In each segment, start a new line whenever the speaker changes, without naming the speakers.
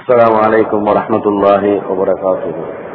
السلام عليكم ورحمة الله وبركاته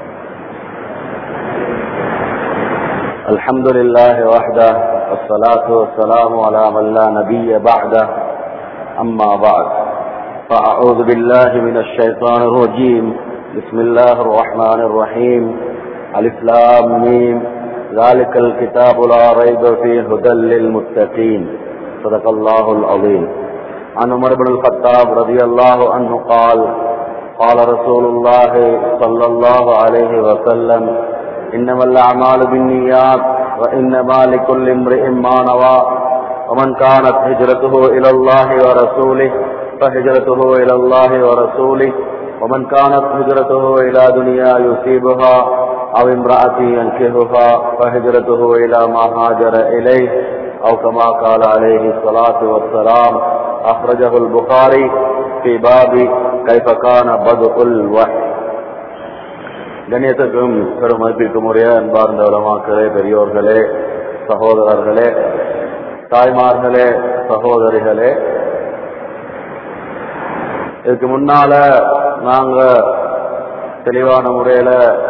الحمد لله وحده والصلاة والسلام على من لا نبي بعده أما بعد فأعوذ بالله من الشيطان الرجيم بسم الله الرحمن الرحيم ألف لام ميم ذلك الكتاب لا ريب فيه هدى للمتقين صدق الله العظيم عن عمر بن الخطاب رضي الله عنه قال قال رسول الله صلى الله عليه وسلم إنما الأعمال بالنيات وإنما لكل امرئ ما نوى ومن كانت هجرته إلى الله ورسوله فهجرته إلى الله ورسوله ومن كانت هجرته إلى دنيا يصيبها أو امرأة ينكهها فهجرته إلى ما هاجر إليه أو كما قال عليه الصلاة والسلام أخرجه البخاري في باب كيف كان بدء الوحي கண்ணியத்துக்கும் பெரும் மதிப்பிற்கும் உரிய அன்பார்ந்த உலமாக்களே பெரியோர்களே சகோதரர்களே தாய்மார்களே சகோதரிகளே இதுக்கு முன்னால நாங்க தெளிவான முறையில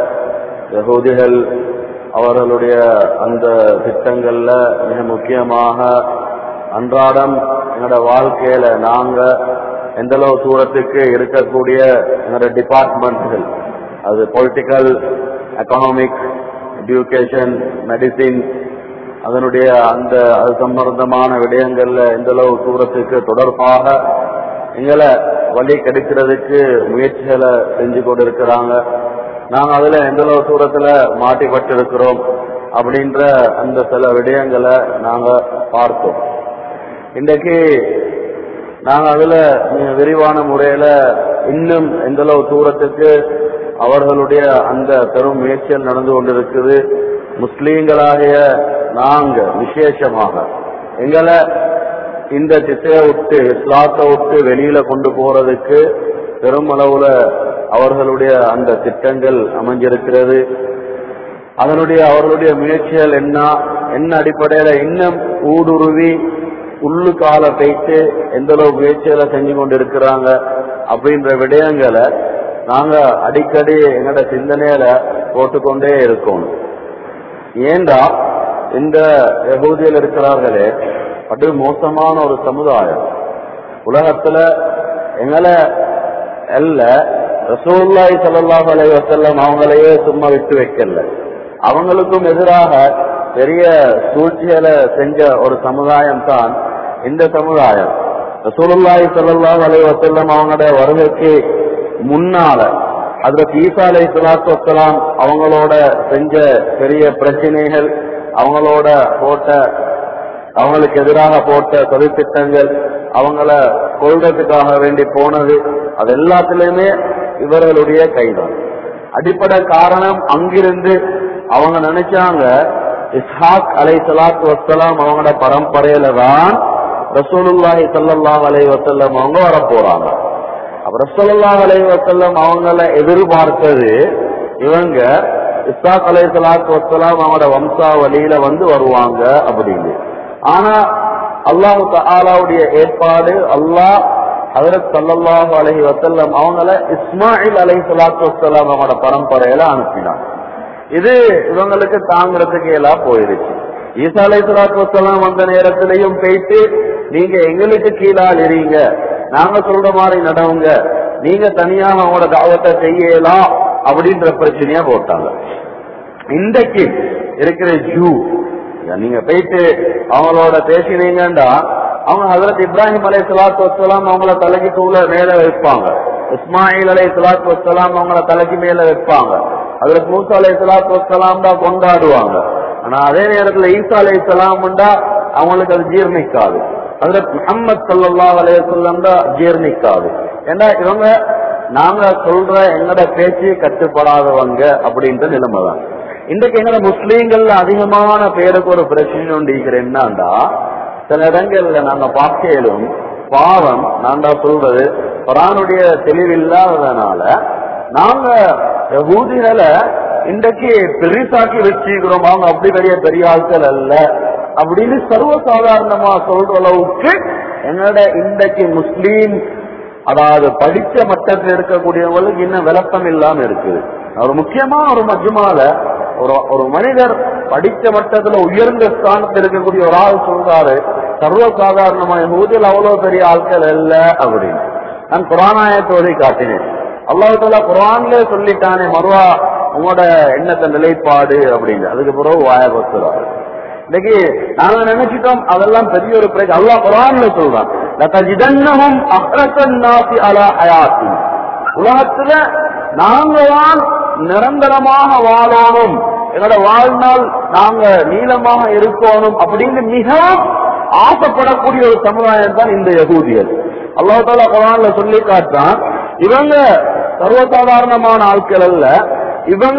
யகூதிகள் அவர்களுடைய அந்த திட்டங்கள்ல மிக முக்கியமாக அன்றாடம் எங்களோட வாழ்க்கையில நாங்க எந்த அளவு தூரத்துக்கு இருக்கக்கூடிய எங்களோட டிபார்ட்மெண்ட்கள் அது பொலிட்டிக்கல் எக்கனாமிக் எஜுகேஷன் மெடிசின் அதனுடைய அந்த அது சம்பந்தமான விடயங்கள்ல எந்த அளவு தூரத்துக்கு தொடர்பாக எங்களை வழி கிடைக்கிறதுக்கு முயற்சிகளை செஞ்சு கொண்டு இருக்கிறாங்க நாங்க அதுல எந்த அளவு தூரத்துல மாட்டிப்பட்டிருக்கிறோம் அப்படின்ற அந்த சில விடயங்களை நாங்க பார்த்தோம் இன்றைக்கு நாங்க அதுல மிக விரிவான முறையில இன்னும் எந்த அளவு தூரத்துக்கு அவர்களுடைய அந்த பெரும் முயற்சிகள் நடந்து கொண்டிருக்குது முஸ்லீம்களாகிய நாங்க விசேஷமாக எங்களை இந்த திசையை விட்டு இஸ்லாத்தை விட்டு வெளியில கொண்டு போறதுக்கு பெருமளவுல அவர்களுடைய அந்த திட்டங்கள் அமைஞ்சிருக்கிறது அதனுடைய அவர்களுடைய முயற்சிகள் என்ன என்ன அடிப்படையில இன்னும் ஊடுருவி உள்ளு கால வைத்து எந்த அளவு முயற்சிகளை செஞ்சு கொண்டு இருக்கிறாங்க அப்படின்ற விடயங்களை நாங்க அடிக்கடி எங்களோட சிந்தனையில போட்டுக்கொண்டே இருக்கணும் ஏண்டா இந்த யகூதியில் இருக்கிறார்களே அது மோசமான ஒரு சமுதாயம் உலகத்துல எங்களை அல்ல ரசூல்லாய் சல்லாஹ் அலை வசல்லம் அவங்களையே சும்மா விட்டு வைக்கல அவங்களுக்கும் எதிராக பெரிய சூழ்ச்சிகளை செஞ்ச ஒரு சமுதாயம் தான் இந்த சமுதாயம் ரசூலுல்லாய் சல்லாஹ் அலை வசல்லம் அவங்களோட வருகைக்கு முன்னால அதுல ஈசா அலை சலாத்து வசலாம் அவங்களோட செஞ்ச பெரிய பிரச்சனைகள் அவங்களோட போட்ட அவங்களுக்கு எதிராக போட்ட தொழிற்திட்டங்கள் அவங்கள கொள்றதுக்காக வேண்டி போனது அது எல்லாத்திலுமே இவர்களுடைய கைதான் அடிப்படை காரணம் அங்கிருந்து அவங்க நினைச்சாங்க இஸ்ஹாக் அலை சலாத்து வசலாம் அவங்களோட பரம்பரையில தான் ரசூலுல்லாஹி சல்லாஹ் அலை வசல்லம் அவங்க வர போறாங்க அப்ப ரசூலுல்லாஹ் அலை வசல்லம் அவங்கள எதிர்பார்த்தது இவங்க இஸ்ஹாக் அலை சலாத்து வசலாம் அவங்களோட வம்சாவளியில வந்து வருவாங்க அப்படின்னு ஆனா அல்லாஹு தாலாவுடைய ஏற்பாடு அல்லாஹ் ஹதரத் சல்லாஹு அலஹி வசல்லம் அவங்கள இஸ்மாயில் அலை சலாத்து வசலாம் அவங்களோட பரம்பரையில அனுப்பினான் இது இவங்களுக்கு தாங்கிறதுக்கு எல்லாம் போயிருச்சு ஈசா அலை சலாத்து வசலாம் அந்த நேரத்திலையும் போயிட்டு நீங்க எங்களுக்கு கீழால் இருங்க நாங்க சொல்ற மாதிரி நடவுங்க நீங்க தனியாக அவங்களோட தாவத்தை செய்யலாம் அப்படின்ற பிரச்சனையா போட்டாங்க இன்றைக்கு இருக்கிற ஜூ நீங்க போயிட்டு அவங்களோட பேசினீங்கன்னா அவங்க ஹசரத் இப்ராஹிம் அலை சலாத்து வசலாம் அவங்கள தலைக்கு தூள மேல வைப்பாங்க இஸ்மாயில் அலை சலாத்து வசலாம் அவங்கள தலைக்கு மேல வைப்பாங்க அதுல மூசா அலை சலாத்து வசலாம் தான் கொண்டாடுவாங்க ஆனா அதே நேரத்துல ஈசா அலை சலாம்டா அவங்களுக்கு அது ஜீர்ணிக்காது அதுல முகமது சல்லா அலையம் தான் ஜீர்ணிக்காது ஏன்னா இவங்க நாங்க சொல்ற எங்கட பேச்சு கட்டுப்படாதவங்க அப்படின்ற நிலைமை தான் இன்றைக்கு எங்கட முஸ்லீம்கள்ல அதிகமான பேருக்கு ஒரு பிரச்சனை உண்டு என்னண்டா சில இடங்கள்ல நாங்க பார்க்கலும் பாவம் நான் தான் சொல்றது குரானுடைய தெளிவில்லாததுனால நாங்க ஊதிகளை இன்றைக்கு பெரிசாக்கி வச்சுக்கிறோம் அவங்க அப்படி பெரிய பெரிய ஆட்கள் அல்ல அப்படின்னு சர்வசாதாரணமா சொல்ற அளவுக்கு எங்களோட இன்றைக்கு முஸ்லீம் அதாவது படிச்ச மட்டத்தில் இருக்கக்கூடியவங்களுக்கு இன்னும் விளக்கம் இல்லாம இருக்குது ஒரு முக்கியமா ஒரு மஜ்மால ஒரு ஒரு மனிதர் படிச்ச மட்டத்துல உயர்ந்த ஸ்தானத்தில் இருக்கக்கூடிய ஒரு ஆள் சொல்றாரு சர்வ சாதாரணமா ஊதியில் அவ்வளவு பெரிய ஆட்கள் அல்ல அப்படின்னு நான் குரானாயத்தோதை காட்டினேன் அல்லாஹால குரான்ல சொல்லிட்டானே மறுவா உங்களோட எண்ணத்தை நிலைப்பாடு அப்படின்னு அதுக்கு பிறகு வாய பத்துறாரு இன்னைக்கு நாங்க நினைச்சிட்டோம் அதெல்லாம் பெரிய ஒரு பிரச்சனை அல்லாஹ் குரான்ல சொல்றான் லதஜிதன்னஹும் அஹ்ரசன் நாசி அலா ஹயாத்தி உலகத்துல நாங்க தான் நிரந்தரமாக வாழணும் எங்களோட வாழ்நாள் நாங்க நீளமாக இருக்கணும் அப்படின்னு மிகவும் ஆசைப்படக்கூடிய ஒரு சமுதாயம் தான் இந்த யகூதியர் அல்லாஹ் தாலா குரான்ல சொல்லி காட்டான் இவங்க சர்வசாதாரணமான ஆட்கள் அல்ல இவங்க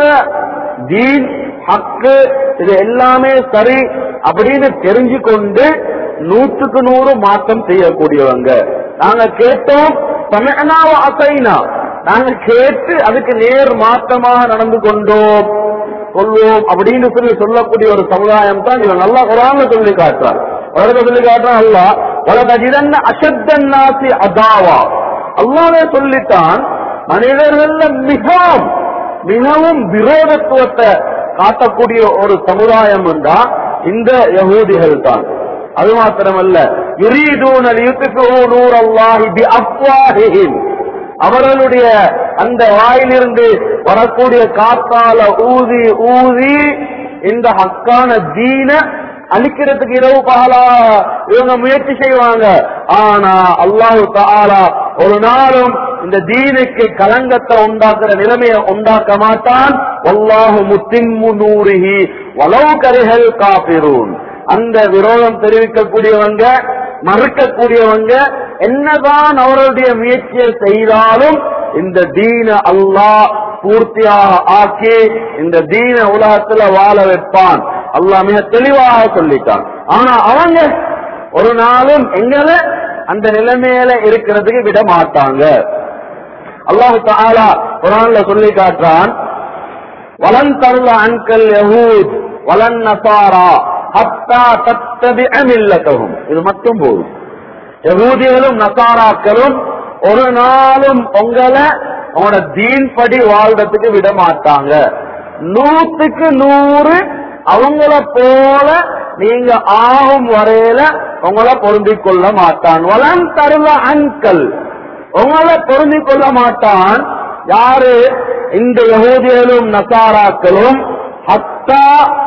தீன் ஹக்கு இது எல்லாமே சரி அப்படின்னு தெரிஞ்சு கொண்டு நூற்றுக்கு நூறு மாற்றம் செய்யக்கூடியவங்க நாங்க கேட்டோம் சமயனாவ அசைனா நாங்க கேட்டு அதுக்கு நேர் மாற்றமாக நடந்து கொண்டோம் கொள்வோம் அப்படின்னு சொல்லி சொல்லக்கூடிய ஒரு சமுதாயம் தான் இவன் நல்லா குரான்ல சொல்லி காட்டுறார் உலக சொல்லி காட்டுறான் அல்ல உலக இதன்ன அசத்தன் நாசி அதாவா அல்லாவே சொல்லித்தான் மனிதர்கள்ல மிகவும் மிகவும் விரோதத்துவத்தை காட்டக்கூடிய ஒரு சமுதாயம் என்றா இந்த யகூதிகள் தான் அது மாத்திரமல்ல யுரீதூன லியுத்ஃபிஊ நூரல்லாஹி பிஅஃவாஹிஹிம் அவர்களுடைய அந்த வாயிலிருந்து வரக்கூடிய காத்தால ஊதி ஊதி இந்த ஹக்கான தீன அழிக்கிறதுக்கு இரவு பகலா இவங்க முயற்சி செய்வாங்க ஆனா அல்லாஹு தாலா ஒரு நாளும் இந்த தீனுக்கு கலங்கத்தை உண்டாக்குற நிலைமையை உண்டாக்க மாட்டான் அல்லாஹு முத்திம்மு நூறிஹி வலவு கரிகள் காபிரூன் அந்த விரோதம் தெரிவிக்கக்கூடியவங்க மறுக்கக்கூடியவங்க என்னதான் அவர்களுடைய முயற்சியை செய்தாலும் இந்த தீன அல்லாஹ் பூர்த்தியாக ஆக்கி இந்த தீன உலகத்துல வாழ வைப்பான் அல்லாஹ் மிக தெளிவாக சொல்லிட்டான் ஆனா அவங்க ஒரு நாளும் எங்களை அந்த நிலைமையில இருக்கிறதுக்கு விட மாட்டாங்க அல்லாஹு தாலா குரான்ல சொல்லி காட்டுறான் வலன் தருள அன்கல் யஹூத் வலன் நசாரா ஹத்தா தத்தபிஅ மில்லத்தஹும் இது மட்டும் போதும் யகூதிகளும் நசாராக்களும் ஒரு நாளும் உங்களை உங்களோட தீன் படி வாழ்றதுக்கு விட மாட்டாங்க நூத்துக்கு நூறு அவங்கள போல நீங்க ஆகும் வரையில உங்களை பொருந்திக் கொள்ள மாட்டான் வளம் தருவ அன்கல் உங்களை பொருந்திக் கொள்ள மாட்டான் யாரு இந்த யகூதிகளும் நசாராக்களும் ஹத்தா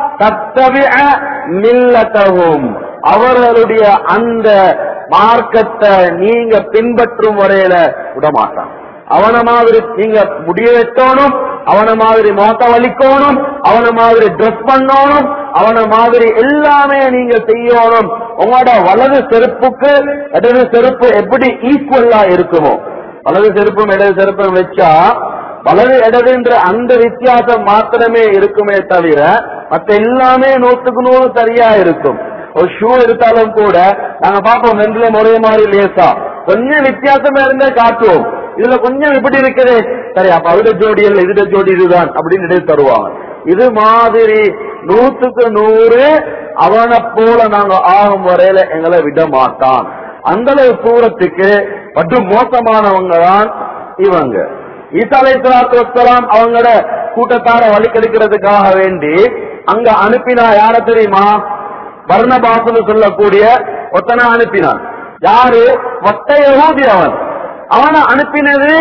தத்தவிஅ மில்லத்தஹும் அவர்களுடைய அந்த மார்க்கத்தை நீங்க பின்பற்றும் வரையில விட மாட்டான் அவன மாதிரி நீங்க முடிய வெட்டணும் அவன மாதிரி மோத்த வலிக்கணும் அவன மாதிரி ட்ரெஸ் பண்ணணும் அவன மாதிரி எல்லாமே நீங்க செய்யணும் உங்களோட வலது செருப்புக்கு இடது செருப்பு எப்படி ஈக்குவலா இருக்குமோ வலது செருப்பும் இடது செருப்பும் வச்சா வலது இடதுன்ற அந்த வித்தியாசம் மாத்திரமே இருக்குமே தவிர மத்த எல்லாமே நூத்துக்கு நூறு சரியா இருக்கும் ஒரு ஷூ எடுத்தாலும் கூட நாங்க பார்ப்போம் ரெண்டுல ஒரே மாதிரி லேசா கொஞ்சம் வித்தியாசமா இருந்தா காட்டுவோம் இதுல கொஞ்சம் இப்படி இருக்குது சரி அப்ப அவட ஜோடி இல்ல இதுட ஜோடி இதுதான் அப்படின்னு எடுத்து தருவாங்க இது மாதிரி நூத்துக்கு நூறு அவனை போல நாங்க ஆகும் வரையில எங்களை விட மாட்டான் அந்த அளவு தூரத்துக்கு மற்றும் மோசமானவங்க தான் இவங்க ஈசா அலைஹிஸ்ஸலாத்து வஸ்ஸலாம் அவங்களோட கூட்டத்தார வழிக்கெடுக்கிறதுக்காக வேண்டி அங்க அனுப்பினா யார தெரியுமா வர்ணபாசுன்னு சொல்லக்கூடிய ஒத்தனை அனுப்பினான் யாரு ஒத்த யகூதி அவன் அவனை அனுப்பினது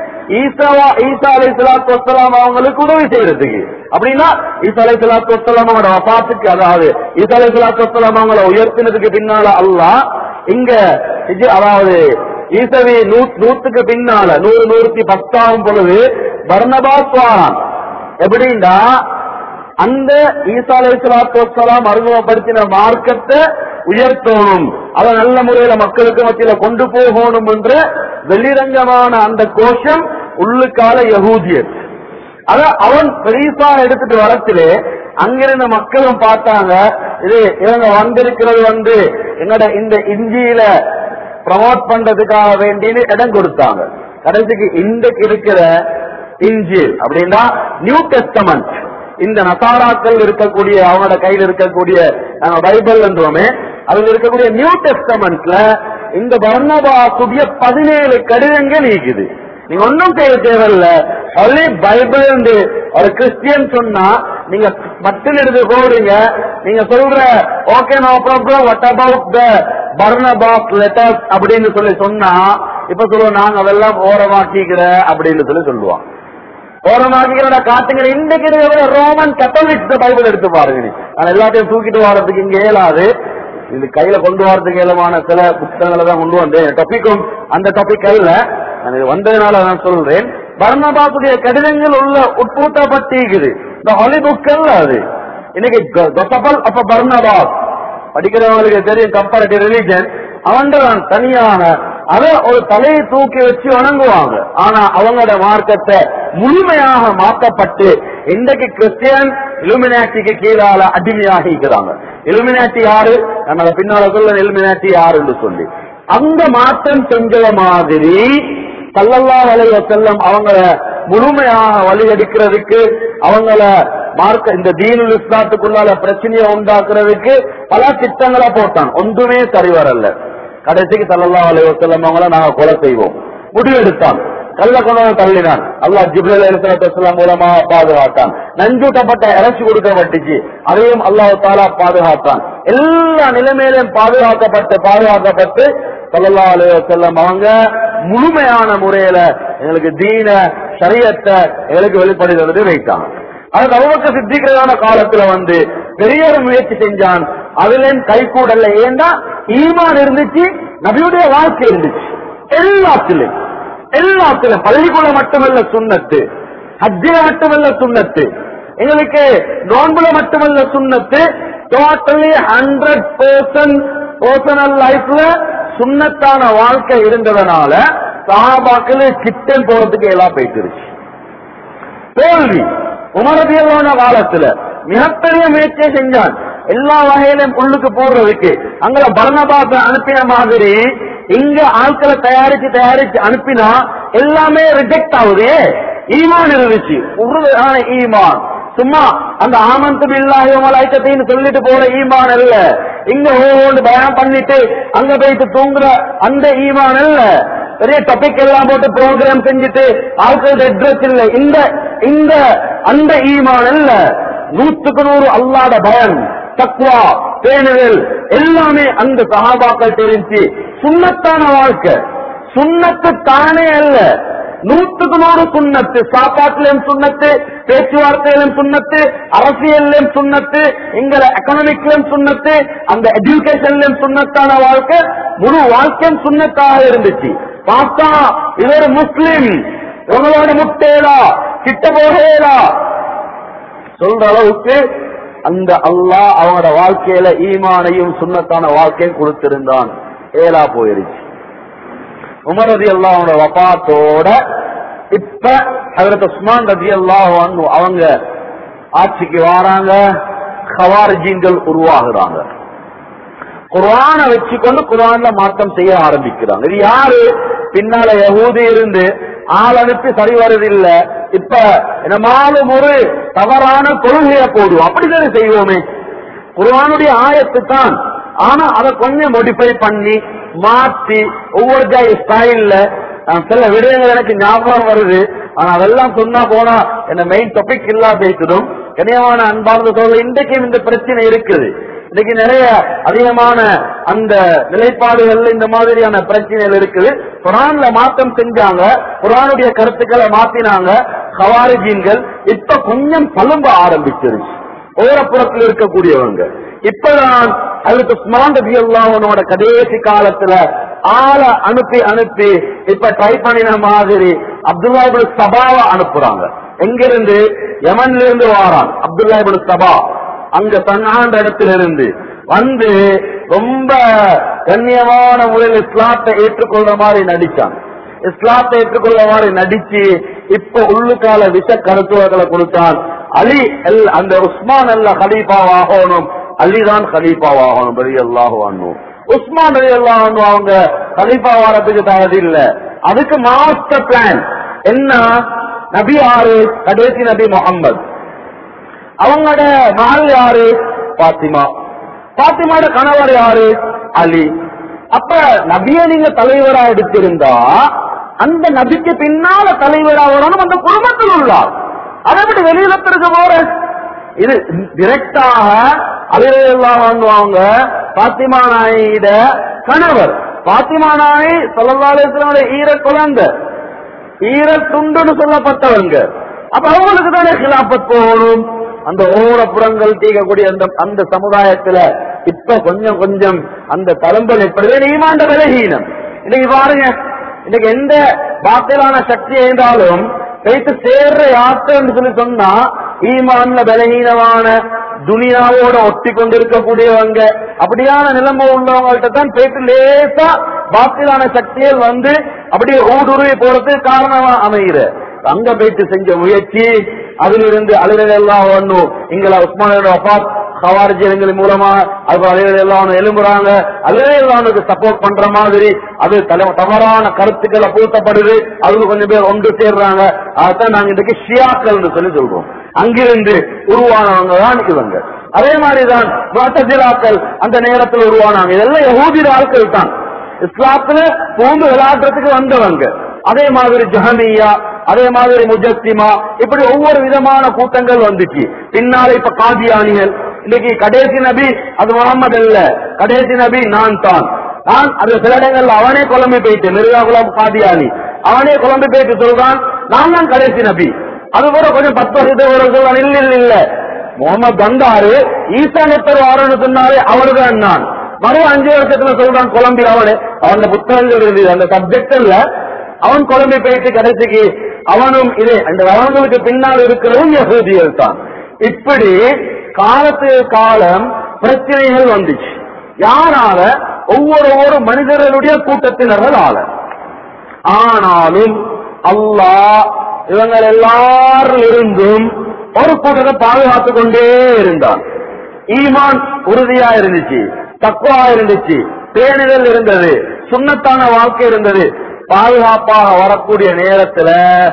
ஈசாவா ஈசா அலை சலாத்து வசலாம் அவங்களுக்கு உதவி செய்யறதுக்கு அப்படின்னா ஈசா அலை சலாத்து வசலாம் அவங்களோட வபாத்துக்கு அதாவது ஈசா அலை சலாத்து வசலாம் அவங்கள உயர்த்தினதுக்கு பின்னால அல்லாஹ் இங்க இது அதாவது ஈசவி நூ- நூத்துக்கு பின்னால நூறு நூறுத்தி பத்தாகும் பொழுது பர்ணபாஸ் வாரான் எப்படின்னா அந்த ஈசா அலை சலாத்து வசலாம் அறிமுகப்படுத்தின மார்க்கத்தை உயர்த்தணும் அதை நல்ல முறையில மக்களுக்கு மத்தியில கொண்டு போகணும் என்ற வெளிரங்கமான அந்த கோஷம் உள்ளுக்கால யகூதியர் அத அவன் பெரியசா எடுத்துட்டு வரத்திலே அங்கிருந்த மக்களும் பார்த்தாங்க இது இவங்க வந்திருக்கிறது வந்து என்னோட இந்த இஞ்சியில ப்ரமோட் பண்றதுக்காக வேண்டின்னு இடம் கொடுத்தாங்க கடைசிக்கு இன்றைக்கு இருக்கிற இஞ்சில் அப்படின்னா நியூ டெஸ்டமெண்ட் இந்த நசாராக்கள் இருக்கக்கூடிய அவனோட கையில் இருக்கக்கூடிய நாங்க பைபிள் என்றோமே அதுல இருக்கக்கூடிய நியூ டெஸ்டமெண்ட்ல இந்த பர்ணபாசுடைய பதினேழு கடிதங்கள் இருக்குது நீங்க ஒன்றும் செய்ய தேவையில்ல ஒன்லி பைபிள் என்று ஒரு கிறிஸ்டியன் சொன்னா நீங்க மட்டும் எடுத்து போடுங்க நீங்க சொல்ற okay no problem what about the Barnabas letters அப்படின்னு சொல்லி சொன்னா இப்ப சொல்லுவோம் நாங்க அதெல்லாம் ஓரமாக்கிக்கிற அப்படின்னு சொல்லி சொல்லுவான் ஓரமாக்கிக்கிறத காட்டுங்க இன்றைக்கு இருக்கிற ரோமன் கத்தோலிக்ஸ் பைபிள் எடுத்து பாருங்க நீ ஆனா எல்லாத்தையும் தூக்கிட்டு வர்றதுக்கு இங்க இயலாது இது கையில கொண்டு வரதுக்கு இயலமான சில புத்தகங்களை தான் கொண்டு வந்தேன் டாபிக்கும் அந்த டாபிக் அல்ல நான் இது வந்ததுனால நான் சொல்றேன் பர்ணபாசுடைய கடிதங்கள் உள்ள உட்பூட்டப்பட்டிருக்குது இந்த ஹாலி புக் அல்ல அது இன்னைக்கு கொசபல் அப்ப பர்ணபாஸ் படிக்கிறவங்களுக்கு தெரியும் கம்பேரிட்டிவ் ரிலீஜன் அவன்தான் தனியான அத ஒரு தலையை தூக்கி வச்சு வணங்குவாங்க ஆனா அவங்களோட மார்க்கத்தை முழுமையாக மாற்றப்பட்டு இன்றைக்கு கிறிஸ்டியன் இலுமினாட்டிக்கு கீழால அடிமையாக இருக்கிறாங்க இலுமினாட்டி யாரு நான் அதை பின்னால சொல்ல இலுமினாட்டி யாருன்னு சொல்லி அந்த மாற்றம் செஞ்ச மாதிரி சல்லல்லா வலைய செல்லம் அவங்கள முழுமையாக வழியடிக்கிறதுக்கு அவங்கள மார்க்க இந்த தீனுல் இஸ்லாத்துக்குள்ளால பிரச்சனையை உண்டாக்குறதுக்கு பல திட்டங்களை போட்டான் ஒன்றுமே சரி வரல கடைசிக்கு சல்லல்லா வலைய செல்லம் அவங்கள நாங்க கொலை செய்வோம் முடிவெடுத்தான் கல்ல கொண்டு வந்து தள்ளினான் அல்லாஹ் ஜிப்ரல் அலிஸ்லாம் மூலமா பாதுகாத்தான் நஞ்சூட்டப்பட்ட இறைச்சி கொடுக்கப்பட்டுச்சு அதையும் அல்லாஹ் தாலா பாதுகாத்தான் எல்லா நிலைமையிலும் பாதுகாக்கப்பட்டு பாதுகாக்கப்பட்டு சல்லல்லா அலைய செல்லம் அவங்க முழுமையான முறையில எங்களுக்கு தீன சரியத்தை எங்களுக்கு வெளிப்படுகிறது வைத்தாங்க அது அவங்க சித்திக்கிறதான காலத்துல வந்து பெரிய ஒரு முயற்சி செஞ்சான் அதுலயும் கை கூடல ஏண்டா ஈமான் இருந்துச்சு நபியுடைய வாழ்க்கை இருந்துச்சு எல்லாத்திலும் எல்லாத்திலும் பள்ளிக்குள்ள மட்டுமல்ல சுண்ணத்து ஹஜ்ஜில மட்டுமல்ல சுண்ணத்து எங்களுக்கு நோன்புல மட்டுமல்ல சுண்ணத்து டோட்டலி ஹண்ட்ரட் பர்சன்ட் பர்சனல் லைஃப்ல சுண்ணத்தான வாழ்க்கை இருந்ததுனால சஹாபாக்கள் கிட்டன் போறதுக்கு எல்லாம் போயிட்டுருச்சு தோல்வி உமரதியல்லான காலத்துல மிகப்பெரிய முயற்சியை செஞ்சான் எல்லா வகையிலும் உள்ளுக்கு போடுறதுக்கு அங்க பர்ணபாச அனுப்பின மாதிரி இங்க ஆட்களை தயாரிச்சு தயாரிச்சு அனுப்பினா எல்லாமே ரிஜெக்ட் ஆகுது ஈமான் இருந்துச்சு உறுதியான ஈமான் சும்மா அந்த ஆமந்து பில்லாஹி மலாய்க்கத்தைன்னு சொல்லிட்டு போற ஈமான் அல்ல இங்க ஓண்டு பயம் பண்ணிட்டு அங்க போயிட்டு தூங்குற அந்த ஈமான் அல்ல பெரிய டாபிக் எல்லாம் போட்டு ப்ரோக்ராம் செஞ்சுட்டு ஆட்கள் அட்ரஸ் இல்ல இந்த இந்த அந்த ஈமான் அல்ல நூத்துக்கு நூறு அல்லாத பயம் தக்வா பேணுதல் எல்லாமே அந்த சகாபாக்கள் தெரிஞ்சு சுண்ணத்தான வாழ்க்கை சுண்ணத்து தானே அல்ல நூற்றுக்கு நூறு சுண்ணத்து சாப்பாட்டிலும் சுண்ணத்து பேச்சுவார்த்தையிலும் சுண்ணத்து அரசியலிலும் சுண்ணத்து எங்களை எக்கனாமிக்லயும் சுண்ணத்து அந்த எஜுகேஷன்லயும் சுண்ணத்தான வாழ்க்கை முழு வாழ்க்கையும் சுண்ணத்தாக இருந்துச்சு பார்த்தா இவர் முஸ்லிம் உங்களோட முட்டேடா கிட்ட போகேடா சொல்ற அளவுக்கு அந்த அல்லாஹ் அவனோட வாழ்க்கையில ஈமானையும் சுண்ணத்தான வாழ்க்கையும் கொடுத்திருந்தான் ஏலா போயிருச்சு உமர் ரதி அல்லாஹோட வபாத்தோட இப்ப ஹதரத் உஸ்மான் ரதி அல்லாஹ் அவங்க ஆட்சிக்கு வராங்க ஹவாரிஜீன்கள் உருவாகுறாங்க குர்ஆன வச்சுக்கொண்டு குர்ஆன்ல மாற்றம் செய்ய ஆரம்பிக்கிறாங்க இது யாரு பின்னால யகூதி இருந்து ஆள் அனுப்பி சரி வருதில்ல இப்ப நம்மாலும் ஒரு தவறான கொள்கையை போடுவோம் அப்படித்தானே செய்வோமே குர்ஆனுடைய ஆயத்து தான் ஆனா அதை கொஞ்சம் மோடிஃபை பண்ணி மாத்தி ஒவ்வொரு ஜாய் ஸ்டைல்ல சில விடயங்கள் எனக்கு ஞாபகம் வருது ஆனா அதெல்லாம் சொன்னா போனா என்ன மெயின் டாபிக் இல்லா பேசணும் கனியமான அன்பார்ந்த சொல்ல இன்றைக்கும் இந்த பிரச்சனை இருக்குது இன்னைக்கு நிறைய அதிகமான அந்த நிலைப்பாடுகள்ல இந்த மாதிரியான பிரச்சனைகள் இருக்குது குரான்ல மாற்றம் செஞ்சாங்க குரானுடைய கருத்துக்களை மாத்தினாங்க ஹவாரிஜீன்கள் இப்ப கொஞ்சம் பழும்ப ஆரம்பிச்சிருச்சு ஓரப்புறத்தில் இருக்கக்கூடியவங்க இப்பதான் அதுக்கு உஸ்மான் ரபி அல்லாஹனோட கடைசி காலத்துல ஆளை அனுப்பி அனுப்பி இப்ப ட்ரை பண்ணின மாதிரி அப்துல்லா இப்னு சபாவை அனுப்புறாங்க எங்கிருந்து யமன்ல இருந்து வாரான் அப்துல்லா இப்னு சபா அங்க தன்னாண்ட இடத்துல இருந்து வந்து ரொம்ப கண்ணியமான முறையில் இஸ்லாத்தை ஏற்றுக்கொள்ற மாதிரி நடிச்சான் இஸ்லாத்தை ஏற்றுக்கொள்ள மாதிரி நடிச்சு இப்ப உள்ளுக்கால விஷ கருத்துவர்களை கொடுத்தான் அலி எல் அந்த உஸ்மான் அல்ல ஹலீஃபாவாகணும் அலிதான் ஹலீஃபாவாகணும் பெரிய அல்லாஹுவானும் உஸ்மான் அலி அல்லாஹ் அவங்க ஹலீஃபா வாரத்துக்கு தகுதி இல்ல அதுக்கு மாஸ்டர் பிளான் என்ன நபி ஆறு கடைசி நபி முகம்மது அவங்களோட மகள் யாரு பாத்திமா பாத்திமாவோட கணவர் யாரு அலி அப்ப நபியை நீங்க தலைவரா எடுத்திருந்தா அந்த நபிக்கு பின்னால தலைவரா வரணும் அந்த குடும்பத்தில் உள்ளார் அதை விட்டு வெளியில பிறகு போற இது டிரெக்டாக அலிரெல்லாம் வாங்குவாங்க பாத்திமா நாயிட கணவர் பாத்திமா நாய் சொல்லலாலேசனோட ஈர குழந்தை ஈர துண்டுன்னு சொல்லப்பட்டவங்க அப்ப அவங்களுக்கு தானே கிலாபத் போகணும் அந்த ஓரப்புறங்கள் தீக்கக்கூடிய அந்த அந்த சமுதாயத்துல இப்ப கொஞ்சம் கொஞ்சம் அந்த தளம்பல் எப்படி நீமாண்ட விலகீனம் இன்னைக்கு பாருங்க இன்னைக்கு எந்த பாத்திலான சக்தி இருந்தாலும் வைத்து சேர்ற யாத்திரைன்னு சொல்லி சொன்னா ஈமான்ல பலகீனமான துனியாவோட ஒட்டி கொண்டிருக்கக்கூடியவங்க அப்படியான நிலைமை உள்ளவங்கள்ட்ட தான் போயிட்டு லேசா பாத்திலான சக்திகள் வந்து அப்படியே ஊடுருவி போறதுக்கு காரணமா அமைகிற அங்க போயிட்டு செஞ்ச முயற்சி அதிலிருந்து அலுவலர் எல்லாம் ஒண்ணும் இங்களை உஸ்மானோட அப்பாத் ஹவாரிஜியங்கள் மூலமா அது அலுவலர் எல்லாம் எழும்புறாங்க அலுவலர் எல்லாம் சப்போர்ட் பண்ற மாதிரி அது தல- தவறான கருத்துக்களை பூத்தப்படுது அதுல கொஞ்சம் பேர் ஒன்று சேர்றாங்க அதான் நாங்க இன்றைக்கு ஷியாக்கள் சொல்லி சொல்றோம் அங்கிருந்து உருவானவங்க தான் இவங்க அதே மாதிரிதான் முத்தஜிலாக்கள் அந்த நேரத்தில் உருவானாங்க இதெல்லாம் யகூதிர ஆட்கள் தான் இஸ்லாத்துல பூந்து விளையாடுறதுக்கு வந்தவங்க அதே மாதிரி ஜஹமியா அதே மாதிரி முஜஸ்திமா இப்படி ஒவ்வொரு விதமான கூட்டங்கள் வந்துச்சு பின்னால இப்ப காதியானிகள் இன்னைக்கு கடைசி நபி அது முகமது அல்ல கடைசி நபி நான் தான் நான் அது சில இடங்கள்ல அவனே குழம்பி போயிட்டு மிருகா குலம் காதியானி அவனே குழம்பி போயிட்டு சொல்றான் நான் தான் கடைசி நபி அது கூட கொஞ்சம் பத்து வருஷத்துக்கு ஒரு சொல்றான் இல்ல இல்ல இல்ல முகமது வந்தாரு ஈசா நெத்தர் வாரன்னு சொன்னாரு அவருதான் நான் மறு அஞ்சு வருஷத்துல சொல்றான் குழம்பி அவனு அவன் புத்தகங்கள் இருந்தது அந்த சப்ஜெக்ட்ல அவன் குழம்பி போயிட்டு கடைசிக்கு அவனும் இது அந்த அவங்களுக்கு பின்னால் இருக்கிறதும் யகூதியல் தான் இப்படி காலத்துக்கு காலம் பிரச்சனைகள் வந்துச்சு யாரால ஒவ்வொரு ஒவ்வொரு மனிதர்களுடைய கூட்டத்தினர்களால ஆனாலும் அல்லாஹ் இவங்கள் எல்லாரிலிருந்தும் ஒரு கூட்டத்தை பாதுகாத்துக் கொண்டே இருந்தான் ஈமான் உறுதியா இருந்துச்சு தக்குவா இருந்துச்சு பேணுதல் இருந்தது சுண்ணத்தான வாழ்க்கை இருந்தது பாதுகாப்பாக வரக்கூடிய நேரத்துல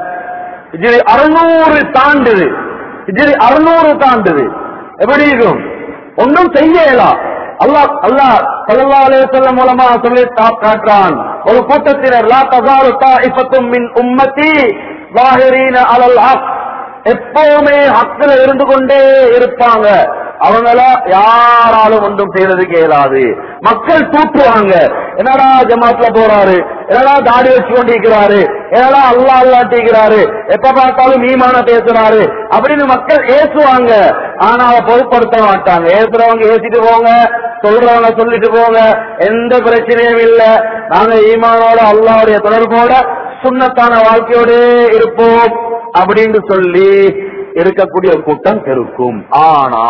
இது அறுநூறு தாண்டுது இது அறுநூறு தாண்டுது எப்படி இருக்கும் ஒன்றும் செய்யலாம் அல்லாஹ் அல்லாஹ் ஸல்லல்லாஹு அலைஹி வஸல்லம் மூலமா சொல்லி கா- காட்டுறான் ஒரு கூட்டத்தினர் லா தஸாலு தாயிஃபத்தும் மின் உம்மத்தி ظاهرين على الحق எப்பவுமே ஹக்கில் இருந்து கொண்டே இருப்பாங்க அவங்கள யாராலும் ஒன்றும் செய்யறதுக்கு இயலாது மக்கள் தூற்றுவாங்க என்னடா ஜமாத்ல போறாரு என்னடா தாடி வச்சு கொண்டிருக்கிறாரு என்னடா அல்லா அல்லாட்டிக்கிறாரு எப்ப பார்த்தாலும் ஈமான பேசுறாரு அப்படின்னு மக்கள் ஏசுவாங்க ஆனா அதை பொருட்படுத்த மாட்டாங்க ஏசுறவங்க ஏசிட்டு போங்க சொல்றவங்க சொல்லிட்டு போங்க எந்த பிரச்சனையும் இல்ல நாங்க ஈமானோட அல்லாவுடைய தொடர்போட சுண்ணத்தான வாழ்க்கையோட இருப்போம் அப்படின்னு சொல்லி இருக்கக்கூடிய கூட்டம் இருக்கும் ஆனா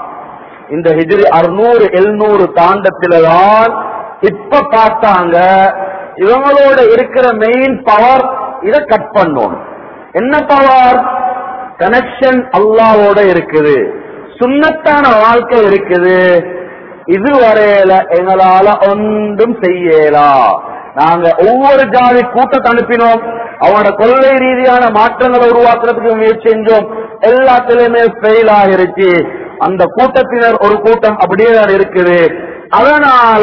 இந்த ஹிஜ்ரி அறுநூறு எழுநூறு தாண்டத்தில்தான் இப்ப பார்த்தாங்க இவங்களோட இருக்கிற மெயின் பவர் இத கட் பண்ணணும் என்ன பவர் கனெக்ஷன் அல்லாவோட இருக்குது சுண்ணத்தான வாழ்க்கை இருக்குது இதுவரையில எங்களால ஒன்றும் செய்யலா நாங்க ஒவ்வொரு ஜாதி கூட்டத்தை அனுப்பினோம் அவனோட கொள்கை ரீதியான மாற்றங்களை உருவாக்குறதுக்கு முயற்சி செஞ்சோம் எல்லாத்திலுமே ஃபெயில் ஆகிருச்சு அந்த கூட்டத்தினர் ஒரு கூட்டம் அப்படியே தான் இருக்குது அதனால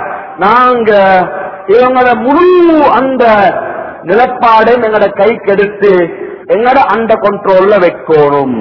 நாங்க இவங்களோட முழு அந்த நிலப்பாடு எங்களோட கை கெடுத்து எங்களோட அந்த கண்ட்ரோல்ல வைக்கணும்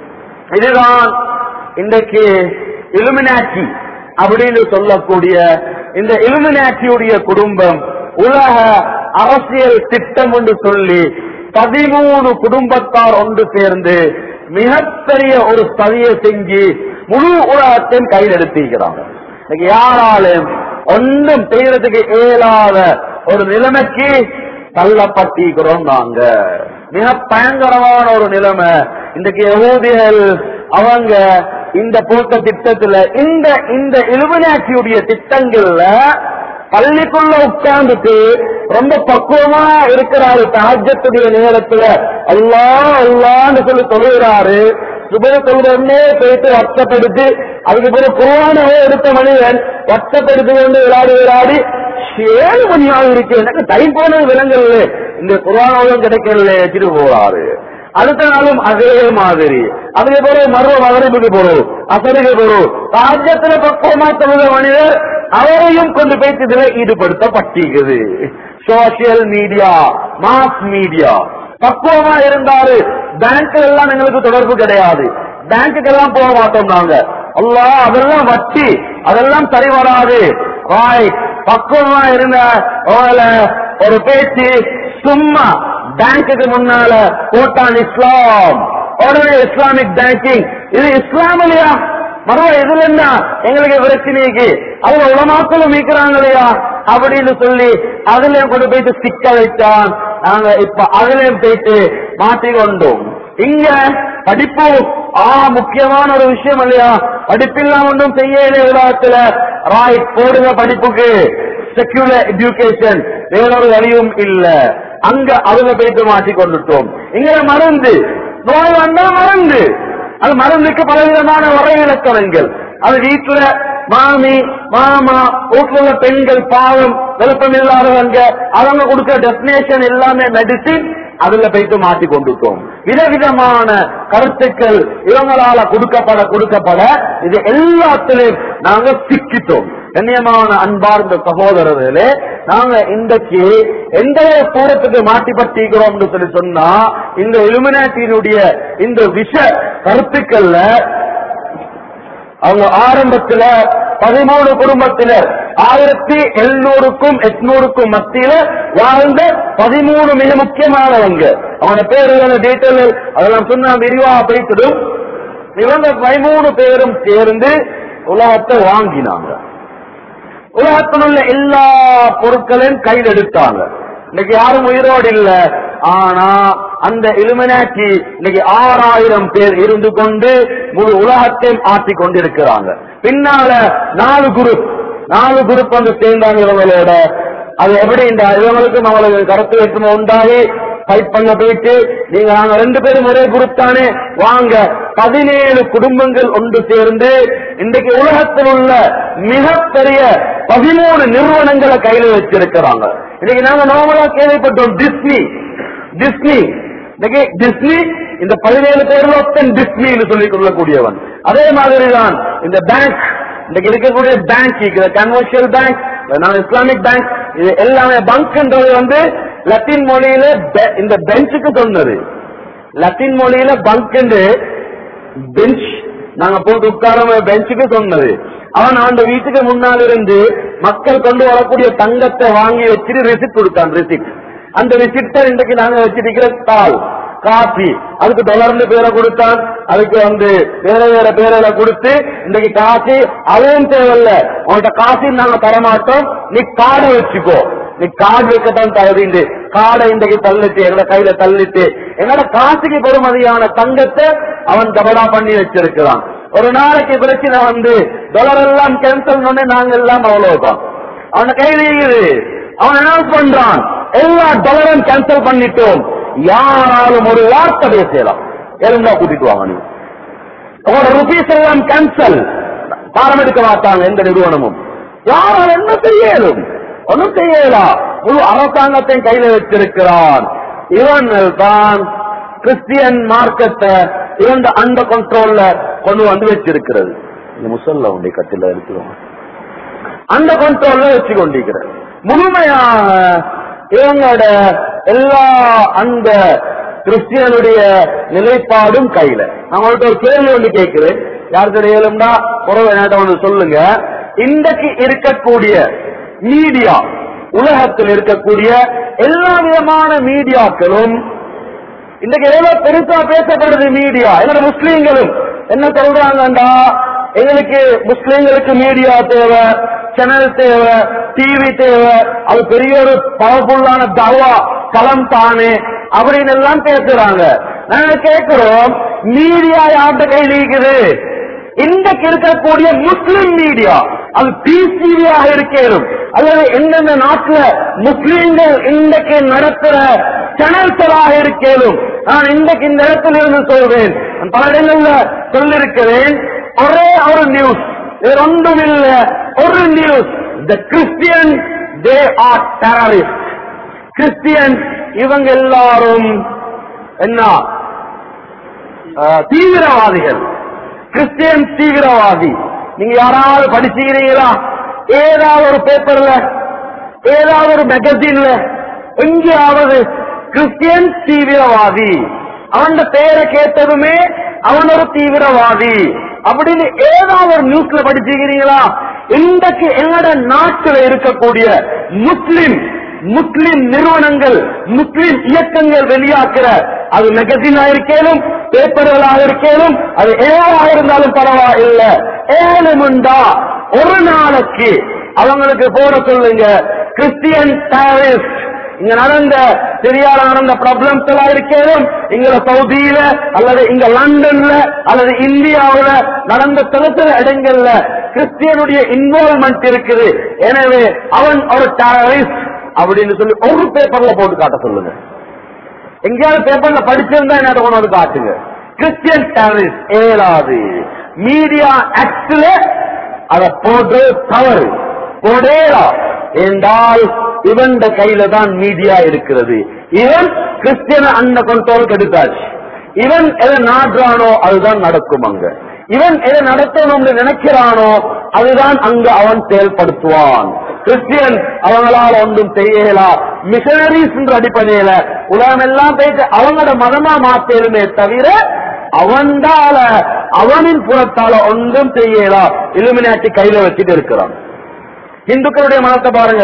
இதுதான் இன்றைக்கு இலுமினாச்சி அப்படின்னு சொல்லக்கூடிய இந்த இலுமினாச்சியுடைய குடும்பம் உலக அரசியல் திட்டம் என்று சொல்லி பதிமூணு குடும்பத்தார் ஒன்று சேர்ந்து மிகப்பெரிய ஒரு சதியை செஞ்சு முழு உலகத்தையும் கையில் எடுத்திருக்கிறாங்க இன்னைக்கு யாராலும் ஒன்றும் செய்யறதுக்கு இயலாத ஒரு நிலைமைக்கு தள்ளப்பட்டிருக்கிறோம் நாங்க மிக பயங்கரமான ஒரு நிலைமை இன்றைக்கு யகூதிகள் அவங்க இந்த போட்ட திட்டத்துல இந்த இந்த இலுமினாட்சியுடைய திட்டங்கள்ல பள்ளிக்குள்ள உட்கார்ந்துட்டு ரொம்ப பக்குவமா இருக்கிறாரு தாஜத்துடைய நேரத்துல அல்லா அல்லான்னு சொல்லி தொழுகிறாரு சுப தொழுதே போயிட்டு வட்டப்படுத்தி அதுக்கு பிறகு குருவானவே எடுத்த மனிதன் வட்டப்படுத்தி கொண்டு விளையாடி விளையாடி ஏழு மணியாக இருக்கு எனக்கு டைம் போனது விலங்கல்ல இந்த குரானோகம் கிடைக்கல வச்சுட்டு போறாரு அடுத்த நாளும் அதே மாதிரி அதுக்கு பிறகு மருவ மகரிப்புக்கு போறோம் அசருக்கு போறோம் ராஜ்யத்துல பக்குவமா தொழுத மனிதர் அவரையும் கொண்டு போய் இதுல ஈடுபடுத்தப்பட்டிருக்குது சோசியல் மீடியா மாஸ் மீடியா பக்குவமா இருந்தாரு பேங்க்ல எல்லாம் எங்களுக்கு தொடர்பு கிடையாது பேங்க்குக்கு எல்லாம் போக மாட்டோம் நாங்க அல்லா அதெல்லாம் வட்டி அதெல்லாம் சரி வராது ராய் பக்குவமா இருந்த உங்களை ஒரு பேச்சு சும்மா பேங்க்குக்கு முன்னால போட்டான் இஸ்லாம் உடனே இஸ்லாமிக் பேங்கிங் இது இஸ்லாம் இல்லையா மறுவ இதுல என்ன எங்களுக்கு பிரச்சனைக்கு அவங்க உலமாக்களும் மீக்கிறாங்க இல்லையா அப்படின்னு சொல்லி அதுலயும் கொண்டு போயிட்டு சிக்க வைத்தான் நாங்க இப்ப அதுலயும் போயிட்டு மாட்டிக்கொண்டோம் இங்க படிப்பு ஆ முக்கியமான ஒரு விஷயம் இல்லையா படிப்பில்லாம ஒன்றும் செய்யல உலகத்துல ராய் போடுங்க படிப்புக்கு செக்யூலர் எஜுகேஷன் வேறொரு வழியும் இல்ல அங்க அவங்க போயிட்டு மாட்டிக்கொண்டுட்டோம் இங்க மருந்து நோய் வந்தா மருந்து அது மருந்துக்கு பலவிதமான வரை இலக்கணங்கள் அது வீட்டுல மாமி மாமா வீட்டுல உள்ள பெண்கள் பாவம் விருப்பம் இல்லாதவங்க அவங்க கொடுக்கிற டெஸ்டினேஷன் எல்லாமே மெடிசின் அதுல போயிட்டு மாட்டி கொண்டுட்டோம் விதவிதமான கருத்துக்கள் இவங்களால கொடுக்கப்பட கொடுக்கப்பட இது எல்லாத்திலையும் நாங்க சிக்கிட்டோம் கண்ணியமான அன்பார்ந்த சகோதரர்களே நாங்க இன்றைக்கு எந்த தூரத்துக்கு மாட்டி பட்டிக்கிறோம் சொல்லி சொன்னா இந்த இலுமினாட்டியினுடைய இந்த விஷ கருத்துக்கள்ல அவங்க ஆரம்பத்துல பதிமூணு குடும்பத்தினர் ஆயிரத்தி எழுநூறுக்கும் எட்நூறுக்கும் மத்தியில வாழ்ந்த பதிமூணு மிக முக்கியமானவங்க அவன பேரு டீட்டெயில் அதெல்லாம் சொன்னா விரிவா பேசிடும் இவங்க பதிமூணு பேரும் சேர்ந்து உலகத்தை வாங்கினாங்க உலகத்தில் உள்ள எல்லா பொருட்களையும் கையில் எடுத்தாங்க இன்னைக்கு யாரும் உயிரோடு இல்ல ஆனா அந்த இலுமினாக்கி இன்னைக்கு ஆறாயிரம் பேர் இருந்து கொண்டு முழு உலகத்தையும் ஆட்டி கொண்டிருக்கிறாங்க பின்னால நாலு குரூப் நாலு குரூப் வந்து சேர்ந்தாங்க இவங்களோட அது எப்படி இந்த இவங்களுக்கு நம்மளுக்கு கருத்து வேற்றுமை உண்டாகி ஃபைட் பண்ண போயிட்டு நீங்க நாங்க ரெண்டு பேரும் ஒரே குரூப் தானே வாங்க பதினேழு குடும்பங்கள் ஒன்று சேர்ந்து இன்றைக்கு உலகத்தில் உள்ள மிகப்பெரிய பதிமூணு நிறுவனங்களை கையில வச்சிருக்கிறாங்க இன்னைக்கு நாங்க நார்மலா கேள்விப்பட்டோம் டிஸ்னி டிஸ்னி இன்னைக்கு டிஸ்னி இந்த பதினேழு பேர்ல ஒருத்தன் டிஸ்னின்னு சொல்லிக் கொள்ளக்கூடியவன் அதே மாதிரிதான் இந்த பேங்க் இன்னைக்கு இருக்கக்கூடிய bank commercial bank non Islamic bank இது எல்லாமே பங்க்ன்றது வந்து லத்தீன் மொழியில பெ- இந்த பெஞ்சுக்கு சொன்னது லத்தீன் மொழியில பங்க் பெஞ்ச் நாங்க போட்டு உட்கார பெஞ்சுக்கு சொன்னது அவன் அந்த வீட்டுக்கு முன்னால் இருந்து மக்கள் கொண்டு வரக்கூடிய தங்கத்தை வாங்கி வச்சுட்டு ரிசிப்ட் கொடுத்தான் ரிசிப்ட் அந்த ரிசிப்டை இன்றைக்கு நாங்க வச்சிருக்கிற தாள் காப்பி அதுக்கு டொலர்னு பேரை கொடுத்தான் அதுக்கு வந்து வேற வேற பேரை கொடுத்து இன்றைக்கு காசு அதுவும் தேவையில்ல உன்கிட்ட காசு நாங்க தரமாட்டோம் நீ கார்டு வச்சுக்கோ நீ கார்டு வைக்கத்தான் தகுதிண்டு காடை இன்றைக்கு தள்ளிட்டு எங்களோட கையில தள்ளிட்டு எங்களோட காசுக்கு பெறுமதியான தங்கத்தை அவன் தபடா பண்ணி வச்சிருக்கிறான் ஒரு நாளைக்கு பிரச்சனை வந்து டாலர் எல்லாம் கேன்சல் பண்ணி நாங்க எல்லாம் அவ்வளவுதான் அவன கையில இருக்குது அவன் அனௌன்ஸ் பண்றான் எல்லா டாலரும் கேன்சல் பண்ணிட்டோம் யாராலும் ஒரு வார்த்தை பேசலாம் எழுந்தா கூட்டிட்டு வாங்க நீ உங்களோட ருபீஸ் எல்லாம் கேன்சல் பாரம் எடுக்க மாட்டாங்க எந்த நிறுவனமும் யாரால் என்ன செய்யலும் ஒன்றும் செய்யலாம் முழு அரசாங்கத்தையும் கையில வச்சிருக்கிறான் இவன்கள் தான் கிறிஸ்டியன் மார்க்கத்தை இவன் அந்த கண்ட்ரோல்ல கொண்டு வந்து வச்சிருக்கிறது இந்த முசல்ல உடைய கட்டில இருக்கிறோம் அந்த கண்ட்ரோல்ல வச்சு கொண்டிருக்கிறது முழுமையாக இவங்களோட எல்லா அந்த கிறிஸ்டியனுடைய நிலைப்பாடும் கையில நான் உங்கள்ட்ட ஒரு கேள்வி ஒன்று கேட்கிறேன் யார் தெரியலும்னா உறவு என்கிட்ட ஒன்று சொல்லுங்க இன்றைக்கு இருக்கக்கூடிய மீடியா உலகத்தில் இருக்கக்கூடிய எல்லா விதமான மீடியாக்களும் இன்றைக்கு எவ்வளவு பெருசா பேசப்படுது மீடியா எங்களோட முஸ்லீம்களும் என்ன சொல்றாங்கடா எங்களுக்கு முஸ்லீம்களுக்கு மீடியா தேவை சேனல் தேவை டிவி தேவை அது பெரிய ஒரு பவர்ஃபுல்லான தவா களம் தானே அப்படின்னு எல்லாம் பேசுறாங்க நாங்க கேட்கிறோம் மீடியா யார்கிட்ட கையில் இருக்குது இன்றைக்கு இருக்கக்கூடிய முஸ்லிம் மீடியா அது பிசிவியாக இருக்கணும் அல்லது எந்தெந்த நாட்டுல முஸ்லிம்கள் இன்றைக்கு நடத்துற சேனல்களாக இருக்கணும் நான் இன்றைக்கு இந்த இடத்துல இருந்து சொல்றேன் நான் பல இடங்கள்ல சொல்லிருக்கிறேன் ஒரே ஒரு நியூஸ் இது ஒன்றும் இல்ல ஒரு news the Christian they are terrorist Christian இவங்க எல்லாரும் என்ன ஆஹ், தீவிரவாதிகள் கிறிஸ்டியன் தீவிரவாதி நீங்க யாராவது படிச்சுக்கிறீங்களா ஏதாவது ஒரு பேப்பர்ல ஏதாவது ஒரு மேகசின்ல எங்கேயாவது கிறிஸ்டியன் தீவிரவாதி அவன் பேரை கேட்டதுமே அவன் ஒரு தீவிரவாதி அப்படின்னு ஏதாவது ஒரு நியூஸ்ல படிச்சுக்கிறீங்களா இன்றைக்கு எங்களோட நாட்டில் இருக்கக்கூடிய முஸ்லிம் முஸ்லிம் நிறுவனங்கள் முஸ்லிம் இயக்கங்கள் வெளியாக்குற அது மெகசினா இருக்கேனும் பேப்பர்களாக இருக்கேனும் அது ஏழாக இருந்தாலும் பரவாயில்ல ஏழுமுண்டா ஒரு நாளைக்கு அவங்களுக்கு போட சொல்லுங்க கிறிஸ்டியன் டேரிஸ்ட் இங்க நடந்த சிரியால நடந்த ப்ராப்ளம்ஸ் எல்லாம் இருக்கேனும் இங்க சவுதியில அல்லது இங்க லண்டன்ல அல்லது இந்தியாவுல நடந்த சில சில இடங்கள்ல கிறிஸ்டியனுடைய இன்வால்மெண்ட் இருக்குது எனவே அவன் ஒரு டேரரிஸ்ட் அப்படின்னு சொல்லி ஒரு பேப்பர்ல போட்டு காட்ட சொல்லுங்க எங்கேயாவது பேப்பர்ல படிச்சிருந்தா என்ன கொண்டு வந்து காட்டுங்க கிறிஸ்டியன் டேரரிஸ்ட் ஏழாது மீடியா ஆக்ட்ல அதை போட்டு தவறு போடேலா என்றால் இவன் கையில தான் மீடியா இருக்கிறது இவன் கிறிஸ்டியன அந்த கண்ட்ரோல் எடுத்தாச்சு இவன் எதை நாடுறானோ அதுதான் நடக்கும் அங்க இவன் எதை நடத்தணும்னு நினைக்கிறானோ அதுதான் அங்க அவன் செயல்படுத்துவான் கிறிஸ்டியன் அவங்களால ஒன்றும் செய்யலா மிஷனரிஸ் என்ற அடிப்படையில உலகம் எல்லாம் போயிட்டு அவங்களோட மதமா மாத்தேருமே தவிர அவன்தால அவனின் புறத்தால ஒன்றும் செய்யலா இலுமினாட்டி கையில வச்சுட்டு இருக்கிறான் இந்துக்களுடைய மதத்தை பாருங்க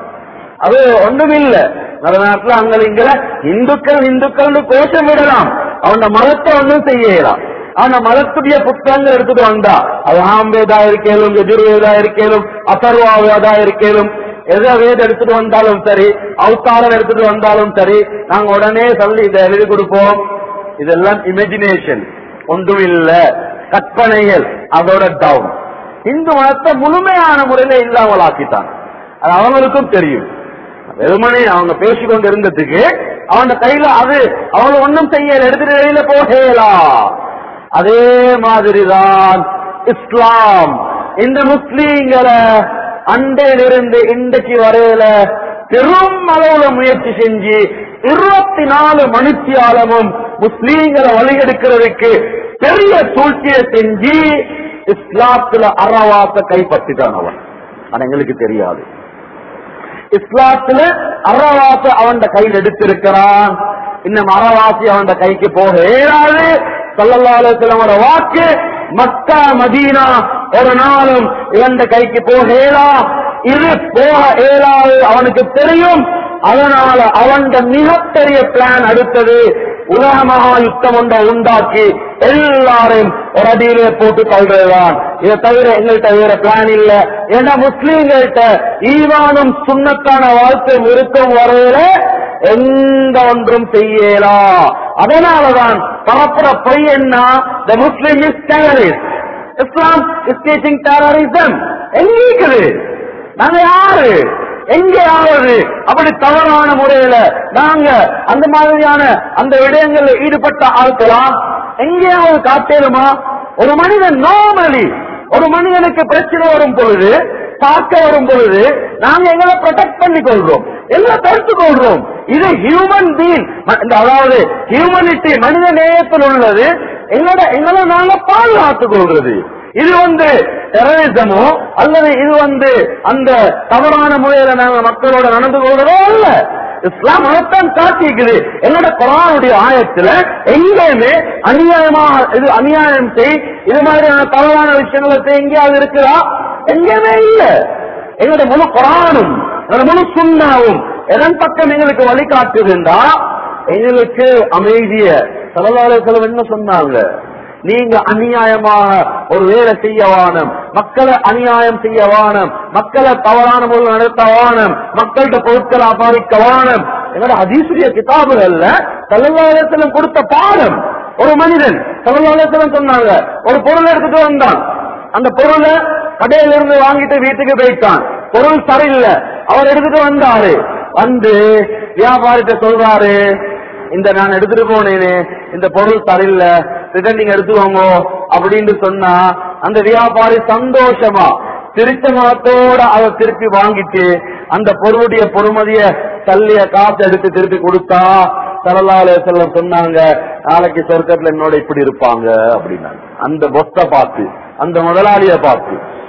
அது ஒன்றும் இல்ல நாட்டுல அங்க இங்க இந்துக்கள் இந்துக்கள் கோஷம் விடலாம் அவன் மதத்தை ஒன்றும் செய்யலாம் ஆனா மதத்துடைய புத்தகங்கள் எடுத்துட்டு வந்தா அது ஆம்பேதா இருக்கேலும் எதிர்வேதா இருக்கேலும் அசர்வாவேதா இருக்கேலும் எதை வேத எடுத்துட்டு வந்தாலும் சரி அவதாரம் எடுத்துட்டு வந்தாலும் சரி நாங்க உடனே சொல்லி இதை எழுதி கொடுப்போம் இதெல்லாம் இமேஜினேஷன் ஒன்றும் இல்ல கற்பனைகள் அதோட டவுன் இந்து மதத்தை முழுமையான முறையில இல்லாமல் ஆக்கிட்டான் அது அவங்களுக்கும் தெரியும் வெறுமனே அவங்க பேசிக்கொண்டு இருந்ததுக்கு அவன் கையில அது அவங்க ஒன்றும் செய்யல எடுத்துட்டு வெளியில போகலாம் அதே மாதிரிதான் இஸ்லாம் இந்த முஸ்லீம்களை அண்டையிலிருந்து இன்றைக்கு வரையில பெரும் அளவுல முயற்சி செஞ்சு இருபத்தி நாலு மணித்தியாலமும் முஸ்லீம்களை வழிகெடுக்கிறதுக்கு பெரிய சூழ்ச்சியை செஞ்சு இஸ்லாத்துல அறவாச கைப்பற்றிட்டான் அவன் ஆனா எங்களுக்கு தெரியாது இஸ்லாத்துல அறவாச அவன் கையில் எடுத்திருக்கிறான் இன்னும் அறவாசி அவன் கைக்கு போக இயலாது சல்லல்லாஹோட வாக்கு மக்கா மதீனா ஒரு நாளும் இவன் கைக்கு போக இயலா இது போக இயலாது அவனுக்கு தெரியும் அதனால அவன் மிகப்பெரிய பிளான் அடுத்தது உலக மகா யுத்தம் ஒன்றை உண்டாக்கி எல்லாரையும் ஒரு அடியிலே போட்டு தள்ளுறதுதான் இதை தவிர எங்கள்கிட்ட வேற பிளான் இல்ல ஏன்னா முஸ்லீம்கள்ட்ட ஈவானும் சுண்ணத்தான வாழ்க்கை இருக்கும் வரையில எந்த ஒன்றும் செய்யலா அதனாலதான் பரப்புற பொய் என்ன the Muslim is terrorist Islam is teaching terrorism எங்க இருக்குது நாங்க யாரு எங்கேயாவது அப்படி தவறான முறையில நாங்க அந்த மாதிரியான அந்த விடயங்கள்ல ஈடுபட்ட ஆட்களாம் எங்கேயாவது காட்டேருமா ஒரு மனிதன் நார்மலி ஒரு மனிதனுக்கு பிரச்சனை வரும் பொழுது தாக்க வரும் பொழுது நாங்க எங்களை ப்ரொடெக்ட் பண்ணி கொள்றோம் எங்களை தடுத்து கொள்றோம் இது ஹியூமன் பீங் அதாவது ஹியூமனிட்டி மனித நேயத்தில் உள்ளது எங்களோட எங்களை நாங்க பாதுகாத்துக் கொள்றது இது வந்து டெரரிசமோ அல்லது இது வந்து அந்த தவறான முறையில நாங்க மக்களோட நடந்து கொள்றதோ அல்ல இஸ்லாம் அதைத்தான் காட்டிக்குது என்னோட குரானுடைய ஆயத்துல எங்கேயுமே அநியாயமாக இது அநியாயம் செய் இது மாதிரியான தவறான விஷயங்களை செய் எங்கேயாவது இருக்குதா எங்கேயுமே இல்ல எங்களோட முழு குரானும் எங்களோட முழு சுண்ணாவும் எதன் பக்கம் எங்களுக்கு வழிகாட்டுதுண்டா எங்களுக்கு அமைதிய செலவாளர்களும் என்ன சொன்னாங்க நீங்க அநியாயமாக ஒரு வேலை செய்ய வானம் மக்களை அநியாயம் செய்ய வானம் மக்களை தவறான முறையில் நடத்த வானம் மக்கள்கிட்ட பொருட்களை அபாரிக்க வானம் என்னோட அதீசுரிய கிதாபுகள்ல செலவாளர்களும் கொடுத்த பாடம் ஒரு மனிதன் செலவாளர்களும் சொன்னாங்க ஒரு பொருள் எடுத்துட்டு வந்தான் அந்த பொருளை கடையில இருந்து வாங்கிட்டு வீட்டுக்கு போயிட்டான் பொருள் சரியில்லை அவர் எடுத்துட்டு வந்தாரு வந்து வியாபாரிட்ட சொல்றாரு இந்த நான் எடுத்துட்டு போனேனே இந்த பொருள் சரியில்லை ரிட்டர்ன் நீங்க எடுத்துக்கோங்க அப்படின்னு சொன்னா அந்த வியாபாரி சந்தோஷமா திருச்ச மரத்தோட அதை திருப்பி வாங்கிட்டு அந்த பொருளுடைய பொறுமதிய தள்ளிய காசு எடுத்து திருப்பி கொடுத்தா சரலால செல்லம் சொன்னாங்க நாளைக்கு சொர்க்கத்துல என்னோட இப்படி இருப்பாங்க அப்படின்னாங்க அந்த பொஸ்த பார்த்து அந்த முதலாளிய பார்த்து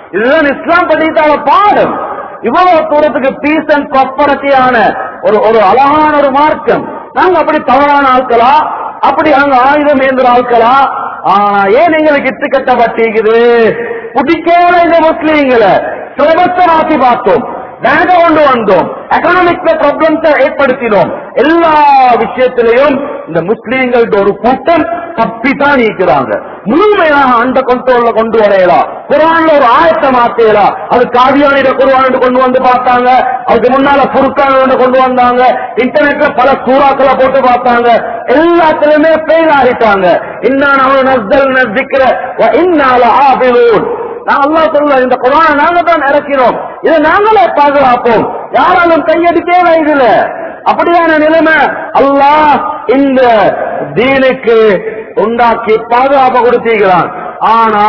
இதுதான் இஸ்லாம் படித்தால பாடம் இவ்வளவு தூரத்துக்கு பீஸ் அண்ட் ப்ராப்பர்ட்டியான ஒரு ஒரு அழகான ஒரு மார்க்கம் நாங்க அப்படி தவறான ஆட்களா அப்படி அங்க ஆயுதம் ஏந்திர ஆட்களா ஆனா ஏன் எங்களுக்கு இட்டு கட்டப்பட்டிருக்குது பிடிக்காத இந்த முஸ்லீம்களை சிலபஸ மாத்தி பார்த்தோம் பேங்க கொண்டு வந்தோம் எக்கனாமிக் ப்ராப்ளம்ஸை ஏற்படுத்தினோம் எல்லா விஷயத்திலையும் இந்த முஸ்லீம்களோட ஒரு கூட்டம் தப்பித்தான் நீக்கிறாங்க முழுமையாக அந்த கண்ட்ரோல்ல கொண்டு வரையலாம் குரான்ல ஒரு ஆயத்தை மாத்தலாம் அது காவியானிட குருவான் கொண்டு வந்து பார்த்தாங்க அதுக்கு முன்னால புருக்கான கொண்டு வந்தாங்க இன்டர்நெட்ல பல சூறாக்களை போட்டு பார்த்தாங்க எல்லாத்துலயுமே ஃபெயில் ஆகிட்டாங்க இன்னான் அவன் நஸ்தல் நஸ்திக்கிற இன்னால ஆபிலூன் நான் அல்லா சொல்ல இந்த குரானை நாங்க தான் இறக்கிறோம் இதை நாங்களே பாதுகாப்போம் யாராலும் கையடிக்கவே இதுல அப்படியான நிலைமை அல்லாஹ் இந்த தீனுக்கு உண்டாக்கி பாதுகாப்பு கொடுத்திருக்கிறான் ஆனா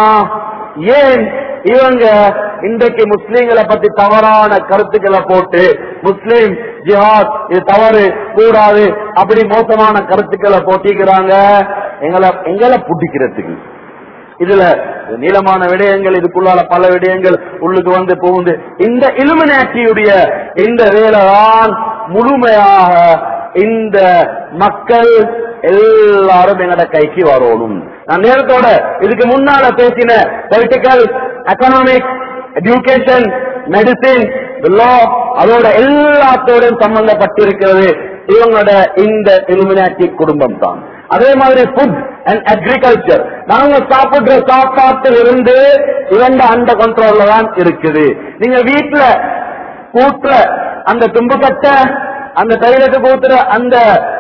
ஏன் இவங்க இன்றைக்கு முஸ்லீம்களை பத்தி தவறான கருத்துக்களை போட்டு முஸ்லீம் ஜிஹாத் இது தவறு கூடாது அப்படி மோசமான கருத்துக்களை போட்டிக்கிறாங்க எங்களை எங்களை புட்டிக்கிறதுக்கு இதுல நீளமான விடயங்கள் இதுக்குள்ளால பல விடயங்கள் உள்ளுக்கு வந்து புகுந்து இந்த இலுமினாட்டியுடைய இந்த வேலைதான் முழுமையாக இந்த மக்கள் எல்லாரும் எங்கட கைக்கு வரணும் நான் நேரத்தோட இதுக்கு முன்னால பேசின political economic education medicine law அதோட எல்லாத்தோடும் சம்பந்தப்பட்டிருக்கிறது இவங்களோட இந்த இலுமினாட்டி குடும்பம் தான் அதே மாதிரி ஃபுட் அண்ட் அக்ரிகல்ச்சர் நாங்க சாப்பிடுற சாப்பாட்டில் இருந்து இவங்க அந்த கண்ட்ரோல்ல தான் இருக்குது நீங்க வீட்டுல கூட்டுற அந்த தும்புக்கட்டை அந்த தைலத்துக்கு ஊத்துற அந்த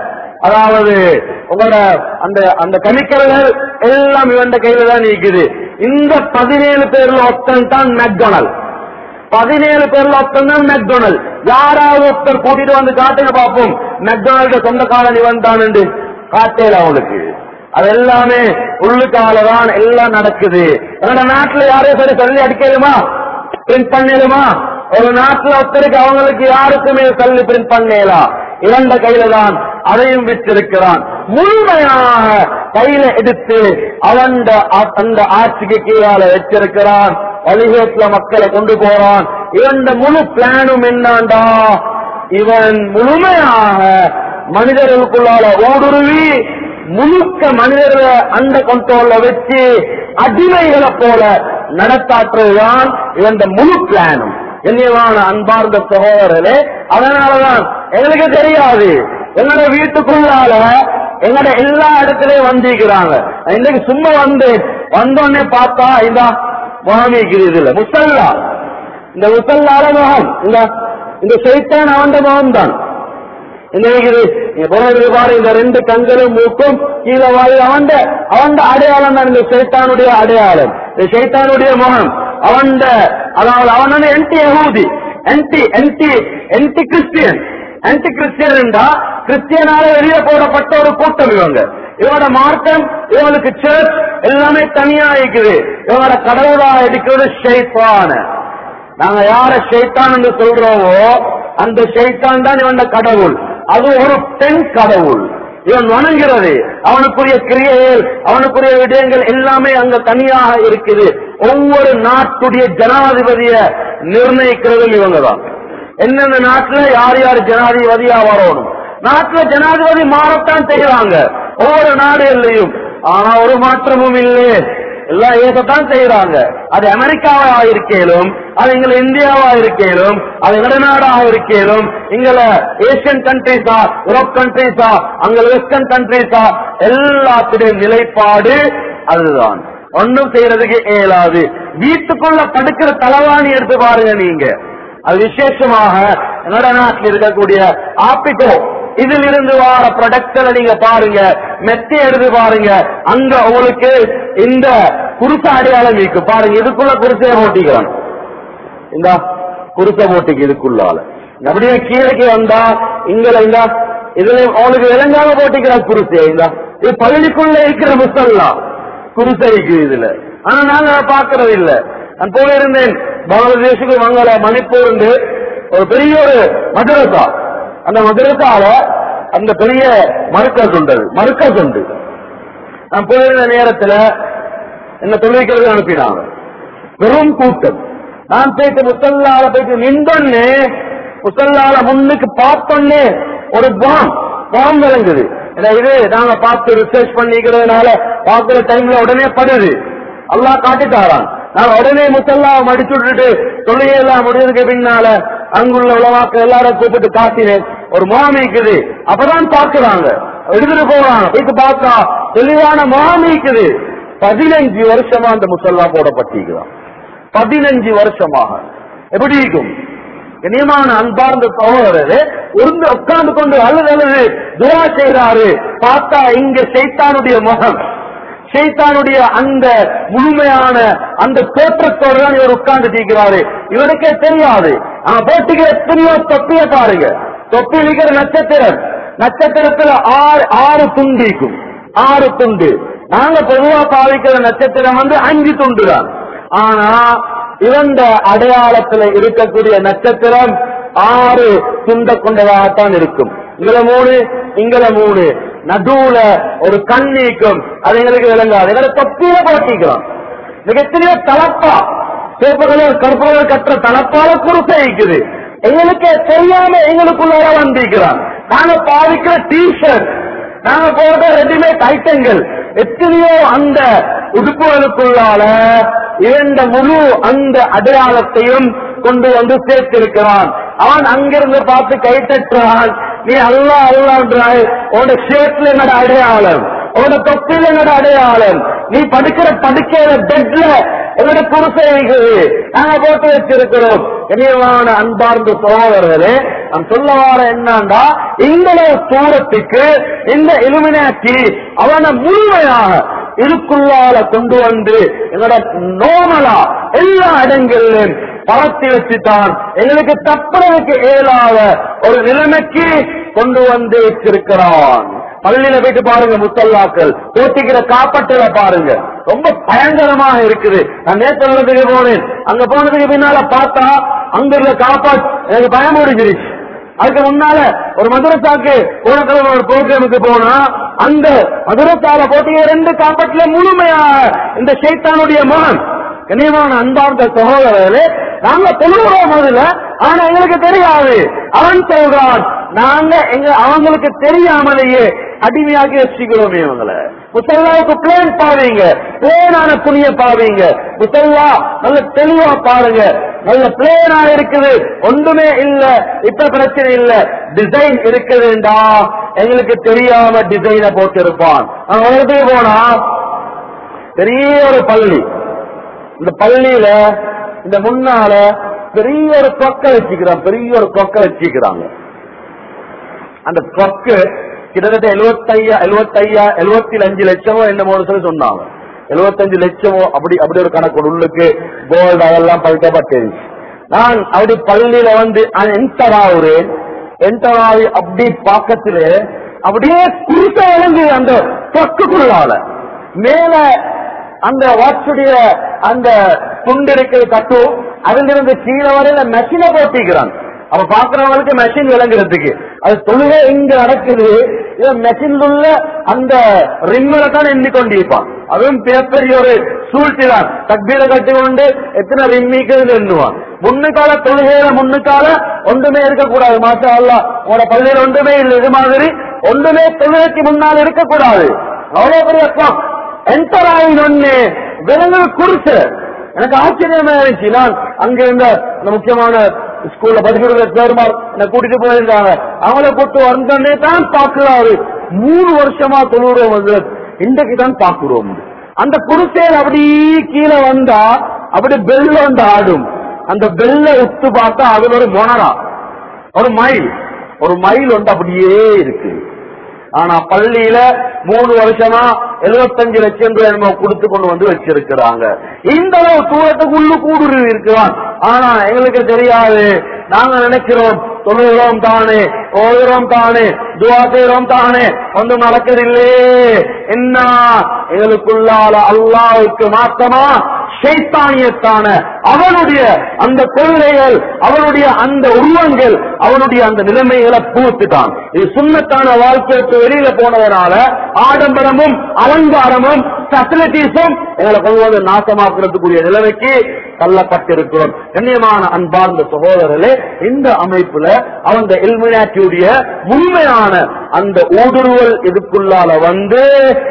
அதாவது உங்களோட அந்த அந்த கெமிக்கல்கள் எல்லாம் இவன் கையில தான் இருக்குது இந்த பதினேழு பேர்ல ஒத்தன் தான் மெக்டொனல் பதினேழு பேர்ல ஒருத்தன் தான் மெக்டொனல் யாராவது ஒருத்தர் கூட்டிட்டு வந்து காட்டுங்க பார்ப்போம் மெக்டொனல்ட சொந்தக்காரன் இவன் தான் என்று காட்டேல அவனுக்கு அது எல்லாமே உள்ளுக்கால தான் எல்லாம் நடக்குது என்னோட நாட்டுல யாரையும் சரி சொல்லி அடிக்கலுமா பிரிண்ட் பண்ணிடுமா ஒரு நாட்டுல ஒருத்தருக்கு அவங்களுக்கு யாருக்குமே சொல்லி பிரிண்ட் பண்ணலாம் இவண்ட கையில தான் அதையும் விற்றிருக்கிறான் முழுமையாக கையில எடுத்து அவன் அந்த ஆட்சிக்கு கீழால வச்சிருக்கிறான் வழிகேட்டுல மக்களை கொண்டு போறான் இவன் முழு பிளானும் என்னண்டா இவன் முழுமையாக மனிதர்களுக்குள்ளால ஊடுருவி முழுக்க மனிதர்களை அந்த கண்ட்ரோல்ல வச்சு அடிமைகளை போல நடத்தாற்றுவதுதான் இவன் முழு பிளானும் என்னையவான அன்பார்ந்த சகோதரர்களே அதனாலதான் எங்களுக்கு தெரியாது எங்களோட வீட்டுக்குள்ளால எங்களோட எல்லா இடத்துலயும் வந்திருக்கிறாங்க நான் இன்னைக்கு சும்மா வந்தேன் வந்தோடனே பார்த்தா இந்த முகம் இருக்குது இதுல முசல்லா இந்த முசல்லால முகம் இந்த இந்த சைத்தான் அவன் முகம் தான் இன்னைக்கு நீங்க போனது பாரு இந்த ரெண்டு கண்களும் மூக்கும் கீழே வாயு அவன் அவன் அடையாளம் தான் இந்த சைத்தானுடைய அடையாளம் இந்த சைத்தானுடைய முகம் அவன் அதாவது அவன் வந்து என்டி யகூதி anti anti anti Christian anti Christian என்றா கிறிஸ்டியனால வெளியே போடப்பட்ட ஒரு கூட்டம் இவங்க இவனோட மார்க்கம் இவங்களுக்கு சர்ச் எல்லாமே தனியா இருக்குது இவனோட கடவுளா இருக்கிறது ஷைத்தான நாங்க யார ஷைத்தான் என்று சொல்றோமோ அந்த ஷைத்தான் தான் இவன் கடவுள் அது ஒரு பெண் கடவுள் இவன் வணங்குறது அவனுக்குரிய கிரியைகள் அவனுக்குரிய விடயங்கள் எல்லாமே அங்க தனியாக இருக்குது ஒவ்வொரு நாட்டுடைய ஜனாதிபதிய நிர்ணயிக்கிறதும் இவங்க தான் எந்தெந்த நாட்டுல யார் யார் ஜனாதிபதியா வரணும் நாட்டுல ஜனாதிபதி மாறத்தான் செய்யறாங்க ஒவ்வொரு நாடுகள்லையும் ஆனா ஒரு மாற்றமும் இல்லையே எல்லாம் ஏசத்தான் செய்யறாங்க அது அமெரிக்காவா இருக்கேலும் அது எங்களை இந்தியாவா இருக்கேலும் அது வடநாடாக இருக்கேலும் எங்களை ஏசியன் கண்ட்ரீஸா யூரோப் கண்ட்ரீஸா அங்க வெஸ்டர்ன் கண்ட்ரீஸா எல்லாத்துடைய நிலைப்பாடு அதுதான் ஒன்றும் செய்யறதுக்கு இயலாது வீட்டுக்குள்ள படுக்கிற தலைவாணி எடுத்து பாருங்க நீங்க அது விசேஷமாக என்னோட நாட்டில் இருக்கக்கூடிய ஆப்பிக்கோ இதில் இருந்து வார ப்ரொடக்ட்களை நீங்க பாருங்க மெத்தி எடுத்து பாருங்க அங்க உங்களுக்கு இந்த குருச அடையாளம் இருக்கு பாருங்க இதுக்குள்ள குருசையை போட்டிக்கிறான் இந்த குருச போட்டிக்கு இதுக்குள்ளால அப்படியே கீழே வந்தா இங்கல இந்த இதுல அவனுக்கு விளங்காம போட்டிக்கிறான் குருசையை இந்த இது பகுதிக்குள்ள இருக்கிற முசல்லா குருசைக்கு இதுல ஆனா நாங்க பாக்குறது இல்ல நான் போயிருந்தேன் பங்களாதேஷுக்கு மங்கள மணிப்பூர் இருந்து ஒரு பெரிய ஒரு மதரசா அந்த மதரசால அந்த பெரிய மறுக்கஸ் உண்டு மறுக்கஸ் உண்டு நான் போயிருந்த நேரத்துல என்ன தொழில்கிறது அனுப்பினாங்க வெறும் கூட்டம் நான் போயிட்டு முசல்லால போயிட்டு நின்றொன்னு முசல்லால முன்னுக்கு பார்த்தோன்னே ஒரு பாம் பாம் விளங்குது ஏன்னா இது நாங்க பார்த்து ரிசர்ச் பண்ணிக்கிறதுனால பார்க்கிற டைம்ல உடனே படுது அல்லாஹ் காட்டிட்டாரான் நான் உடனே முசல்லா மடிச்சு விட்டுட்டு தொழுகையெல்லாம் முடிஞ்சதுக்கு பின்னால அங்குள்ள உலவாக்க எல்லாரும் கூப்பிட்டு காட்டினேன் ஒரு மாமிக்குது அப்பதான் பாக்குறாங்க எடுத்துட்டு போறாங்க போயிட்டு பார்த்தா தெளிவான மாமிக்குது பதினஞ்சு வருஷமா அந்த முசல்லா போடப்பட்டிருக்கிறான் பதினஞ்சு வருஷமாக எப்படி இருக்கும் கண்ணியமான அன்பார்ந்த சகோதரரு உருந்து உட்கார்ந்து கொண்டு அழுது அழுது துவா செய்கிறாரு பார்த்தா இங்க சைத்தானுடைய முகம் சைத்தானுடைய அந்த முழுமையான அந்த தோற்றத்தோடு தான் இவர் உட்கார்ந்து தீக்கிறாரு இவருக்கே தெரியாது அவன் போட்டிக்கு எத்தனையோ தொப்பிய பாருங்க தொப்பி இருக்கிற நட்சத்திரம் நட்சத்திரத்துல ஆறு ஆறு துண்டிக்கும் ஆறு துண்டு நாங்க பொதுவா பாவிக்கிற நட்சத்திரம் வந்து அஞ்சு துண்டு தான் ஆனா இவந்த அடையாளத்துல இருக்கக்கூடிய நட்சத்திரம் ஆறு துண்ட கொண்டதாகத்தான் இருக்கும் இங்கல மூணு இங்கல மூணு நடுவுல ஒரு கண் நீக்கும் அது எங்களுக்கு விளங்காது எங்களை தொப்பியில போட்டிக்கிறோம் இதுக்கு எத்தனையோ தலப்பா சேப்பகளும் கற்பகங்கள் கற்ற தலப்பால குறுசை இருக்குது எங்களுக்கு தெரியாம எங்களுக்குள்ளார வந்திருக்கிறான் நாங்க பாவிக்கிற டிஷர்ட் நாங்க போடுற ரெடிமேட் ஐட்டங்கள் எத்தனையோ அந்த உடுப்புகளுக்குள்ளால இரண்ட முழு அந்த அடையாளத்தையும் கொண்டு வந்து சேர்த்திருக்கிறான் அவன் அங்கிருந்து பார்த்து கை தட்டுறான் நீ அல்லா அல்லான்றாய் உன்னோட ஷேட்ல என்னோட அடையாளம் உன்னோட தொப்பில என்னோட அடையாளம் நீ படுக்கிற படுக்கையில பெட்ல என்னோட குருசை இருக்குது நாங்க போட்டு வச்சிருக்கிறோம் இனியமான அன்பார்ந்த சகோதரர்களே நான் சொல்ல வார என்னண்டா இந்த தூரத்துக்கு இந்த இலுமினாக்கி அவனை முழுமையாக இதுக்குள்ளால கொண்டு வந்து எங்களோட நோமலா எல்லா இடங்களிலும் பழத்தி வச்சுட்டான் எங்களுக்கு தப்புறதுக்கு இயலாத ஒரு நிலைமைக்கு கொண்டு வந்து வச்சிருக்கிறான் பள்ளியில போயிட்டு பாருங்க முத்தல்லாக்கள் போட்டிக்கிற காப்பட்டுல பாருங்க ரொம்ப பயங்கரமாக இருக்குது நான் நேற்று உள்ளதுக்கு போனேன் அங்க போனதுக்கு பின்னால பார்த்தா அங்க இருந்த காப்பாட் எனக்கு பயம் முடிஞ்சிருச்சு அதுக்கு முன்னால ஒரு மதுரசாக்கு போன கிழமை ஒரு ப்ரோக்ராமுக்கு போனா அந்த மதுரசால போட்டிய ரெண்டு காப்பட்ல முழுமையாக இந்த சைத்தானுடைய மகன் கண்ணியமான அன்பார்ந்த சகோதரர்களே நாங்க தொழுகிறோம் முதல்ல ஆனா எங்களுக்கு தெரியாது அவன் சொல்றான் நாங்க எங்க அவங்களுக்கு தெரியாமலேயே அடிமையாக்கி வச்சுக்கிறோமே இவங்களை முசல்லாவுக்கு பிளேன் பாவீங்க பிளேனான துணிய பாவீங்க முசல்லா நல்ல தெளிவா பாருங்க நல்ல பிளேனா இருக்குது ஒன்றுமே இல்ல இப்ப பிரச்சனை இல்ல டிசைன் இருக்குதுண்டா எங்களுக்கு தெரியாம டிசைனை போட்டிருப்பான் அவன் ஒரு போனா பெரிய ஒரு பள்ளி இந்த பள்ளியில இந்த முன்னால பெரிய ஒரு கொக்க வச்சுக்கிறான் பெரிய ஒரு கொக்க வச்சுக்கிறாங்க அந்த கொக்கு கிட்டத்தட்ட எழுபத்தையா எழுபத்தையா எழுபத்தி அஞ்சு லட்சமோ என்னமோ சொல்லி சொன்னாங்க எழுபத்தஞ்சு லட்சமோ அப்படி அப்படி ஒரு கணக்கு உள்ளுக்கு கோல்டு அதெல்லாம் பழுக்கப்பட்டிருச்சு நான் அப்படி பள்ளியில வந்து என்டர் ஆகுறேன் என்டர் ஆகி அப்படி பக்கத்துல அப்படியே குறுக்க இறங்கு அந்த கொக்குக்குள்ளால மேல அந்த வாட்சுடைய அந்த துண்டு இருக்கிற தட்டு அதிலிருந்து கீழே வரையில மெஷினை போட்டிக்கிறான் அப்ப பாக்குறவங்களுக்கு மெஷின் விளங்குறதுக்கு அது தொழுகை இங்க நடக்குது இவன் மெஷின்ல உள்ள அந்த ரிம்மில தான் எண்ணிக்கொண்டிருப்பான் அதுவும் மிகப்பெரிய ஒரு சூழ்ச்சி தான் தக்பீரை கட்டி கொண்டு எத்தனை ரிம்மிக்கு எண்ணுவான் முன்னுக்கால தொழுகையில முன்னுக்கால ஒன்றுமே இருக்கக்கூடாது மாசா அல்லா உங்களோட பள்ளியில் ஒன்றுமே இல்லை இது மாதிரி ஒன்றுமே தொழுகைக்கு முன்னால் இருக்கக்கூடாது அவ்வளவு பெரிய அக்கம் என்டர் ஆகினொன்னு விலங்கு குடிச்சு எனக்கு ஆச்சரியமா இருந்துச்சு நான் அங்க இருந்த அந்த முக்கியமான ஸ்கூல்ல படிக்கிற சேர்மார் என்ன கூட்டிட்டு போயிருந்தாங்க அவங்கள கூட்டு வந்தோடனே தான் பாக்குறாரு மூணு வருஷமா தொழுறோம் வந்து இன்றைக்கு தான் பாக்குறோம் அந்த குடிசையில் அப்படி கீழே வந்தா அப்படி பெல் வந்து ஆடும் அந்த பெல்ல உத்து பார்த்தா அதுல ஒரு மொனரா ஒரு மைல் ஒரு மைல் வந்து அப்படியே இருக்கு ஆனா பள்ளியில மூணு வருஷமா எழுபத்தஞ்சு லட்சம் ரூபாய் நம்ம கொடுத்து கொண்டு வந்து வச்சிருக்கிறாங்க இந்த அளவு தூரத்துக்கு உள்ளு கூடுருவி இருக்கிறான் ஆனா எங்களுக்கு தெரியாது நாங்க நினைக்கிறோம் தொழுகிறோம் தானே ஓதுறோம் தானே துவா செய்யறோம் தானே ஒன்றும் நடக்கதில்லே என்ன எங்களுக்குள்ளால அல்லாவுக்கு மாத்தமா ஷைத்தானியத்தான அவனுடைய அந்த கொள்கைகள் அவனுடைய அந்த உருவங்கள் அவனுடைய அந்த நிலைமைகளை பூத்துட்டான் இது சுண்ணத்தான வாழ்க்கைக்கு வெளியில போனதுனால ஆடம்பரமும் அலங்காரமும் ஃபெசிலிட்டிஸும் எங்களை கொண்டு வந்து நாசமாக்குறதுக்குரிய நிலைமைக்கு தள்ளப்பட்டிருக்கிறோம் கண்ணியமான அன்பார்ந்த சகோதரர்களே இந்த அமைப்புல அவங்க இல்மினாட்டியுடைய முழுமையான அந்த ஊடுருவல் இதுக்குள்ளால வந்து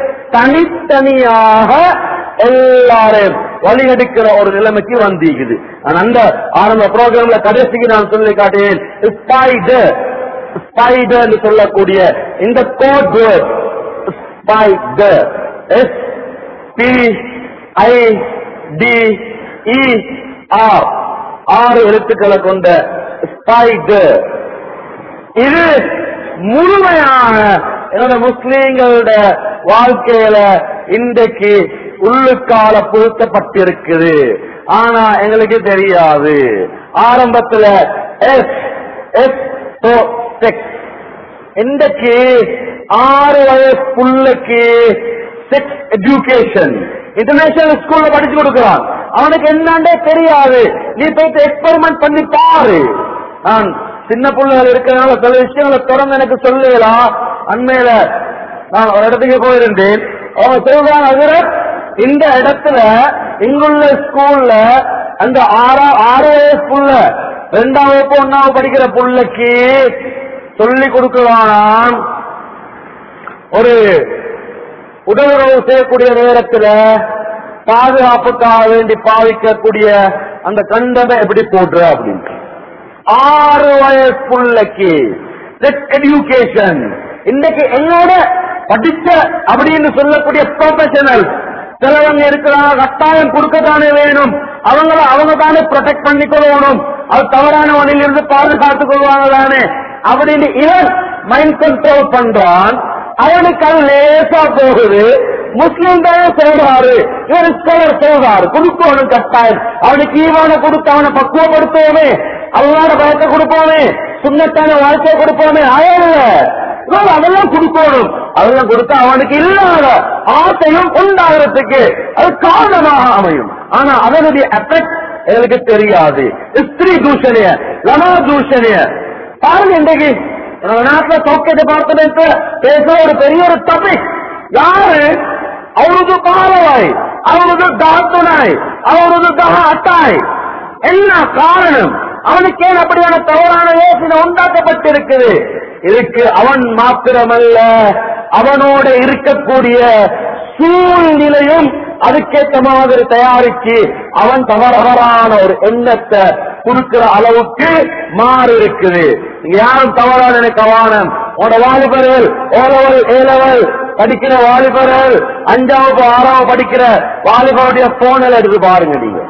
தனித்தனியாக எல்லாரையும் வழியெடுக்கிற ஒரு நிலைமைக்கு வந்திருக்குது நான் அந்த ஆரம்ப ப்ரோக்ராம்ல கடைசிக்கு நான் சொல்லி காட்டேன் ஸ்பைடர் ஸ்பைடர் சொல்லக்கூடிய இந்த code word spider S P I D E R ஆறு எழுத்துக்களை கொண்ட ஸ்பைடர் இது முழுமையான என்னோட முஸ்லீம்களோட வாழ்க்கையில இன்றைக்கு உள்ளுக்கால புகுத்தப்பட்டிருக்குது ஆனா எங்களுக்கு தெரியாது ஆரம்பத்துல எஸ் எஸ் செக்ஸ் இன்றைக்கு ஆறு வயசு புள்ளைக்கு செக்ஸ் எஜுகேஷன் இன்டர்நேஷனல் ஸ்கூல்ல படிச்சு கொடுக்கிறான் அவனுக்கு என்னண்டே தெரியாது நீ போயிட்டு எக்ஸ்பெரிமெண்ட் பண்ணி பாரு நான் சின்ன பிள்ளைகள் இருக்கிறதுனால சில விஷயங்களை தொடர்ந்து எனக்கு சொல்லலாம் அண்மையில நான் ஒரு இடத்துக்கு போயிருந்தேன் அவங்க சொல்றாங்க அதில் இந்த இடத்துல இங்குள்ள ஸ்கூல்ல அந்த ஆறா ஆறு வயசு புள்ள ரெண்டாம் வகுப்பு ஒன்னாவது படிக்கிற புள்ளைக்கு சொல்லி கொடுக்கலாம் ஒரு உடலுறவு செய்யக்கூடிய நேரத்துல பாதுகாப்புக்காக வேண்டி பாவிக்கக்கூடிய அந்த கண்டனை எப்படி போடுற அப்படின்னு ஆறு வயசு புள்ளைக்கு எஜுகேஷன் இன்னைக்கு என்னோட படிச்ச அப்படின்னு சொல்லக்கூடிய ப்ரொஃபஷனல் சிலவங்க இருக்கிறாங்க கட்டாயம் கொடுக்கத்தானே வேணும் அவங்கள அவங்க தானே ப்ரொடெக்ட் பண்ணிக்கொள்ளணும் அது தவறான வழியில இருந்து பாதுகாத்துக் கொள்வாங்க தானே அப்படின்னு இவன் மைண்ட் கண்ட்ரோல் பண்றான் அவனுக்கு அது லேசா போகுது முஸ்லீம் தானே சொல்றாரு இவன் ஸ்காலர் சொல்றாரு கொடுக்கணும் கட்டாயம் அவனுக்கு ஈவான கொடுத்து அவனை பக்குவப்படுத்துவோமே அவனோட பயத்தை கொடுப்போமே சுண்ணத்தான வாழ்க்கையை கொடுப்போமே அயல்ல இவன் அதெல்லாம் கொடுக்கணும் அதெல்லாம் கொடுத்தா அவனுக்கு இல்லாத ஆசையும் உண்டாகிறதுக்கு அது காரணமாக அமையும் ஆனா அதனுடைய எஃபெக்ட் எங்களுக்கு தெரியாது ஸ்திரீ தூஷணிய லமா தூஷணிய பாருங்க இன்றைக்கு நம்ம நாட்டுல சௌக்கிய டிபார்ட்மெண்ட் பேசுற ஒரு பெரிய ஒரு டாபிக் யாரு அவரது பாலவாய் அவரது தாத்துனாய் அவரது தக அட்டாய் என்ன காரணம் அவனுக்கு ஏன் அப்படியான தவறான யோசனை உண்டாக்கப்பட்டிருக்குது இதுக்கு அவன் மாத்திரமல்ல அவனோட இருக்கக்கூடிய சூழ்நிலையும் அதுக்கேற்ற மாதிரி தயாரிச்சு அவன் தவறான ஒரு எண்ணத்தை கொடுக்கிற அளவுக்கு மாறி இருக்குது இங்க யாரும் தவறா நினைக்க வானம் உன்னோட வாலிபர்கள் ஓலவல் ஏலவல் படிக்கிற வாலிபர்கள் அஞ்சாவது ஆறாவது படிக்கிற வாலிபருடைய போனில் எடுத்து பாருங்க நீங்க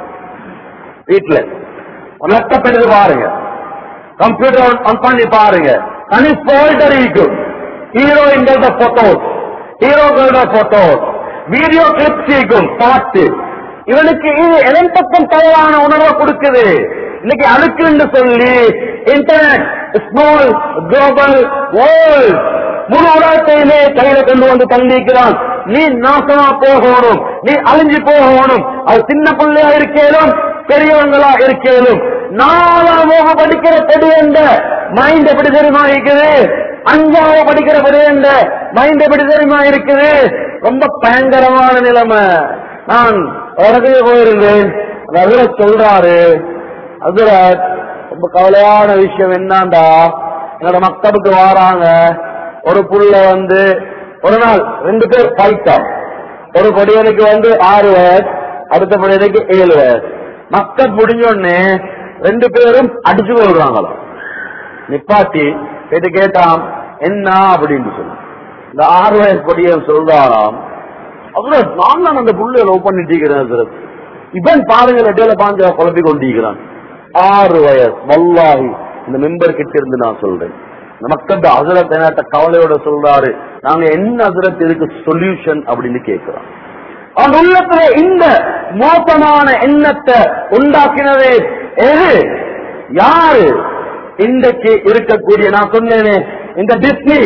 வீட்டுல லேப்டாப் எடுத்து பாருங்க கம்ப்யூட்டர் ஆன் பண்ணி பாருங்க தனி ஃபோல்டர் இருக்கும் ஹீரோயின்களோட போட்டோஸ் ஹீரோக்களோட போட்டோஸ் வீடியோ கிளிப்ஸ் இருக்கும் பாட்டு இவனுக்கு இது எதன் பக்கம் தவறான உணர்வை கொடுக்குது இன்னைக்கு அழுக்குன்னு சொல்லி இன்டர்நெட் ஸ்மால் குளோபல் வேர்ல்ட் முழு உலகத்தையுமே கையில கொண்டு வந்து தந்திக்கிறான் நீ நாசமா போகணும் நீ அழிஞ்சு போகணும் அது சின்ன பிள்ளையா இருக்கேனும் பெரியவங்களா இருக்கேனும் நாலாம் வகுப்பு படிக்கிற பெரியண்ட மைண்ட் எப்படி தெரியுமா இருக்குது அஞ்சாவது படிக்கிற பெரியண்ட மைண்ட் எப்படி தெரியுமா இருக்குது ரொம்ப பயங்கரமான நிலைமை நான் உடனே போயிருந்தேன் அந்த அதுல சொல்றாரு அதுல ரொம்ப கவலையான விஷயம் என்னண்டா என்னோட மக்தபுக்கு வாராங்க ஒரு புள்ள வந்து ஒரு நாள் ரெண்டு பேர் ஃபைட்டா ஒரு படியனுக்கு வந்து ஆறு வயசு அடுத்த படியனுக்கு ஏழு வயசு மக்கள் முடிஞ்சோடனே ரெண்டு பேரும் அடிச்சு கொள்றாங்களாம் நிப்பாட்டி கேட்டு கேட்டான் என்ன அப்படின்னு சொல்லி இந்த ஆறு வயசு படியன் சொல்றாராம் அப்புறம் நான் தான் அந்த புள்ளைய லவ் பண்ணிட்டு இருக்கிறேன் ஹசரத். இவன் பாருங்க ரெட்டையில பாஞ்ச குழப்பி கொண்டிருக்கிறான் ஆறு வயசு வல்லாஹி இந்த மெம்பர் கிட்ட இருந்து நான் சொல்றேன் இந்த மக்கள் ஹசரத் என்கிட்ட கவலையோட சொல்றாரு நாங்க என்ன ஹசரத் இதுக்கு சொல்யூஷன் அப்படின்னு கேட்கிறோம் அவன் உள்ளத்துல இந்த மோசமான எண்ணத்தை உண்டாக்கினது எது யாரு இன்றைக்கு இருக்கக்கூடிய நான் சொன்னேனே இந்த டிஸ்னி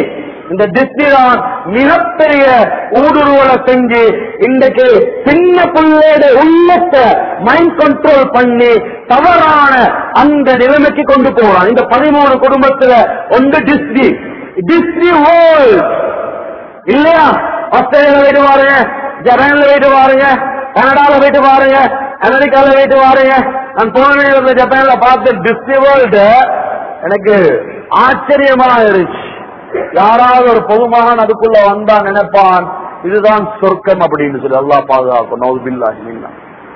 இந்த டிஸ்னி தான் மிகப்பெரிய ஊடுருவலை செஞ்சு இன்றைக்கு சின்ன பிள்ளையோட உள்ளத்தை மைண்ட் கண்ட்ரோல் பண்ணி தவறான அந்த நிலைமைக்கு கொண்டு போறான் இந்த பதிமூணு குடும்பத்துல ஒன்று டிஸ்னி டிஸ்னி வேர்ல்ட் இல்லையா ஆஸ்திரேலியால போயிட்டு பாருங்க ஜப்பான்ல போயிட்டு பாருங்க கனடால போயிட்டு பாருங்க அமெரிக்கால போயிட்டு பாருங்க நான் போன ஜப்பான்ல பார்த்த டிஸ்னி வேர்ல்டு எனக்கு ஆச்சரியமா இருந்துச்சு யாராவது ஒரு பொதுமகன் அதுக்குள்ள வந்தா நினைப்பான் இதுதான் சொர்க்கம் அப்படின்னு சொல்லி அல்லாஹ் பாதுகாக்கும் நவுபில்லாஹி மின்னா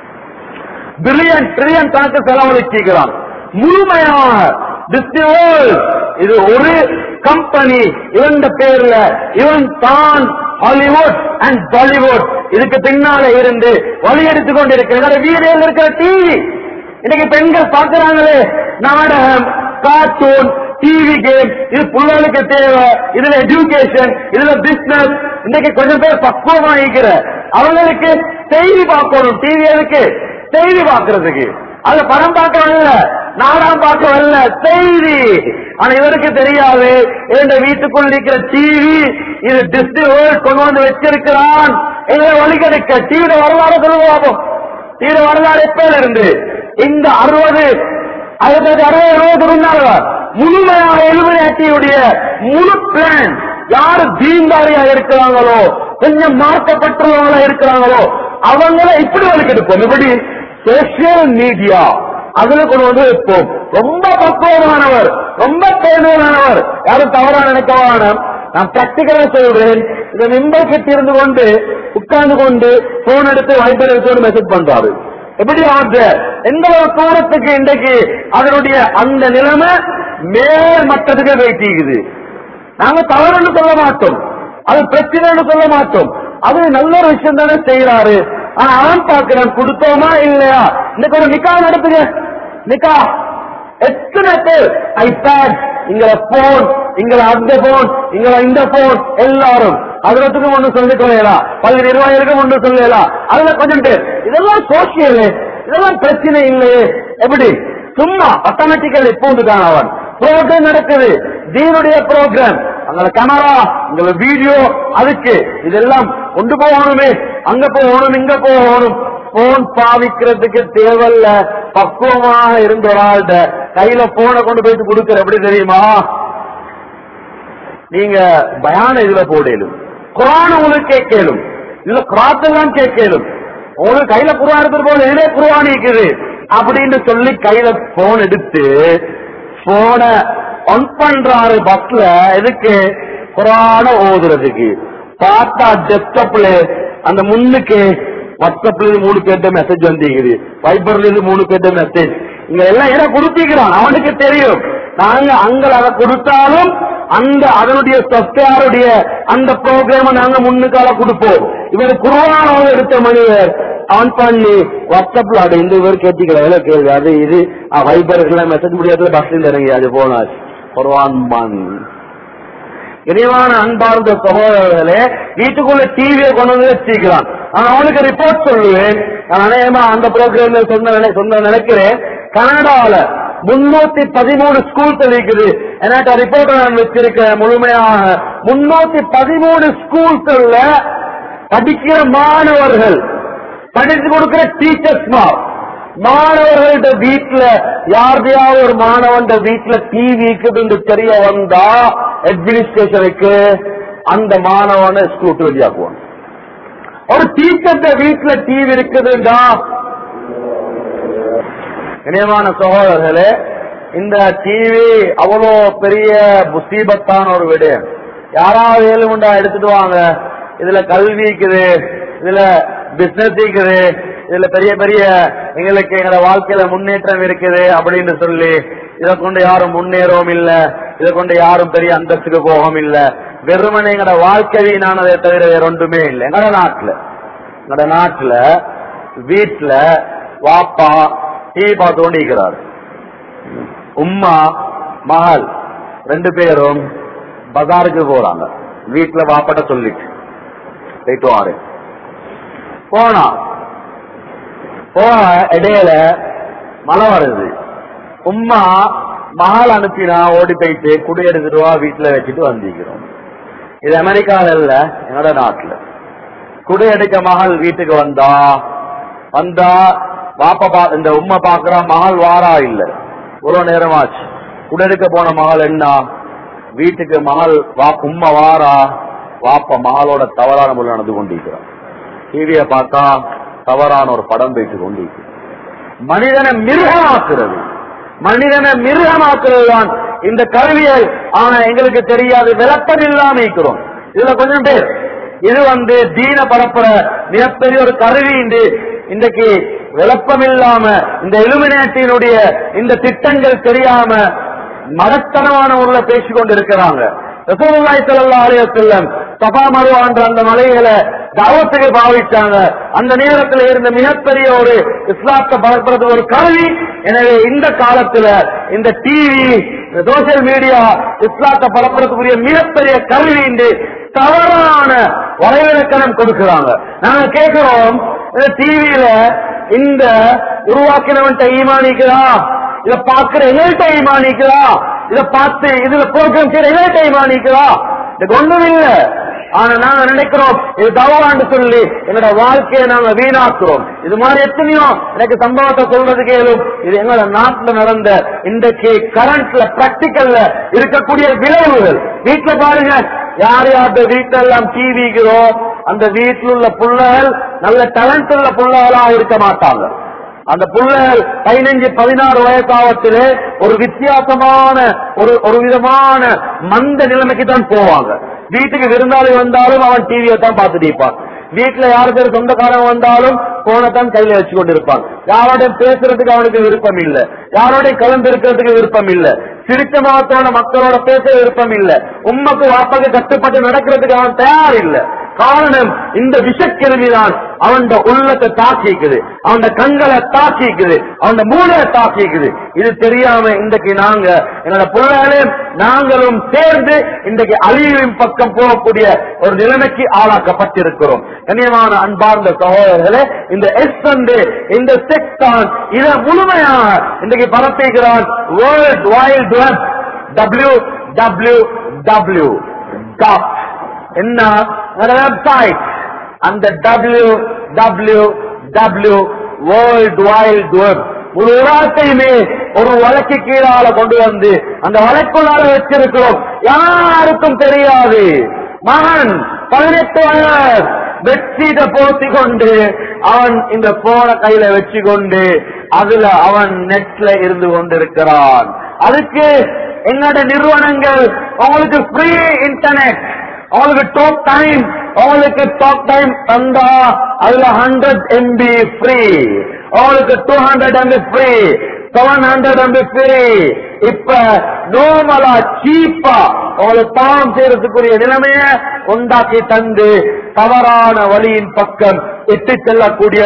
பில்லியன் ட்ரில்லியன் கணக்கு செலவழிக்கிறான் முழுமையாக டிஸ்னி வேர்ல்ட் இது ஒரு கம்பெனி இவன் பேர்ல இவன் தான் ஹாலிவுட் அண்ட் பாலிவுட் இதுக்கு பின்னால இருந்து வழி எடுத்துக் கொண்டிருக்கிற வீடியோல இருக்கிற டிவி இன்னைக்கு பெண்கள் பார்க்கிறாங்களே நாடகம் கார்ட்டூன் டிவி கேம் இது பிள்ளைகளுக்கு தேவை இதுல எஜுகேஷன் இதுல பிசினஸ் இன்னைக்கு கொஞ்சம் பேர் பக்குவமா இருக்கிற அவங்களுக்கு செய்தி பார்க்கணும் டிவி எதுக்கு செய்தி பார்க்கறதுக்கு அது படம் பார்க்க வரல நாடகம் பார்க்க வரல செய்தி ஆனா இவருக்கு தெரியாது இந்த வீட்டுக்குள் இருக்கிற டிவி இது டிஸ்னி வேர்ல்ட் கொண்டு வந்து வச்சிருக்கிறான் இதை வழிகெடுக்க டிவியில வரலாறு சொல்லுவோம் டிவியில வரலாறு எப்பல இருந்து இந்த அறுபது அதுக்கு அறுபது இருபது முன்னால முழுமையாக எலுமினாட்டியுடைய முழு பிளான் யாரு தீண்டாரியா இருக்கிறாங்களோ கொஞ்சம் மாற்றப்பட்டுள்ளவங்களா இருக்கிறாங்களோ அவங்கள இப்படி வலிக்கெடுப்போம் இப்படி சோசியல் மீடியா அதுல கொண்டு வந்து வைப்போம் ரொம்ப பக்குவமானவர் ரொம்ப பேணுவனானவர் யாரும் தவறா நினைக்க வேணாம் நான் பிராக்டிகலா சொல்றேன் இந்த மிம்பர் கட்டி இருந்து கொண்டு உட்கார்ந்து கொண்டு போன் எடுத்து வைபர் எடுத்து மெசேஜ் பண்றாரு எப்படி ஆகுது எந்த ஒரு தூரத்துக்கு இன்றைக்கு அதனுடைய அந்த நிலைமை மேல் மட்டத்துக்கு வைத்திக்குது நாங்க தவறுன்னு சொல்ல மாட்டோம் அது பிரச்சனைன்னு சொல்ல மாட்டோம் அது நல்ல ஒரு விஷயம் தானே செய்யறாரு ஆனா அவன் பார்க்கிறான் கொடுத்தோமா இல்லையா இன்னைக்கு ஒரு நிக்கா நடத்துங்க நிக்கா எத்தனை பேர் ஐபேட் இங்கள போன் இங்கள அந்த போன் இங்கள இந்த போன் எல்லாரும் அதுலத்துக்கும் ஒண்ணு சொல்லிக் கொள்ளலாம் பல நிர்வாகிகளுக்கும் ஒண்ணு சொல்லலாம் அதுல கொஞ்சம் பேர் இதெல்லாம் சோசியல் இதெல்லாம் பிரச்சனை இல்லையே எப்படி சும்மா ஆட்டோமேட்டிக்கல் எப்போது அவன் ப்ரோக்ராம் நடக்குது தீனுடைய ப்ரோக்ராம் அங்க கேமரா உங்கள வீடியோ அதுக்கு இதெல்லாம் கொண்டு போகணுமே அங்க போகணும் இங்க போகணும் போன் பாவிக்கிறதுக்கு தேவையில்ல பக்குவமாக இருந்த ஒரு ஆள்கிட்ட கையில போனை கொண்டு போயிட்டு கொடுக்கிற எப்படி தெரியுமா நீங்க பயான இதுல போடலும் குரான் உங்களுக்கு கேட்கலும் இதுல குராத்தெல்லாம் கேட்கலும் உங்களுக்கு கையில குரான் எடுத்துட்டு போல இதே குரான் இருக்குது அப்படின்னு சொல்லி கையில போன் எடுத்து போன ஆன் பண்றாரு பஸ்ல எதுக்கு குரான ஓதுறதுக்கு பார்த்தா டெஸ்க்டாப்ல அந்த முன்னுக்கு வாட்ஸ்அப்ல இருந்து மூணு பேர்ட்ட மெசேஜ் வந்திருக்குது வைபர்ல இருந்து மூணு பேர்ட்ட மெசேஜ் இங்க எல்லாம் என்ன கொடுத்திக்கிறான் அவனுக்கு தெரியும் நாங்க அங்க அதை கொடுத்தாலும் அந்த அதனுடைய சாஃப்ட்வேருடைய அந்த ப்ரோக்ராம நாங்க முன்னுக்கால கொடுப்போம் இவர் குருவான எடுத்த மனிதர் ஆன் பண்ணி வாட்ஸ்அப்ல அது இந்த இவர் கேட்டிக்கிற வேலை கேள்வி அது இது வைபர்கள் மெசேஜ் முடியாத பஸ்ல இறங்கி அது போனாச்சு குர்வான் பான் இறைவான அன்பார்ந்த சகோதரர்களே வீட்டுக்குள்ள டிவியை கொண்டு வந்து வச்சிருக்கிறான் நான் அவனுக்கு ரிப்போர்ட் சொல்லுவேன் நான் அநேகமா அந்த ப்ரோக்ராம்ல சொன்ன நினை- சொன்ன நினைக்கிறேன் கனடால முன்னூத்தி பதிமூணு ஸ்கூல் இருக்குது எனக்கு ரிப்போர்ட் நான் வச்சிருக்கேன் முழுமையாக முன்னூத்தி பதிமூணு ஸ்கூல்கள்ல படிக்கிற மாணவர்கள் படித்து கொடுக்கிற டீச்சர்ஸ்மா மாணவர்கள்ட்ட வீட்டுல யாருடையாவது ஒரு மாணவன் வீட்டுல டிவி இருக்குதுன்னு தெரிய வந்தா அட்மினிஸ்ட்ரேஷனுக்கு அந்த மாணவனை ஸ்கூல் வெளியாக்குவான் ஒரு டீச்சர்ட்ட வீட்டுல டிவி இருக்குதுண்டா இணையமான சகோதரர்களே இந்த டிவி அவ்வளோ பெரிய முசீபத்தான ஒரு வீடு யாராவது ஏழுமுண்டா எடுத்துட்டு வாங்க இதுல கல்வி இருக்குது இதுல பிசினஸ் இருக்குது இதுல பெரிய பெரிய எங்களுக்கு எங்களோட வாழ்க்கையில முன்னேற்றம் இருக்குது அப்படின்னு சொல்லி இதை கொண்டு யாரும் முன்னேறவும் இல்ல இதை கொண்டு யாரும் பெரிய அந்தஸ்துக்கு போகவும் இல்ல வெறுமனே எங்களோட வாழ்க்கை வீணானதை தவிர வேற ஒன்றுமே இல்லை எங்களோட நாட்டுல எங்களோட நாட்டுல வீட்டுல வாப்பா டிவி பார்த்து கொண்டு இருக்கிறார் உம்மா மகள் ரெண்டு பேரும் பஜாருக்கு போறாங்க வீட்டுல வாப்பாட்ட சொல்லிட்டு போயிட்டு வாரு போனா போன இடையில மழை வருது உம்மா மகள் அனுப்பினா ஓடி போயிட்டு குடி எடுத்துட்டு வா வீட்டுல வச்சுட்டு வந்திருக்கிறோம் இது அமெரிக்கால இல்ல என்னோட நாட்டுல குடியடிக்க மகள் வீட்டுக்கு வந்தா வந்தா பாப்பா பா இந்த உம்மை பாக்குறா மகள் வாரா இல்ல ஒரு நேரமாச்சு குடியடிக்க போன மகள் என்ன வீட்டுக்கு மகள் வா உம்மை வாரா வாப்பா மகளோட தவறான முறை நடந்து கொண்டிருக்கிறான் டிவிய பார்த்தா தவறான ஒரு படம் பேசி கொண்டிருக்கிறான் மனிதனை மிருகமாக்குறது மனிதனை மிருகமாக்குறது தான் இந்த கருவியை ஆனா எங்களுக்கு தெரியாது விளக்கம் இல்லாம இருக்கிறோம் இதுல கொஞ்சம் பேர் இது வந்து தீன பரப்புற மிகப்பெரிய ஒரு கருவி இன்று இன்றைக்கு விளக்கம் இல்லாம இந்த இலுமினேட்டினுடைய இந்த திட்டங்கள் தெரியாம மடத்தனமான முறையில பேசிக் கொண்டிருக்கிறாங்க ரசூலுல்லாஹி ஸல்லல்லாஹு அலைஹி வஸல்லம் சஃபா மருவா என்ற அந்த மலைகளை தாவத்துக்கு பாவிச்சாங்க அந்த நேரத்தில் இருந்த மிகப்பெரிய ஒரு இஸ்லாத்தை பரப்புறது ஒரு கருவி எனவே இந்த காலத்துல இந்த டிவி சோசியல் மீடியா இஸ்லாத்தை பரப்புறதுக்குரிய மிகப்பெரிய கருவி என்று தவறான வரைவிலக்கணம் கொடுக்கிறாங்க நாங்க கேட்கிறோம் டிவியில இந்த உருவாக்கினவன்ட்ட ஈமானிக்கிறா இத பாக்குற எங்கள்கிட்ட ஈமானிக்கிறா இத பார்த்து இதுல ப்ரோக்ராம் செய்யற எங்கள்கிட்ட ஈமானிக்கிறா இதுக்கு ஒண்ணும் இல்ல ஆனா நாங்க நினைக்கிறோம் இது தவான்னு சொல்லி எங்களோட வாழ்க்கையை நாங்க வீணாக்குறோம் இது மாதிரி எத்தனையோ எனக்கு சம்பவத்தை சொல்றது கேளும் இது எங்களோட நாட்டுல நடந்த இன்றைக்கு கரண்ட்ல பிராக்டிக்கல்ல இருக்கக்கூடிய விளைவுகள் வீட்டுல பாருங்க யார் யார்கிட்ட வீட்டுல எல்லாம் டிவிக்கிறோ அந்த வீட்டில் உள்ள பிள்ளைகள் நல்ல டேலண்ட் உள்ள பிள்ளைகளா இருக்க மாட்டாங்க அந்த பிள்ளைகள் பதினஞ்சு பதினாறு வயசாவத்திலே ஒரு வித்தியாசமான ஒரு ஒரு விதமான மந்த நிலைமைக்கு தான் போவாங்க வீட்டுக்கு விருந்தாளி வந்தாலும் அவன் டிவியை தான் பார்த்துட்டு இருப்பான் வீட்டுல யாரு பேர் சொந்தக்காரன் வந்தாலும் போனை தான் கையில வச்சு கொண்டிருப்பான் யாரோடையும் பேசுறதுக்கு அவனுக்கு விருப்பம் இல்ல யாரோடையும் கலந்து இருக்கிறதுக்கு விருப்பம் இல்ல சிரிச்ச முகத்தோட மக்களோட பேச விருப்பம் இல்ல உண்மைக்கு வாப்பாக்கு கட்டுப்பட்டு நடக்கிறதுக்கு அவன் தயார் இல்ல காரணம் இந்த விஷக்கிருமிதான் அவன் உள்ளத்தை தாக்கிக்குது அவன் கண்களை தாக்கிக்குது அவன் மூளையை தாக்கிக்குது இது தெரியாம இன்றைக்கு நாங்க என்னோட பிள்ளைகளே நாங்களும் சேர்ந்து இன்றைக்கு அழிவின் பக்கம் போகக்கூடிய ஒரு நிலைமைக்கு ஆளாக்கப்பட்டிருக்கிறோம் கண்ணியமான அன்பார்ந்த சகோதரர்களே இந்த எஸ் வந்து இந்த செக் தான் இதை முழுமையாக இன்றைக்கு பரப்பிக்கிறான் world wide web W W W dot என்ன வெப்சைட் அந்த W W W world wide web ஒரு உலகத்தையுமே ஒரு வழக்கு கீழால கொண்டு வந்து அந்த வழக்குள்ளால வச்சிருக்கிறோம் யாருக்கும் தெரியாது மகன் பதினெட்டு வயது பெட்ஷீட்டை போர்த்தி கொண்டு அவன் இந்த போன கையில வச்சு கொண்டு அதுல அவன் நெட்ல இருந்து கொண்டிருக்கிறான் அதுக்கு எங்களோட நிறுவனங்கள் அவங்களுக்கு ஃப்ரீ இன்டர்நெட் அவங்களுக்கு டாக் டைம் அவங்களுக்கு டாக் டைம் தந்தா அதுல ஹண்ட்ரட் எம்பி ஃப்ரீ அவங்களுக்கு two hundred MB free seven hundred MB free இப்ப நோமலா சீப்பா அவங்களுக்கு பாவம் செய்யறதுக்குரிய நிலைமைய உண்டாக்கி தந்து தவறான வழியின் பக்கம் எட்டு செல்லக்கூடிய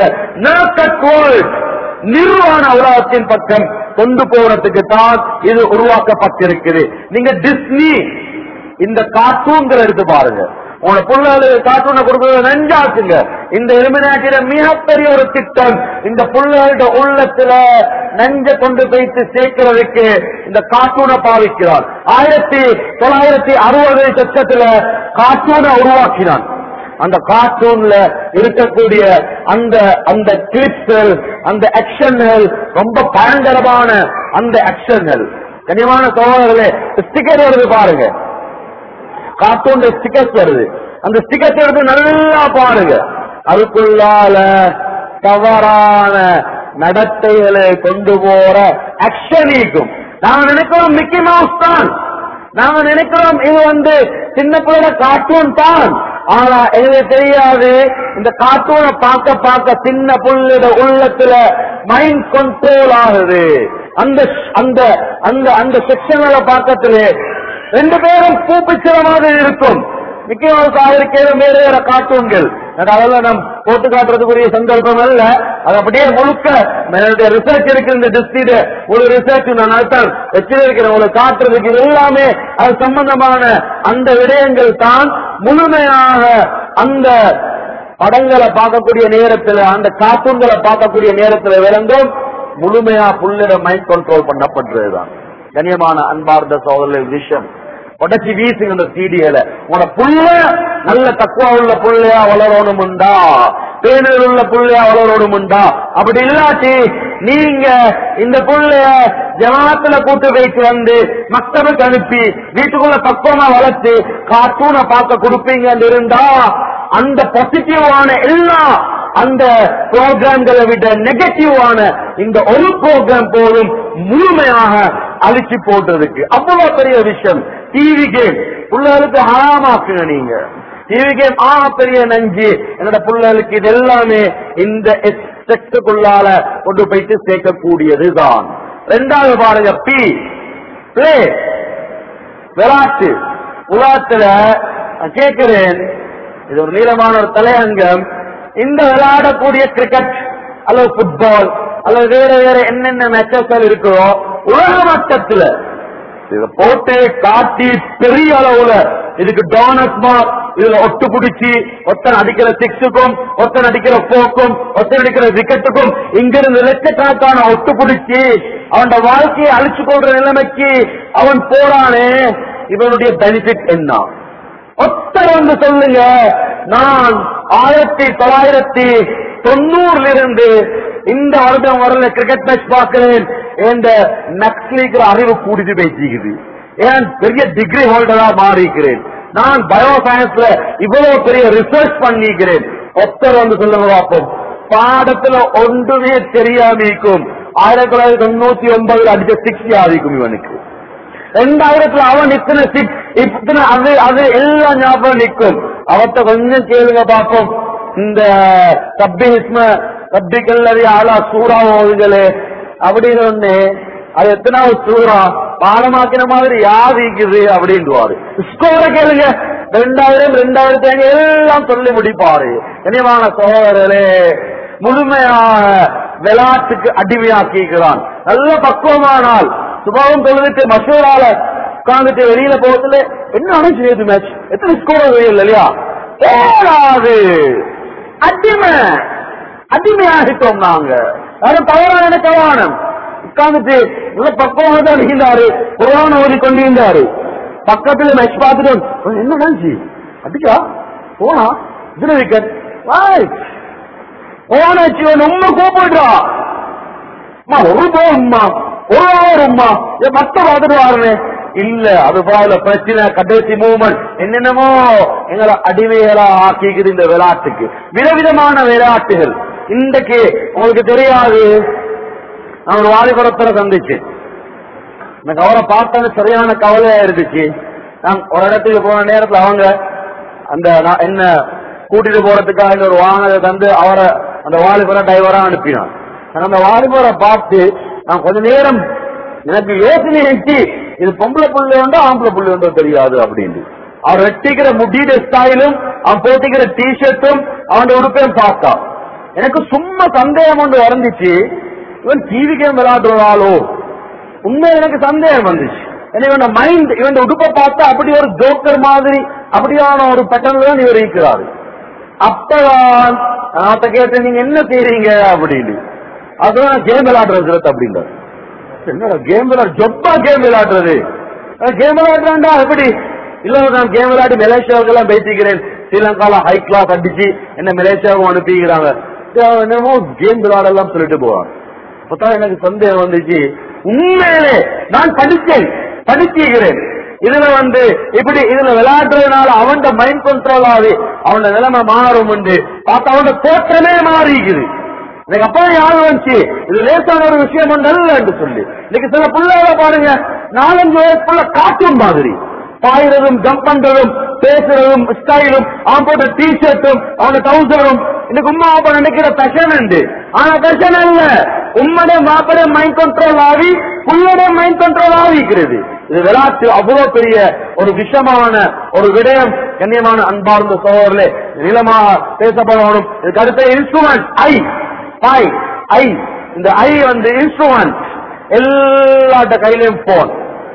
நிர்வாண உலகத்தின் பக்கம் கொண்டு போறதுக்கு தான் இது உருவாக்கப்பட்டிருக்குது நீங்க டிஸ்னி இந்த கார்ட்டூன்கள் எடுத்து பாருங்க உங்களோட பிள்ளைகளுக்கு கார்ட்டூனை கொடுக்கறது நெஞ்சாச்சுங்க இந்த எலிமினாட்டில மிகப்பெரிய ஒரு திட்டம் இந்த பிள்ளைகளோட உள்ளத்துல நெஞ்ச கொண்டு வைத்து சேர்க்கிறதுக்கு இந்த கார்ட்டூனை பாவிக்கிறான் ஆயிரத்தி தொள்ளாயிரத்தி அறுபது சட்டத்துல கார்ட்டூனை உருவாக்கினான் அந்த கார்ட்டூன்ல இருக்கக்கூடிய அந்த அந்த கிளிப்கள் அந்த ஆக்ஷன்கள் ரொம்ப பயங்கரமான அந்த ஆக்ஷன்கள் கனிவான சோழர்களே ஸ்டிக்கர் வருது பாருங்க கார்ட்டூன் ஸ்டிக்கர்ஸ் வருது அந்த ஸ்டிக்கர்ஸ் எடுத்து நல்லா பாருங்க அதுக்குள்ளால தவறான நடத்தைகளை கொண்டு போற ஆக்ஷனிக்கும் நாங்க நினைக்கிறோம் மிக்கி மவுஸ் தான் நாங்க நினைக்கிறோம் இது வந்து சின்ன பிள்ளைட கார்ட்டூன் தான் ஆனா எங்களுக்கு தெரியாது இந்த கார்ட்டூனை பார்க்க பார்க்க சின்ன புள்ளிட உள்ளத்துல மைண்ட் கண்ட்ரோல் ஆகுது அந்த அந்த அந்த அந்த செக்ஷன்ல பார்க்கத்துல ரெண்டு பேரும் பூப்பிச்சிற மாதிரி இருக்கும் மிக்கி மவுஸ் ஆகிருக்கிறது வேற வேற கார்ட்டூன்கள் அதெல்லாம் நம் போட்டு காட்டுறதுக்குரிய சந்தர்ப்பம் அல்ல அது அப்படியே முழுக்க என்னுடைய ரிசர்ச் இருக்கு இந்த டிஸ்ட்ரிக்ட் ஒரு ரிசர்ச் நான் நடத்தான் வச்சிருக்கிறேன் உங்களுக்கு காட்டுறதுக்கு இது எல்லாமே அது சம்பந்தமான அந்த விடயங்கள் தான் முழுமையாக அந்த படங்களை பார்க்கக்கூடிய நேரத்துல அந்த கார்ட்டூன்களை பார்க்கக்கூடிய நேரத்துல விளங்கும் முழுமையா புள்ளிட மைண்ட் கண்ட்ரோல் பண்ணப்படுறதுதான் கண்ணியமான அன்பார்ந்த சோதரர்கள் விஷயம் உடச்சி வீசுங்க அந்த சீடிகளை உங்களோட புள்ள நல்ல தக்குவா உள்ள புள்ளையா வளரணுமுண்டா பேரில் உள்ள புள்ளையா வளரணுமுண்டா அப்படி இல்லாட்டி நீங்க இந்த புள்ளைய ஜமாத்துல கூட்டு வைத்து வந்து மக்தபுக்கு அனுப்பி வீட்டுக்குள்ள பக்குவமா வளர்த்து கார்ட்டூனை பார்க்க கொடுப்பீங்கன்னு இருந்தா அந்த பாசிட்டிவான எல்லா அந்த ப்ரோக்ராம்களை விட நெகட்டிவான இந்த ஒரு ப்ரோக்ராம் போதும் முழுமையாக அழிச்சு போட்டதுக்கு அவ்வளவு பெரிய விஷயம் டிவி கேம் பிள்ளைகளுக்கு ஹராமாக்குங்க நீங்க டிவி கேம் ஆ பெரிய நஞ்சு என்னோட பிள்ளைகளுக்கு இது எல்லாமே இந்த செக்டுக்குள்ளால கொண்டு போயிட்டு சேர்க்கக்கூடியதுதான் ரெண்டாவது பாருங்க பி பிளே விளையாட்டு உலகத்துல நான் கேட்கிறேன் இது ஒரு நீளமான ஒரு தலையங்கம் இந்த விளையாடக்கூடிய கிரிக்கெட் அல்லது ஃபுட்பால் அல்லது வேற வேற என்னென்ன மேட்சஸ் இருக்கோ உலக மட்டத்துல இத போட்டு காட்டி பெரிய அளவுல இதுக்கு டோனஸ் மார்க் இதுல ஒட்டு பிடிச்சி ஒத்தன் அடிக்கிற சிக்ஸுக்கும் ஒத்தன் அடிக்கிற போக்கும் ஒத்தன் அடிக்கிற விக்கெட்டுக்கும் இங்கிருந்து லட்சக்கணக்கான ஒட்டு பிடிச்சி அவன் வாழ்க்கையை அழிச்சு கொள்ற நிலைமைக்கு அவன் போறானே இவனுடைய பெனிஃபிட் என்ன ஒத்தர் வந்து சொல்லுங்க நான் ஆயிரத்தி தொள்ளாயிரத்தி தொண்ணூறுல இருந்து இந்த வருடம் வரல கிரிக்கெட் மேட்ச் பார்க்கிறேன் என்ற நக்ஸ்லிக்கிற அறிவு கூடிட்டு பேசிக்குது ஏன் பெரிய டிகிரி ஹோல்டரா மாறிக்கிறேன் நான் பயோ சயின்ஸ்ல இவ்வளவு பெரிய ரிசர்ச் பண்ணிக்கிறேன் ஒத்தர் வந்து சொல்லுங்க பார்ப்போம் பாடத்துல ஒன்றுமே தெரியாம இருக்கும் ஆயிரத்தி தொள்ளாயிரத்தி தொண்ணூத்தி ஒன்பதுல அடிச்ச சிக்ஸ் யாதிக்கும் இவனுக்கு ரெண்டாயிரத்துல அவன் இத்தனை சிக்ஸ் இத்தனை அது அது எல்லாம் ஞாபகம் நிற்கும் அவர்கிட்ட கொஞ்சம் கேளுங்க பார்ப்போம் இந்த தப்பி இஸ்ம தப்பி கல்லறி ஆளா சூறா ஓதுகளே அப்படின்னு ஒண்ணு அது எத்தனாவது சூறா பாடமாக்கின மாதிரி யாதிக்குது அப்படின்டுவாரு ஸ்கோர கேளுங்க ரெண்டாயிரம் ரெண்டாயிரத்தி ஐந்து எல்லாம் சொல்லி முடிப்பாரு கனியமான சகோதரரே முழுமையான விளையாட்டுக்கு அடிமையாக்கிக்கிறான் நல்ல பக்குவமானால் சுபாவம் தொழுதுட்டு மசூரால உட்கார்ந்துட்டு வெளியில போகத்துல என்ன அனுப்பிச்சு நேற்று மேட்ச் எத்தனை ஸ்கோர் இல்லை இல்லையா ஏழாவது அடிமை அடிமையாகிட்டோம் நாங்க யாரும் தவறான நினைக்க வேணும் உட்கார்ந்துட்டு நல்ல பக்குவமாக தான் இருந்தாரு குரான் ஓதி கொண்டிருந்தாரு பக்கத்துல மேட்ச் பார்த்துட்டு "ஓ, என்ன நினைச்சு அடிக்கா போனா இதுல விக்கெட் போன வச்சு உண்மை கூப்பிடுறா அம்மா ஒரு போ உம்மா ஒரு ஓவர் உம்மா என் மத்த பார்த்துட்டு வாருனே இல்ல அது போல பிரச்சனை கடைசி மூமெண்ட் என்னென்னமோ எங்களை அடிமைகளா ஆக்கிக்குது இந்த விளையாட்டுக்கு விதவிதமான விளையாட்டுகள் இன்றைக்கு உங்களுக்கு தெரியாது நான் ஒரு வாலிபரத்தரை சந்திச்சேன் எனக்கு அவரை பார்த்தது சரியான கவலையா இருந்துச்சு நான் ஒரு இடத்துக்கு போன நேரத்துல அவங்க அந்த நான் என்ன கூட்டிட்டு போறதுக்காக இந்த ஒரு வாகனத்தை தந்து அவரை அந்த வாலிபரை டிரைவரா அனுப்பினான் நான் அந்த வாலிபரை பார்த்து நான் கொஞ்ச நேரம் எனக்கு யோசனை இருந்துச்சு இது பொம்பளை புள்ளை உண்டோ ஆம்பளை புள்ளை உண்டோ தெரியாது அப்படின்னு அவர் வெட்டிக்கிற முடியிற ஸ்டைலும் அவன் போட்டிக்கிற டிஷர்ட்டும் அவன் உடுப்பையும் பார்த்தான் எனக்கு சும்மா சந்தேகம் ஒன்று வந்துச்சு இவன் டிவி கேம் விளையாடுறாளோ உண்மை எனக்கு சந்தேகம் வந்துச்சு ஏன்னா இவன் மைண்ட் இவன் உடுப்பை பார்த்தா அப்படி ஒரு ஜோக்கர் மாதிரி அப்படியான ஒரு பேட்டர்ன் தான் இவர் இருக்கிறாரு அப்பதான் நான் கேட்டேன் நீங்க என்ன செய்றீங்க அப்படின்னு அதுதான் கேம் விளையாடுறது சிலத்து அப்படின்றாரு என்னடா கேம் விளையாடு ஜொப்பா கேம் விளையாடுறது கேம் விளையாடுறான்டா எப்படி இல்ல நான் கேம் விளையாடி மலேசியாவுக்கு எல்லாம் பேசிக்கிறேன் ஸ்ரீலங்கால ஹை கிளாஸ் அடிச்சு என்ன மலேசியாவுக்கும் அனுப்பிக்கிறாங்க என்னமோ கேம் விளையாடலாம் சொல்லிட்டு போவாங்க அப்பதான் எனக்கு சந்தேகம் வந்துச்சு உண்மையிலே நான் படிச்சேன் படிச்சுக்கிறேன் இதுல வந்து இப்படி இதுல விளையாடுறதுனால அவன் மைண்ட் கண்ட்ரோல் ஆகி அவனோட நிலைமை மாறும் உண்டு பார்த்தா அவனோட தோற்றமே மாறிக்குது எனக்கு அப்பா யாரும் வந்துச்சு இது லேசான ஒரு விஷயம் நல்ல என்று சொல்லி இன்னைக்கு சில பிள்ளைகளை பாருங்க நாலஞ்சு வயசுக்குள்ள காட்டும் மாதிரி பாயிறதும் ஜம்ப் பண்றதும் பேசுறதும் ஸ்டைலும் அவன் போட்ட டிஷர்ட்டும் அவன டவுசரும் இன்னைக்கு உமா அப்பா நினைக்கிற ஃபேஷன் உண்டு ஆனா ஃபேஷன் அல்ல உம்மடைய மாப்படைய மைண்ட் கண்ட்ரோல் ஆகி புள்ளுடைய மைண்ட் கண்ட்ரோல் ஆகிக்கிறது இது விளையாட்டு அவ்வளவு பெரிய ஒரு விஷமான ஒரு விடயம் கண்ணியமான அன்பார்ந்த சோழர்களே நீளமாக பேசப்படணும் இதுக்கு அடுத்த இன்ஸ்ட்ருமெண்ட் ஐ ஐ ஐ இந்த ஐ வந்து இன்ஸ்ட்ருமெண்ட் எல்லாட்ட கையிலையும் போன்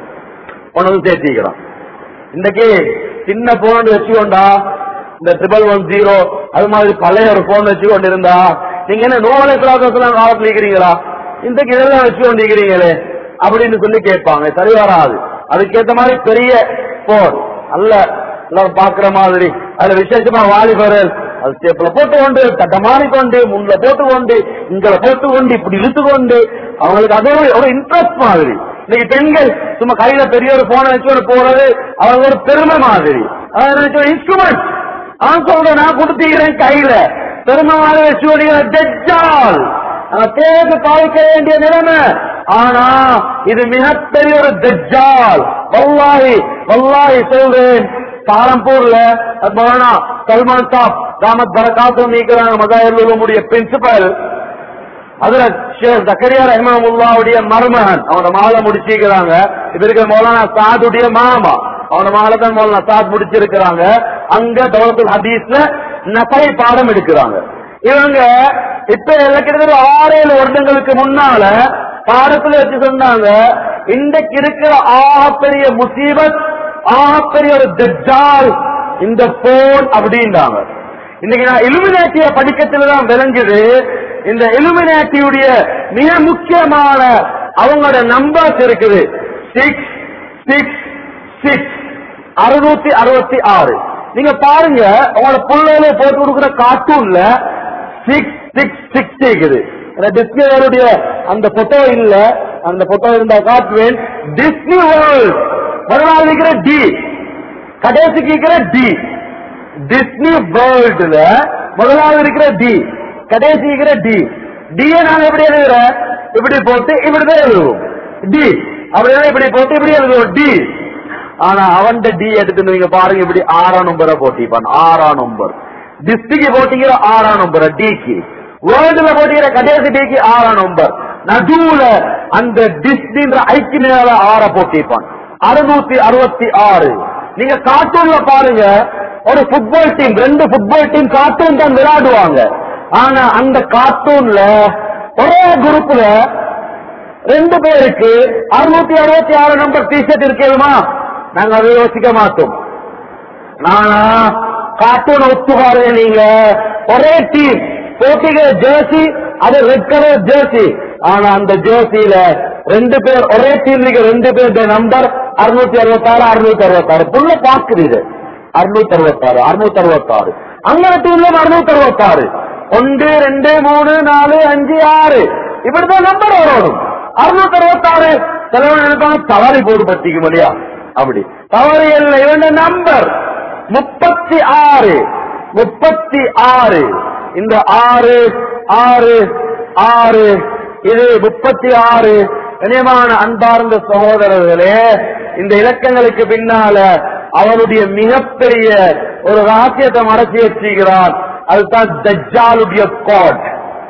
ஒன்னு சேர்த்திக்கிறோம் இன்னைக்கு சின்ன போன் வச்சுக்கொண்டா இந்த ட்ரிபிள் ஒன் ஜீரோ அது மாதிரி பழைய ஒரு போன் வச்சு கொண்டு இருந்தா நீங்க என்ன நோவலை கிளாஸ் காலத்துல இருக்கிறீங்களா இன்றைக்கு இதெல்லாம் வச்சு கொண்டிருக்கிறீங்களே அப்படின்னு சொல்லி கேட்பாங்க சரி வராது அதுக்கேத்த மாதிரி பெரிய போன் அல்ல எல்லாம் பாக்குற மாதிரி அதுல விசேஷமா வாலிபர்கள் அது ஸ்டெப்ல போட்டு கொண்டு தட்டமாறி கொண்டு முன்ல போட்டு கொண்டு இங்களை போட்டு கொண்டு இப்படி இழுத்து கொண்டு அவங்களுக்கு அது ஒரு- ஒரு இன்ட்ரெஸ்ட் மாதிரி இன்னைக்கு பெண்கள் சும்மா கையில பெரிய ஒரு போனை வச்சு போறது அவங்க ஒரு பெருமை மாதிரி இன்ஸ்ட்ருமெண்ட் அவன் சொல்றேன் நான் கொடுத்துக்கிறேன் கையில பெருமை மாதிரி வச்சு டெஜால் தேர்ந்து பாய்க்க வேண்டிய நிலைமை ஆனா இது மிகப்பெரிய ஒரு தஜ்ஜால் வல்லாஹி வல்லாஹி சொல்றேன் பாலம்பூர்ல மௌலானா சல்மான் சாப் தாமத் பரகாத்தும் நீக்கிறாங்க மதாயர்களுடைய பிரின்சிபல் அதுல ஷேக் ஜக்கரியா ரஹ்மமுல்லாவுடைய மருமகன் அவனோட மாலை முடிச்சிருக்கிறாங்க இது இருக்கிற மௌலானா சாதுடைய மாமா அவனோட மாலை தான் மௌலானா சாத் முடிச்சிருக்கிறாங்க அங்க தவத்துல் ஹதீஸ்ல நசை பாடம் எடுக்கிறாங்க இவங்க இப்ப எல்லாம் கிட்டத்தட்ட ஆறு ஏழு வருடங்களுக்கு முன்னால பாடத்துல வச்சு சொன்னாங்க இன்றைக்கு இருக்கிற ஆகப்பெரிய முசீபத் ஆகப்பெரிய ஒரு தஜ்ஜால் இந்த போன் அப்படின்றாங்க இன்னைக்கு நான் இலுமினாட்டிய படிக்கத்துல தான் விளங்குது இந்த இலுமினாட்டியுடைய மிக முக்கியமான அவங்களோட நம்பர்ஸ் இருக்குது சிக்ஸ் சிக்ஸ் சிக்ஸ் அறுநூத்தி அறுபத்தி ஆறு நீங்க பாருங்க உங்களோட பிள்ளையில போட்டு கொடுக்குற கார்ட்டூன்ல சிக்ஸ் சிக்ஸ் சிக்ஸ் இருக்குது டிஸ்னியோடைய அந்த போட்டோ இல்ல அந்த போட்டோ இருந்தா காட்டுவேன் டிஸ்னி வேர்ல்ட் முதலாவது இருக்கிற டி கடைசிக்கு இருக்கிற டி டிஸ்னி வேர்ல்டுல முதலாவது இருக்கிற டி கடைசி இருக்கிற டி டிய நாங்க எப்படி எழுதுறோம் இப்படி போட்டு இப்படிதான் எழுதுவோம் டி அப்படியே இப்படி போட்டு இப்படி எழுதுவோம் டி ஆனா அவன் டி எடுத்து நீங்க பாருங்க இப்படி ஆறாம் நம்பரை போட்டிப்பான் ஆறாம் நம்பர் டிஸ்டிக்கு போட்டிக்கிற ஆறாம் நம்பர் டிக்கு வேர்ல்டுல போட்டிக்கிற கடைசி டிக்கு ஆறாம் நம்பர் நடுவுல அந்த டிஸ்டின்ற ஐக்கிய மேல ஆற போட்டிப்பான் அறுநூத்தி அறுபத்தி ஆறு நீங்க கார்ட்டூன்ல பாருங்க ஒரு ஃபுட்பால் டீம் ரெண்டு ஃபுட்பால் டீம் கார்ட்டூன் தான் விளையாடுவாங்க ஆனா அந்த கார்ட்டூன்ல ஒரே குரூப்ல ரெண்டு பேருக்கு அறுநூத்தி அறுபத்தி ஆறு நம்பர் டிஷர்ட் இருக்கேமா நாங்க அதை யோசிக்க மாட்டோம் நானா கார்ட்டூன் ஒத்து பாருங்க நீங்க ஒரே டீம் போட்டிக்கிற ஜெர்சி அது ரெட் கலர் ஜெர்சி ஆனா அந்த ஜெர்சியில ரெண்டு பேர் ஒரே டீம் ரெண்டு பேருடைய நம்பர் அறுநூத்தி அறுபத்தாறு அறுநூத்தி அறுபத்தாறு புள்ள பாக்குது இது அறுநூத்தி அறுபத்தாறு அறுநூத்தி அறுபத்தாறு அங்க டீம்ல அறுநூத்தி அறுபத்தாறு ஒன்று ரெண்டு மூணு நாலு அஞ்சு ஆறு இப்படிதான் நம்பர் வரும் அறுநூத்தி அறுபத்தாறு சிலவங்க நினைப்பாங்க தவறி போடு பத்திக்கும் இல்லையா அப்படி தவறு இல்லை இவன் நம்பர் முப்பத்தி ஆறு முப்பத்தி ஆறு இந்த ஆறு ஆறு ஆறு இது முப்பத்தி ஆறு இனியமான அன்பார்ந்த சகோதரர்களே இந்த இலக்கங்களுக்கு பின்னால அவனுடைய மிகப்பெரிய ஒரு ரகசியத்தை மறைச்சி வச்சுக்கிறான் அதுதான் தஜ்ஜாலுடைய கோட்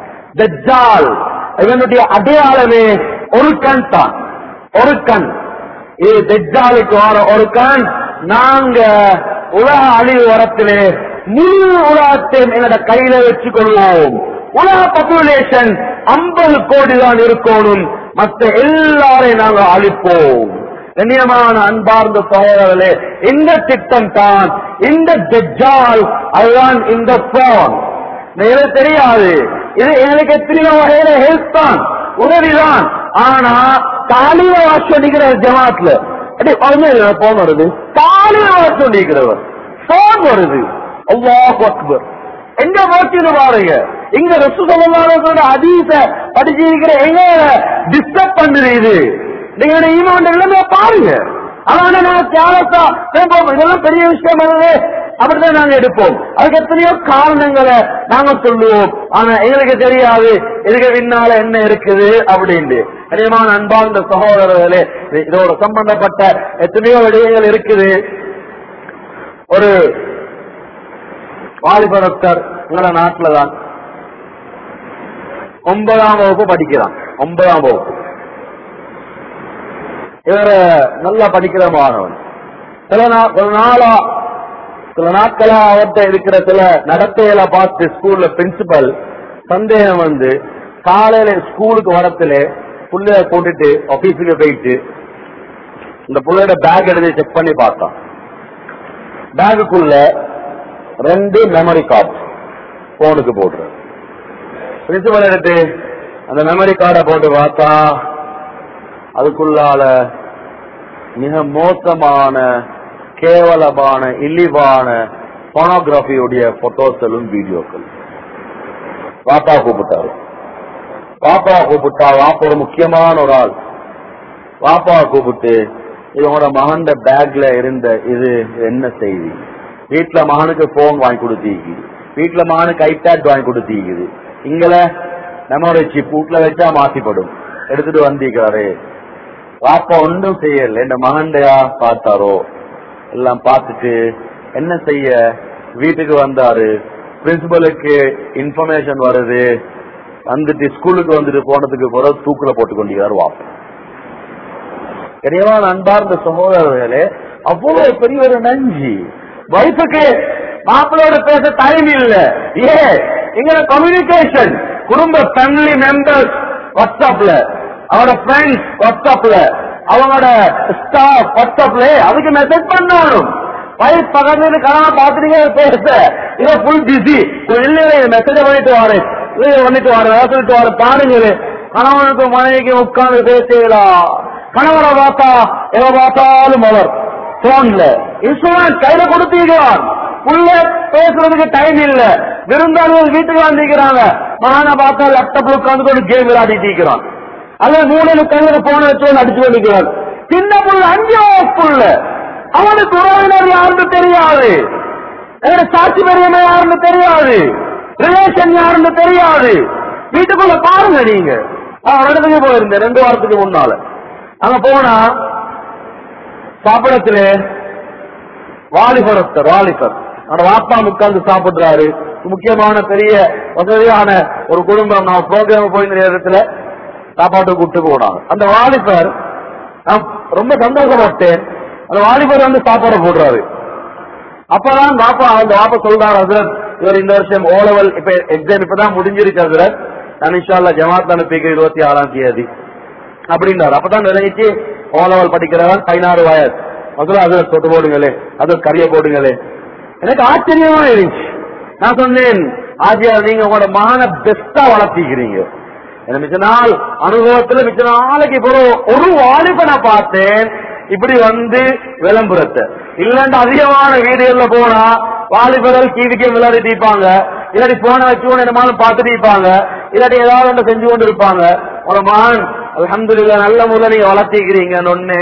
தஜ்ஜால் இவனுடைய அடையாளமே ஒரு கண் தான் ஒரு கண் இது தெஜாலுக்கு வர ஒரு கண் நாங்க உலக அழிவு வரத்திலே முழு உலகத்தையும் என்னோட கையில வச்சுக் கொள்வோம் உலக பாப்புலேஷன் ஐம்பது கோடி தான் இருக்கணும் மற்ற எல்லாரையும் நாங்க அழிப்போம் கண்ணியமான அன்பார்ந்த சகோதரர்களே இந்த திட்டம் தான் இந்த தெஜால் அதுதான் இந்த போன் எனக்கு தெரியாது இது எனக்கு எத்தனையோ வகையில ஹெல்ப் தான் உதவிதான் ஆனா தாலிய வாசிக்கிற ஜமாத்ல அப்படி குழந்தை போன் வருது தாலிய வாசிக்கிறவர் போன் வருது அல்லாஹ் அக்பர் எங்க போச்சுன்னு பாருங்க இங்க ரசு சொல்லலாத அதீச படிச்சிருக்கிற எங்க டிஸ்டர்ப் பண்ணுது இது நீங்க ஈமான் எல்லாமே பாருங்க அதனால நாங்க தியாகத்தா கேட்போம் இதெல்லாம் பெரிய விஷயம் அல்லவே அப்படிதான் நாங்க எடுப்போம் அதுக்கு எத்தனையோ காரணங்களை நாங்க சொல்லுவோம் ஆனா எங்களுக்கு தெரியாது இதுக்கு பின்னால என்ன இருக்குது அப்படின்னு அதிகமான அன்பார்ந்த சகோதரர்களே இது- இதோட சம்பந்தப்பட்ட எத்தனையோ விடயங்கள் இருக்குது ஒரு வாலிபரத்தர் எங்கள நாட்டில தான் ஒன்பதாம் வகுப்பு படிக்கிறான் ஒன்பதாம் வகுப்பு இவர நல்லா படிக்கிற மாணவன் சில நா- சில நாளா சில நாட்களா அவர்கிட்ட இருக்கிற சில நடத்தையில பார்த்து ஸ்கூல்ல பிரின்சிபல் சந்தேகம் வந்து காலையில ஸ்கூலுக்கு வரத்துல புள்ளைய கூட்டிட்டு ஆபீஸுக்கு போயிட்டு இந்த புள்ளையோட பேக் எடுத்து செக் பண்ணி பார்த்தான் பேக்குக்குள்ள ரெண்டு மெமரி கார்டு போனுக்கு போடுற பிரின்சிபல் எடுத்து அந்த மெமரி கார்டை போட்டு பார்த்தா அதுக்குள்ளால மிக மோசமான கேவலமான இழிவான போனோகிராபியுடைய போட்டோஸ்களும் வீடியோக்கள் பாப்பா கூப்பிட்டாரு பாப்பா கூப்பிட்டா வாப்பா ஒரு முக்கியமான ஒரு ஆள் பாப்பா கூப்பிட்டு இவங்களோட மகன்ட பேக்ல இருந்த இது என்ன செய்தி வீட்டுல மகனுக்கு போன் வாங்கி கொடுத்தீக்குது வீட்டுல மகனுக்கு ஐபேட் வாங்கி கொடுத்தீக்குது இங்கல நம்மளோட சிப் வீட்டுல வச்சா மாத்திப்படும் எடுத்துட்டு வந்திருக்கிறாரு பாப்பா ஒன்றும் செய்யல இந்த மகண்டையா பார்த்தாரோ எல்லாம் பார்த்துட்டு என்ன செய்ய வீட்டுக்கு வந்தாரு பிரின்சிபலுக்கு இன்ஃபர்மேஷன் வருது வந்துட்டு ஸ்கூலுக்கு வந்துட்டு போனதுக்கு பிறகு தூக்குல போட்டு கொண்டிருக்கிறார் வாப்பா கனியவான அன்பார்ந்த சகோதரர்களே அவ்வளவு பெரிய ஒரு நஞ்சு வைஃபுக்கு மாப்பிளோட பேச டைம் இல்ல ஏ இங்க கம்யூனிகேஷன் குடும்ப ஃபேமிலி மெம்பர்ஸ் வாட்ஸ்அப்ல அவரோட ஃப்ரெண்ட்ஸ் வாட்ஸ்அப்ல அவங்களோட ஸ்டாஃப் வாட்ஸ்அப்ல அதுக்கு மெசேஜ் பண்ணணும் வைஃப் பக்கத்துல கனவா பாத்துட்டீங்க பேச இதை ஃபுல் பிஸி இல்லையே மெசேஜ் பண்ணிட்டு வரேன் இது பண்ணிட்டு வரேன் வேலை சொல்லிட்டு வரேன் பாருங்களே கணவனுக்கு மனைவிக்கு உட்கார்ந்து பேசலாம் கணவனை பார்த்தா எவ பார்த்தாலும் அவர் போன்ல இன்ஸ்ட்ருமெண்ட் கையில கொடுத்தீங்கிறான் புள்ள பேசுறதுக்கு டைம் இல்ல விருந்தாளிகள் வீட்டுக்கு வந்திருக்கிறாங்க மகனை பார்த்தா லேப்டாப்ல உட்கார்ந்து கொண்டு கேம் விளையாடிட்டு இருக்கிறான் அல்லது மூணு கையில போன வச்சு அடிச்சு கொண்டிருக்கிறான் சின்ன புள்ள அஞ்சு வயசு புள்ள அவனுக்கு உறவினர் யாருன்னு தெரியாது எங்க சாட்சி பெரியமே யாருன்னு தெரியாது ரிலேஷன் யாருன்னு தெரியாது வீட்டுக்குள்ள பாருங்க நீங்க அவன் இடத்துக்கு போயிருந்தேன் ரெண்டு வாரத்துக்கு முன்னால அங்க போனா சாப்பிடத்துல வாலிபர் ஒருத்தர் வாலிபர் அவனோட வாப்பா உட்கார்ந்து சாப்பிடுறாரு முக்கியமான பெரிய வசதியான ஒரு குடும்பம் நான் ப்ரோக்ராம் போயிருந்த நேரத்துல சாப்பாட்டு கூப்பிட்டு போனாங்க அந்த வாலிபர் நான் ரொம்ப சந்தோஷப்பட்டேன் அந்த வாலிபர் வந்து சாப்பாடு போடுறாரு அப்பதான் பாப்பா அந்த பாப்பா சொல்றாரு ஹசரத் இவர் இந்த வருஷம் ஓ லெவல் இப்ப எக்ஸாம் இப்பதான் முடிஞ்சிருக்கு ஹசரத் நான் இன்ஷால்லா ஜமாத் அனுப்பிக்க இருபத்தி ஆறாம் தேதி அப்படின்றாரு அப்பதான் நினைச்சு ஓ லெவல் படிக்கிறவன் பதினாறு வயசு முதல்ல அதுல தொட்டு போடுங்களே அது கரிய போடுங்களே எனக்கு ஆச்சரியமா இருந்துச்சு நான் சொன்னேன் ஆச்சியார் நீங்க உங்களோட மகனை பெஸ்டா வளர்த்திக்கிறீங்க எனக்கு மிச்ச நாள் அனுபவத்துல மிச்ச நாளைக்கு இப்போ ஒரு வாலிபனை பார்த்தேன் இப்படி வந்து விளம்பரத்தை இல்லன்னா அதிகமான வீடுகள்ல போனா வாலிபர்கள் கீவிக்கே விளையாடிட்டு இருப்பாங்க இல்லாட்டி போன வச்சு கொண்டு என்னமாலும் பார்த்துட்டு இருப்பாங்க இல்லாட்டி ஏதாவது ஒன்று செஞ்சு கொண்டு இருப்பாங்க ஒரு மகன் அல்ஹம்துலில்லாஹ் நல்ல முறையில் நீங்க வளர்த்திக்கிறீங்கன்னு ஒண்ணு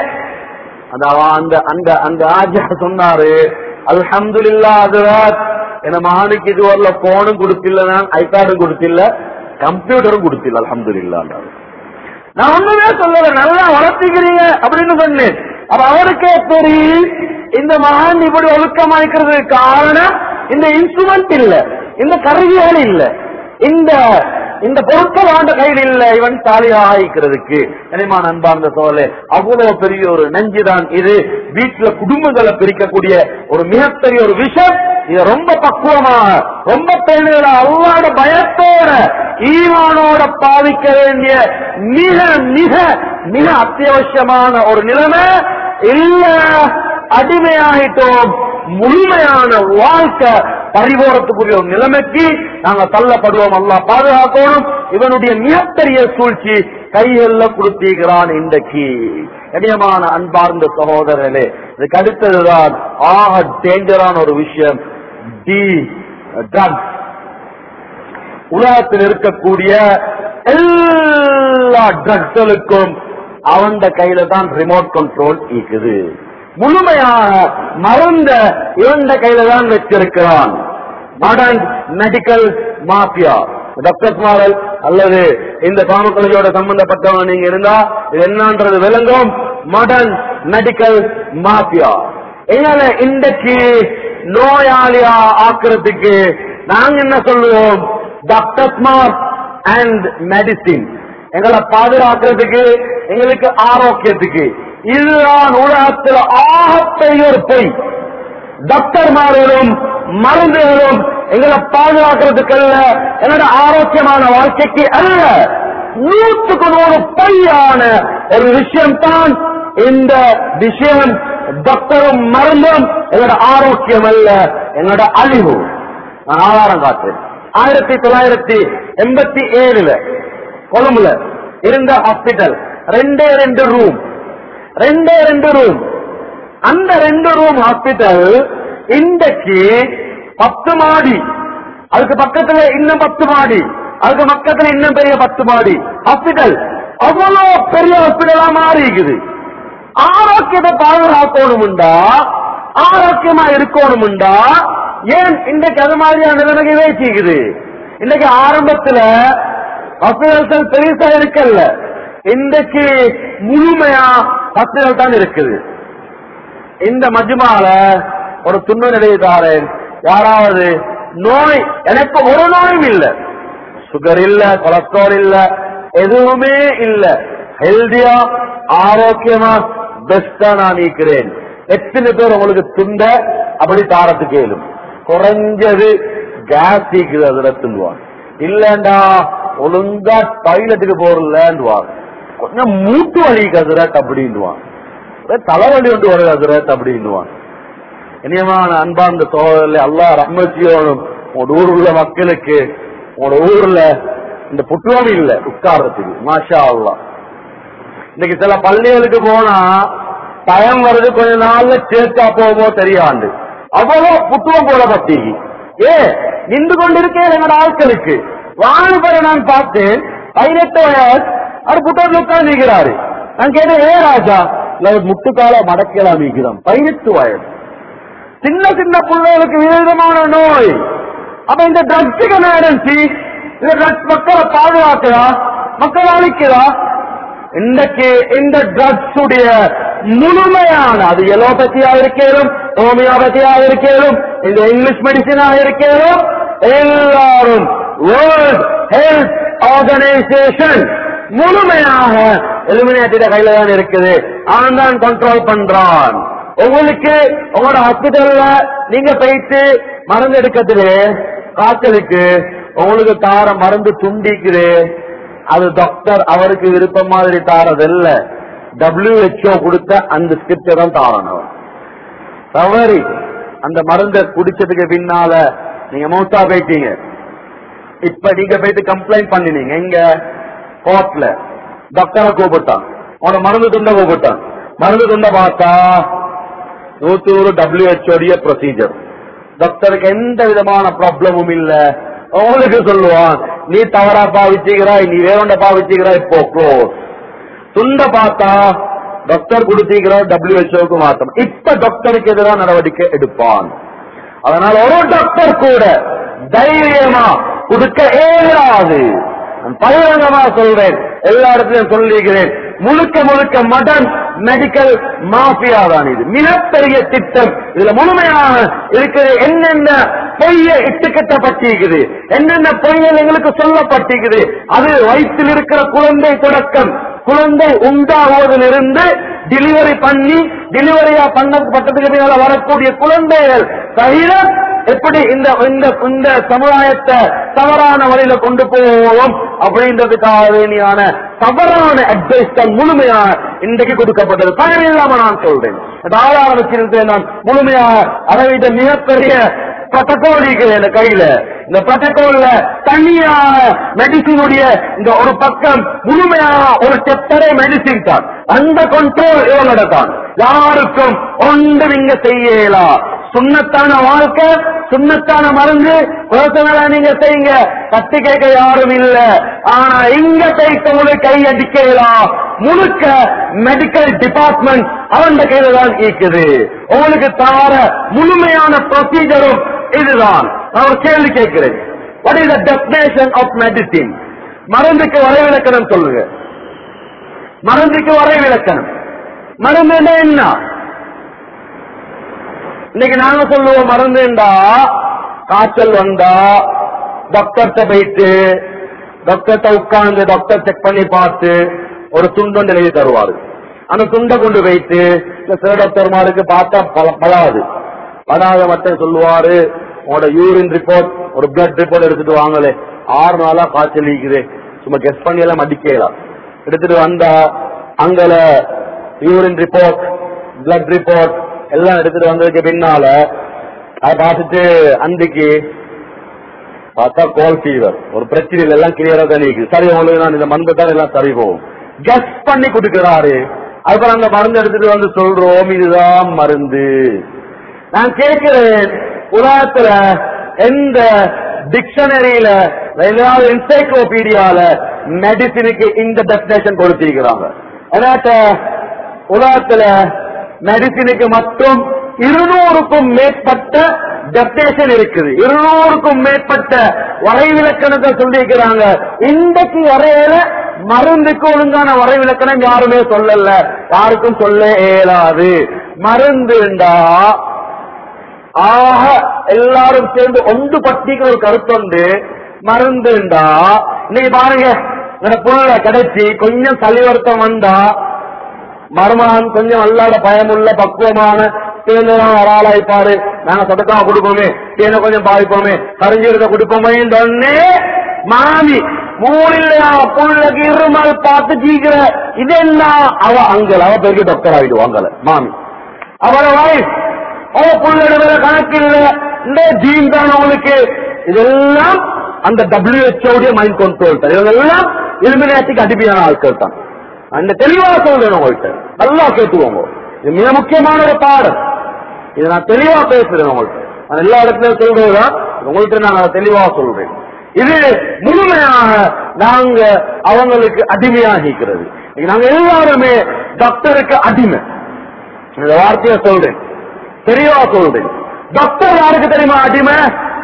அந்த அவ- அந்த அந்த அந்த ஆஜா சொன்னாரு அல்ஹம்துலில்லாஹ் அதுராத் என் மகனுக்கு இது வரல போனும் கொடுத்தில்ல நான் ஐபேடும் கொடுத்தில்ல கம்ப்யூட்டரும் கொடுத்தில்ல அல்ஹம்துலில்லாஹ் நான் ஒண்ணுமே சொல்லல நல்லா வளர்த்திக்கிறீங்க அப்படின்னு சொன்னேன் அப்ப அவருக்கே தெரியும் இந்த மகான் இப்படி ஒழுக்கமா இருக்கிறதுக்கு காரணம் இந்த இன்ஸ்ட்ருமெண்ட் இல்ல இந்த கருவிகள் இல்ல இந்த இந்த பொருட்கள் ஆண்ட கையில் இல்ல இவன் தாலியா ஆயிக்கிறதுக்கு நினைமா அன்பார்ந்த சோழே அவ்வளவு பெரிய ஒரு நெஞ்சுதான் இது வீட்டுல குடும்பங்களை பிரிக்கக்கூடிய ஒரு மிகப்பெரிய ஒரு விஷயம் இத ரொம்ப பக்குவமாக ரொம்ப பெண்கள அல்லாட பயத்தோட ஈமானோட பாவிக்க வேண்டிய மிக மிக மிக அத்தியாவசியமான ஒரு நிலைமை இல்ல அடிமையாயிட்டோம் முழுமையான வாழ்க்கை பரிபோரத்துக்குரிய ஒரு நிலைமைக்கு நாங்க தள்ளப்படுவோம் அல்லா பாதுகாக்கணும் இவனுடைய மிகப்பெரிய சூழ்ச்சி கைகள்ல கொடுத்திருக்கிறான் இன்றைக்கு கடினமான அன்பார்ந்த சகோதரர்களே இதுக்கு அடுத்ததுதான் ஆக டேஞ்சரான ஒரு விஷயம் டி ட்ரக்ஸ் உலகத்தில் இருக்கக்கூடிய எல்லா ட்ரக்ஸ்களுக்கும் அவன் கையில தான் ரிமோட் கண்ட்ரோல் இருக்குது முழுமையாக மருந்த இவன் கையில தான் வச்சிருக்கிறான் modern medical mafia doctor moral அல்லது இந்த காமக்கலையோட சம்பந்தப்பட்டவங்க நீங்க இருந்தா இது என்னன்றது விளங்கும் மாடர்ன் மெடிக்கல் மாஃபியா என்னால இன்றைக்கு நோயாளியா ஆக்குறதுக்கு நாங்க என்ன சொல்லுவோம் டாக்டர் அண்ட் மெடிசின் எங்களை பாதுகாக்கிறதுக்கு எங்களுக்கு ஆரோக்கியத்துக்கு இதுதான் உலகத்தில் ஆகப்பெரிய ஒரு பொய் டாக்டர்மார்களும் மருந்துகளும் எங்களை பாதுகாக்கிறதுக்கு அல்ல என்னோட ஆரோக்கியமான வாழ்க்கைக்கு அல்ல நூற்றுக்கு நூறு பொய்யான ஒரு விஷயம் தான் இந்த விஷயம் டாக்டரும் மருந்தும் எங்களோட ஆரோக்கியம் அல்ல எங்களோட அழிவு நான் ஆதாரம் காட்டுறேன் ஆயிரத்தி தொள்ளாயிரத்தி எண்பத்தி ஏழுல கொழும்புல இருந்த ஹாஸ்பிட்டல் ரெண்டே ரெண்டு ரூம் ரெண்டே ரெண்டு ரூம் அந்த ரெண்டு ரூம் ஹாஸ்பிட்டல் இன்றைக்கு பத்து மாடி அதுக்கு பக்கத்துல இன்னும் பத்து மாடி அதுக்கு பக்கத்துல இன்னும் பெரிய பத்து மாடி ஹாஸ்பிட்டல் அவ்வளவு பெரிய ஹாஸ்பிட்டலா மாறி இருக்குது ஆரோக்கியத்தை பாதுகாக்கணும்டா ஆரோக்கியமா இருக்கணும்டா ஏன் இன்றைக்கு அது மாதிரியான நிலைமைக்கு வேச்சிக்குது இன்னைக்கு ஆரம்பத்துல ஹாஸ்பிட்டல்ஸ் பெருசா இருக்கல்ல இன்றைக்கு முழுமையா ஹாஸ்பிட்டல் தான் இருக்குது இந்த மஜ்மால ஒரு துண்ணு நிலையத்தாரன் யாராவது நோய் எனக்கு ஒரு நோயும் இல்ல சுகர் இல்ல கொலஸ்ட்ரால் இல்ல எதுவுமே இல்ல ஹெல்தியா ஆரோக்கியமா பெஸ்டா நான் நீக்கிறேன் எத்தனை பேர் உங்களுக்கு துண்ட அப்படி தாரத்துக்கு கேளும் குறைஞ்சது கேஸ் தீக்குது அதுல துண்டுவாங்க இல்லண்டா ஒழுங்கா டாய்லெட்டுக்கு போறலன்னுவாங்க கொஞ்சம் மூட்டு வலிக்கு அதுரட் அப்படின்னுவாங்க ஒரே தலைவலி ஒன்று வருது அதுரட் அப்படின்னுவாங்க இனியமான அன்பார்ந்த சோழர்களே அல்லா ரஹ்மத்தியோடும் உங்களோட ஊர் உள்ள மக்களுக்கு உங்களோட ஊர்ல இந்த புற்றுவம் இல்ல உட்கார்றதுக்கு மாஷா அல்லா இன்னைக்கு சில பள்ளிகளுக்கு போனா பயம் வருது கொஞ்ச நாள்ல சேர்த்தா போகுமோ தெரியாண்டு அவ்வளவு புத்துவம் போடப்பட்டி ஏ நின்று கொண்டிருக்கேன் எங்களோட ஆட்களுக்கு வாலிபரை நான் பார்த்தேன் பதினெட்டு வயசு அவர் புத்தகத்தில் உட்கார்ந்து நிற்கிறாரு நான் கேட்டேன் ஏ ராஜா இல்ல அவர் முட்டுக்கால மடக்கலாம் நிற்கிறான் பதினெட்டு வயசு சின்ன சின்ன பிள்ளைகளுக்கு விதவிதமான நோய் அப்ப இந்த ட்ரக்ஸுக்கு நடந்துச்சு இந்த ட்ரக்ஸ் மக்களை பாதுகாக்கிறா மக்களை அழிக்கிறா இன்றைக்கு இந்த ட்ரக்ஸ் உடைய முழுமையான அது எலோபதியா இருக்கேனும் ஹோமியோபதியா இருக்கேனும் இந்த இங்கிலீஷ் மெடிசினா இருக்கேனும் எல்லாரும் வேர்ல்ட் ஹெல்த் ஆர்கனைசேஷன் முழுமையாக எலிமினேட்டிட கையில தான் இருக்குது அவன் தான் கண்ட்ரோல் பண்றான் உங்களுக்கு உங்களோட ஹாஸ்பிட்டல்ல நீங்க போயிட்டு மருந்து எடுக்கிறதுல காய்ச்சலுக்கு உங்களுக்கு தார மருந்து துண்டிக்குது அது டாக்டர் அவருக்கு விருப்பம் மாதிரி தாரதில்ல WHO கொடுத்த அந்த ஸ்கிரிப்டை தான் தாரணும் தவறி அந்த மருந்தை குடிச்சதுக்கு பின்னால நீங்க மௌத்தா போயிட்டீங்க இப்ப நீங்க போயிட்டு கம்ப்ளைண்ட் பண்ணினீங்க எங்க கோர்ட்ல டாக்டரை கூப்பிட்டான் உன மருந்து துண்ட கூப்பிட்டான் மருந்து துண்ட பார்த்தா நூத்தூறு டபிள்யூஹெச்ஓடைய ப்ரொசீஜர் டாக்டருக்கு எந்த விதமான ப்ராப்ளமும் இல்ல உங்களுக்கு சொல்லுவான் நீ தவறா பாவிச்சுக்கிறாய் நீ வேறொண்ட பாவிச்சுக்கிறாய் இப்போ க்ளோஸ் துண்ட பார்த்தா டாக்டர் கொடுத்தீங்கிறார் டபிள்யூஹெச்ஓக்கு மாத்தம் இப்ப டாக்டருக்கு எதிராக நடவடிக்கை எடுப்பான் அதனால ஒரு டாக்டர் கூட தைரியமா கொடுக்க இயலாது நான் பகிரங்கமா சொல்றேன் எல்லா இடத்துலயும் சொல்லிக்கிறேன் முழுக்க முழுக்க மடன் மெடிக்கல் மாஃபியா தான் இது மிகப்பெரிய திட்டம் இதுல முழுமையாக இருக்கிற என்னென்ன பொய்ய இட்டுக்கட்டப்பட்டிருக்குது என்னென்ன பொய்யல் எங்களுக்கு சொல்லப்பட்டிருக்குது அது வயிற்றில் இருக்கிற குழந்தை தொடக்கம் குழந்தை உண்டாகுவதிலிருந்து டெலிவரி பண்ணி டெலிவரியா பண்ணப்பட்டதுக்கு பின்னால வரக்கூடிய குழந்தைகள் தவிர எப்படி இந்த இந்த இந்த சமுதாயத்தை தவறான வழியில கொண்டு போவோம் அப்படின்றதுக்காக வேண்டியான தவறான அட்வைஸ் தான் முழுமையாக இன்றைக்கு கொடுக்கப்பட்டது பயன் இல்லாம நான் சொல்றேன் தாராள வச்சிருந்தேன் நான் முழுமையாக அதை விட மிகப்பெரிய protocol இருக்குது என் கையில இந்த protocol-ல தனியாக மெடிசினுடைய இந்த ஒரு பக்கம் முழுமையாக ஒரு செப்டரே மெடிசின் தான் அந்த கண்ட்ரோல் இவங்களோட தான் யாருக்கும் ஒன்று நீங்க செய்யலாம் சுண்ணத்தான வாழ்க்கை சுண்ணத்தான மருந்து பர்சனலா நீங்க செய்யுங்க கட்டி கேட்க யாரும் இல்ல ஆனா இங்க போயிட்டு உங்களுக்கு கை அடிக்கலாம் முழுக்க மெடிக்கல் டிபார்ட்மெண்ட் அவன் கையில தான் இருக்குது உங்களுக்கு தார முழுமையான ப்ரொசீஜரும் இதுதான் நான் ஒரு கேள்வி கேட்கிறேன் what is the definition of medicine மருந்துக்கு வரைவிலக்கணம் சொல்லுங்க மருந்துக்கு வரைவிலக்கணம் மருந்து என்ன இன்னைக்கு நாங்க சொல்லுவோம் மருந்துண்டா காய்ச்சல் வந்தா டாக்டர்கிட்ட போயிட்டு டாக்டர்கிட்ட உட்கார்ந்து டாக்டர் செக் பண்ணி பார்த்து ஒரு துண்டொண்டு எழுதி தருவாரு அந்த துண்டை கொண்டு போயிட்டு இந்த சில டாக்டர்மாருக்கு பார்த்தா பல- படாது படாத மட்டும் சொல்லுவாரு உங்களோட யூரின் ரிப்போர்ட் ஒரு பிளட் ரிப்போர்ட் எடுத்துட்டு வாங்களே ஆறு நாளா காய்ச்சல் இருக்குது சும்மா கெஸ் பண்ணி எல்லாம் மடிக்கலாம் எடுத்துட்டு வந்தா அங்கல யூரின் ரிப்போர்ட் பிளட் ரிப்போர்ட் எல்லாம் எடுத்துட்டு வந்ததுக்கு பின்னால அதை பார்த்துட்டு அன்றைக்கு பார்த்தா கோல் ஃபீவர் ஒரு பிரச்சனை இல்லை, எல்லாம் கிளியரா தான் இருக்குது சரி உங்களுக்கு நான் இந்த மருந்து தான் எல்லாம் சரி போகும் கெஸ் பண்ணி கொடுக்கிறாரு அதுக்கப்புறம் அந்த மருந்து எடுத்துட்டு வந்து சொல்றோம் இதுதான் மருந்து நான் கேட்கிறேன் உலகத்துல எந்த டிக்ஷனரியில ஏதாவது என்சைக்ளோபீடியால மெடிசினுக்கு இந்த டெபினேஷன் கொடுத்திருக்கிறாங்க அதாட்ட உலகத்துல மெடிசினுக்கு மட்டும் இருநூறுக்கும் மேற்பட்ட டெபினேஷன் இருக்குது இருநூறுக்கும் மேற்பட்ட வரைவிலக்கணத்தை சொல்லியிருக்கிறாங்க இன்றைக்கு வரையில மருந்துக்கு ஒழுங்கான வரைவிலக்கணம் யாருமே சொல்லல யாருக்கும் சொல்ல இயலாது மருந்துண்டா ஆக எல்லாரும் சேர்ந்து ஒன்று பட்டிக்கிற ஒரு கருத்துண்டு மருந்துண்டா இன்னைக்கு பாருங்க இந்த புள்ள கிடைச்சி கொஞ்சம் சளிவர்த்தம் வந்தா மருமகன் கொஞ்சம் அல்லாத பயமுள்ள பக்குவமான தேர்ந்தெல்லாம் ஒரு ஆளாய்ப்பாரு நாங்க சதக்கா கொடுப்போமே தேனை கொஞ்சம் பாதிப்போமே கரிஞ்சீரத்தை கொடுப்போமே உடனே மாமி மூணில்லையா புள்ளக்கு இருமல் பார்த்து ஜீக்கிற இதெல்லாம் அவ அங்கல் அவ பெரிய டாக்டர் ஆயிடுவாங்கல மாமி அவர வைஃப் அவ புள்ளட கணக்கு இல்ல இந்த ஜீன் தான் அவங்களுக்கு இதெல்லாம் அந்த டபிள்யூஹெச்ஓடைய மைண்ட் கண்ட்ரோல் தான் இதெல்லாம் இலுமினேட்டிக்கு அடிமையான ஆட்கள் தான் அந்த தெளிவா சொல்றேன் உங்கள்கிட்ட நல்லா கேட்டுக்கோங்க இது மிக முக்கியமான ஒரு பாடம் இதை நான் தெளிவா பேசுறேன் உங்கள்கிட்ட நான் எல்லா இடத்துலயும் சொல்றதுதான் உங்கள்கிட்ட நான் அதை தெளிவா சொல்றேன் இது முழுமையாக நாங்க அவங்களுக்கு அடிமையாகிக்கிறது இன்னைக்கு நாங்க எல்லாருமே டாக்டருக்கு அடிமை இந்த வார்த்தையை சொல்றேன் தெளிவா சொல்றேன் டாக்டர் யாருக்கு தெரியுமா அடிமை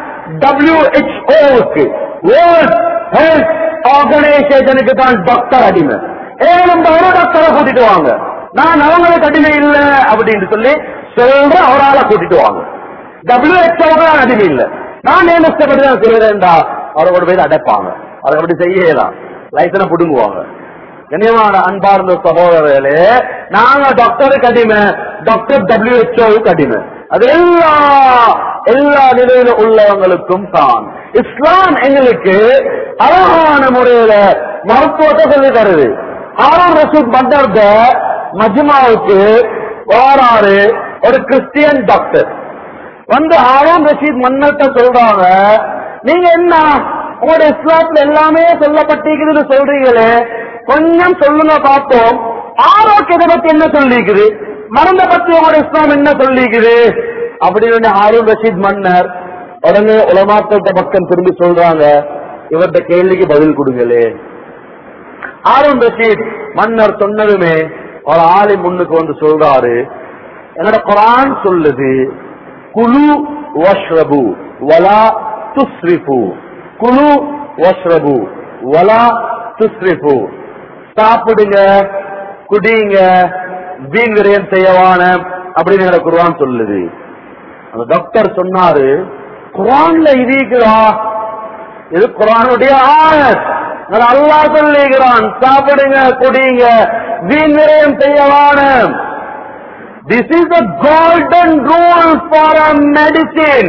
டபிள்யூஹெச்ஓக்கு வேர்ல்ட் ஹெல்த் ஆர்கனைசேஷனுக்கு தான் டாக்டர் அடிமை ஏழும் ஒரு டாக்டரை கூட்டிட்டு வாங்க நான் அவங்களுக்கு அடிமை இல்ல அப்படின்னு சொல்லி சொல்ற அவரால கூட்டிட்டு வாங்க டபிள்யூஹெச்ஓக்கு தான் அடிமை இல்ல நான் ஏன் இஷ்டப்பட்டு தான் சொல்றேன்டா அவரை கொண்டு போய் அடைப்பாங்க அதை அப்படி செய்யலாம் லைசனை புடுங்குவாங்க கண்ணியமான அன்பார்ந்த சகோதரர்களே நாங்க டாக்டருக்கு அடிமை டாக்டர் டபிள்யூஹெச்ஓவுக்கு அடிமை அது எல்லா எல்லா நிலையில உள்ளவங்களுக்கும் தான் இஸ்லாம் எங்களுக்கு அழகான முறையில மருத்துவத்தை சொல்லி தருது ஹாரூன் ரஷீத் பண்டர்த மஜ்மாவுக்கு வாராரு ஒரு கிறிஸ்டியன் டாக்டர் வந்து ஹாரூன் ரஷீத் மன்னர்கிட்ட சொல்றாங்க நீங்க என்ன உங்களோட இஸ்லாத்துல எல்லாமே சொல்லப்பட்டிருக்குதுன்னு சொல்றீங்களே கொஞ்சம் சொல்லுங்க பார்த்தோம் ஆரோக்கியத்தை பத்தி என்ன சொல்லிக்குது மருந்தை பத்தி உங்களோட இஸ்லாம் என்ன சொல்லிக்குது அப்படின்னு ஹாரூன் ரஷீத் மன்னர் உடனே உலமாக்கள்கிட்ட பக்கம் திரும்பி சொல்றாங்க இவர்கிட்ட கேள்விக்கு பதில் கொடுங்களே ஹாரூன் ரஷீத் மன்னர் சொன்னதுமே ஒரு ஆளை முன்னுக்கு வந்து சொல்றாரு என்னோட குரான் சொல்லுது குழு வஷ்ரபு வலா துஸ்ரிஃபு குழு வஷ்ரபு வலா துஸ்ரிஃபு சாப்பிடுங்க குடிங்க வீண் விரயம் செய்யவான அப்படின்னு என்னோட குர்ஆன் சொல்லுது அந்த டாக்டர் சொன்னாரு குரான்ல இது இருக்குதா இது குரானுடைய ஆயத் நான் அல்லாஹ் சொல்லுகிறான் சாப்பிடுங்க குடிங்க வீண் விரயம் செய்யவான this is a golden rule for a medicine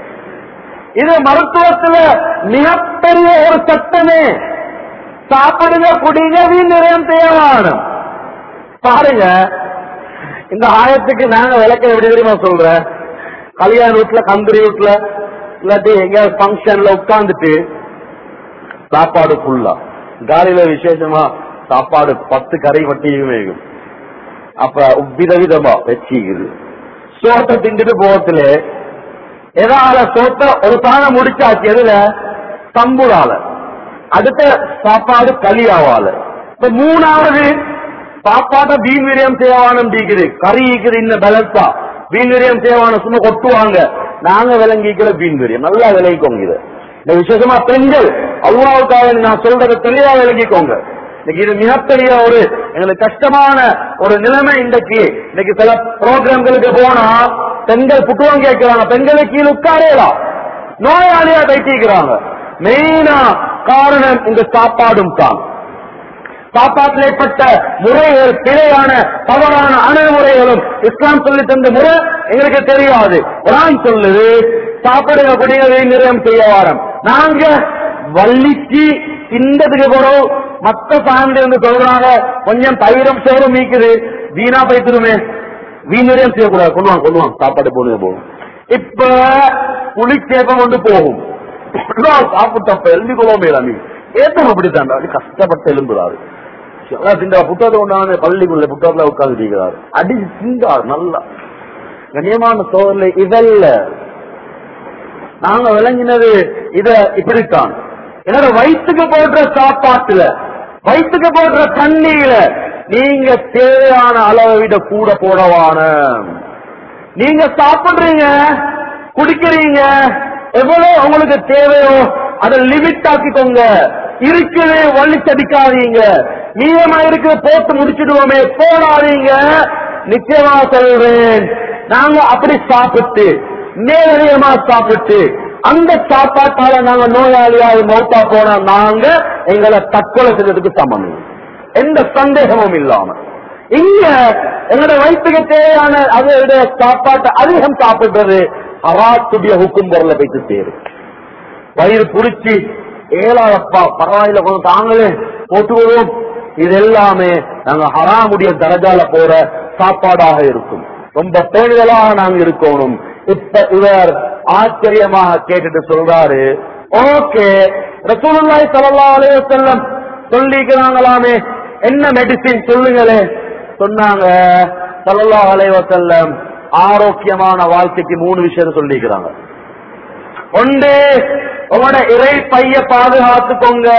இது மருத்துவத்துல மிகப்பெரிய ஒரு சட்டமே சாப்பிடுங்க குடிங்க வீண் விரயம் செய்யவானும் பாருங்க இந்த ஆயத்துக்கு நாங்க விளக்க எப்படி தெரியுமா சொல்றேன் கல்யாண வீட்டுல கந்தரி வீட்டுல இல்லாட்டி எங்கேயாவது ஃபங்க்ஷன்ல உட்கார்ந்துட்டு சாப்பாடு ஃபுல்லா காலையில விசேஷமா சாப்பாடு பத்து கரை வட்டியும் வேகும் அப்ப விதவிதமா வச்சிக்குது சோத்தை திண்டுட்டு போகத்துல எதால சோத்தை ஒரு சாணம் முடிச்சாச்சு எதுல தம்புரால அடுத்த சாப்பாடு களியாவால இப்ப மூணாவது சாப்பாட்டை வீண் விரயம் சேவானம் இருக்குது கறி இருக்குது இந்த பேலன்ஸா வீண் விரயம் சேவானம் சும்மா கொட்டுவாங்க நாங்க விளங்கிக்கிற வீண் விரயம் நல்லா விளங்கிக்கோங்க இது இந்த விசேஷமா பெண்கள் அல்லாவுக்காக நான் சொல்றதை தெளிவா விளங்கிக்கோங்க இன்னைக்கு இது மிகப்பெரிய ஒரு எங்களுக்கு கஷ்டமான ஒரு நிலைமை இன்றைக்கு இன்னைக்கு சில ப்ரோக்ராம்களுக்கு போனா பெண்கள் புட்டுவம் கேட்கிறாங்க பெண்களை கீழே உட்காரலாம் நோயாளியா தைத்திக்கிறாங்க மெயினா காரணம் இந்த சாப்பாடும் தான் சாப்பாட்டில் ஏற்பட்ட முறைகள் பிழையான தவறான அணுகுமுறைகளும் இஸ்லாம் சொல்லி தந்த முறை எங்களுக்கு தெரியாது குரான் சொல்லுது சாப்பிடுங்க குடிகளை நிர்ணயம் செய்ய வாரம் நாங்க வள்ளிக்கு திண்டதுக்கு பிறகு மத்த சார்ந்து வந்து சொல்றாங்க கொஞ்சம் தயிரம் சோறும் மீக்குது வீணா போய்த்துருமே வீண் நிர்ணயம் செய்யக்கூடாது கொள்வாங்க கொள்வாங்க சாப்பாடு போடுங்க போகும் இப்ப புளிச்சேப்பம் வந்து போகும் சாப்பிட்டப்ப எழுதி கொள்வோம் மேலாமி ஏத்தம் அப்படித்தான் அது கஷ்டப்பட்டு எழும்புறாரு இந்த புத்தகத்தை கொண்டாந்து பள்ளிக்குள்ள புத்தகத்துல உட்கார்ந்து இருக்கிறார் அடி சிந்தார் நல்லா கண்ணியமான சோதரில் இதல்ல நாங்க விளங்கினது இத இப்படித்தான் என்னோட வயிற்றுக்கு போடுற சாப்பாட்டுல வயிற்றுக்கு போடுற தண்ணியில நீங்க தேவையான அளவை விட கூட போடவான நீங்க சாப்பிடுறீங்க குடிக்கிறீங்க எவ்வளவு உங்களுக்கு தேவையோ அதை லிமிட் ஆக்கிக்கோங்க இருக்குது வள்ளிச்சடிக்காதீங்க மீதமா இருக்கு போட்டு முடிச்சிடுவோமே போடாதீங்க நிச்சயமா சொல்றேன் நாங்க அப்படி சாப்பிட்டு நேரடியமா சாப்பிட்டு அந்த சாப்பாட்டால நாங்க நோயாளியாக மௌத்தா போனா நாங்க எங்களை தற்கொலை செய்யறதுக்கு சமம் எந்த சந்தேகமும் இல்லாம இங்க எங்களோட வயிற்றுக்கு தேவையான அதோட சாப்பாட்டை அதிகம் சாப்பிடுறது அராத்துடைய ஹுக்கும் பொருளை போயிட்டு சேரும் வயிறு புடிச்சு ஏழாப்பா பரவாயில்ல கொஞ்சம் தாங்களே போட்டுவோம் இது எல்லாமே நாங்க ஹராமுடைய தரஜால போற சாப்பாடாக இருக்கும் ரொம்ப பேணுதலாக நாங்க இருக்கணும் இப்ப இவர் ஆச்சரியமாக கேட்டுட்டு சொல்றாரு ஓகே ரசூலுல்லாஹி ஸல்லல்லாஹு அலைஹி வஸல்லம் சொல்லிக்கிறாங்களாமே என்ன மெடிசின் சொல்லுங்களே சொன்னாங்க ஸல்லல்லாஹு அலைஹி வஸல்லம் ஆரோக்கியமான வாழ்க்கைக்கு மூணு விஷயம் சொல்லிக்கிறாங்க ஒன்று உங்களோட இறை பைய பாதுகாத்துக்கோங்க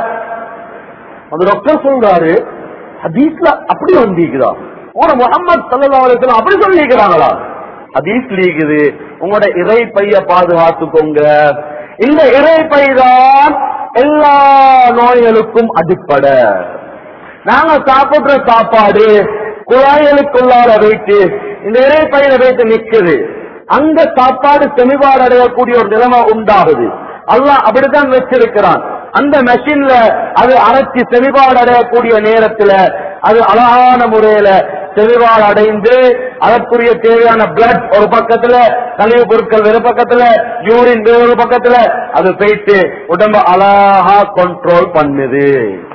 அந்த டாக்டர் சொல்றாரு ஹதீஸ்ல அப்படி வந்திருக்குதா உங்களோட முகமது சல்லா அலிஸ்லாம் அப்படி சொல்லிக்கிறாங்களா ஹதீஸ் லீக்குது உங்களோட இறை பைய பாதுகாத்துக்கோங்க இந்த இறை பைதான் எல்லா நோய்களுக்கும் அடிப்படை நாங்க சாப்பிடுற சாப்பாடு குழாய்களுக்குள்ளார வைத்து இந்த இறை பையில வைத்து நிக்குது அங்க சாப்பாடு செமிபாடு அடையக்கூடிய ஒரு நிலைமை உண்டாகுது அல்லாஹ் அப்படித்தான் வச்சிருக்கிறான் அந்த மெஷின்ல அது அரைச்சி செமிபாடு அடையக்கூடிய நேரத்துல அது அழகான முறையில செவிவால் அடைந்து அதற்குரிய தேவையான பிளட் ஒரு பக்கத்துல கழிவு பொருட்கள் வேறு பக்கத்துல யூரின் வேறு பக்கத்துல அது போயிட்டு உடம்ப அழகா கண்ட்ரோல் பண்ணுது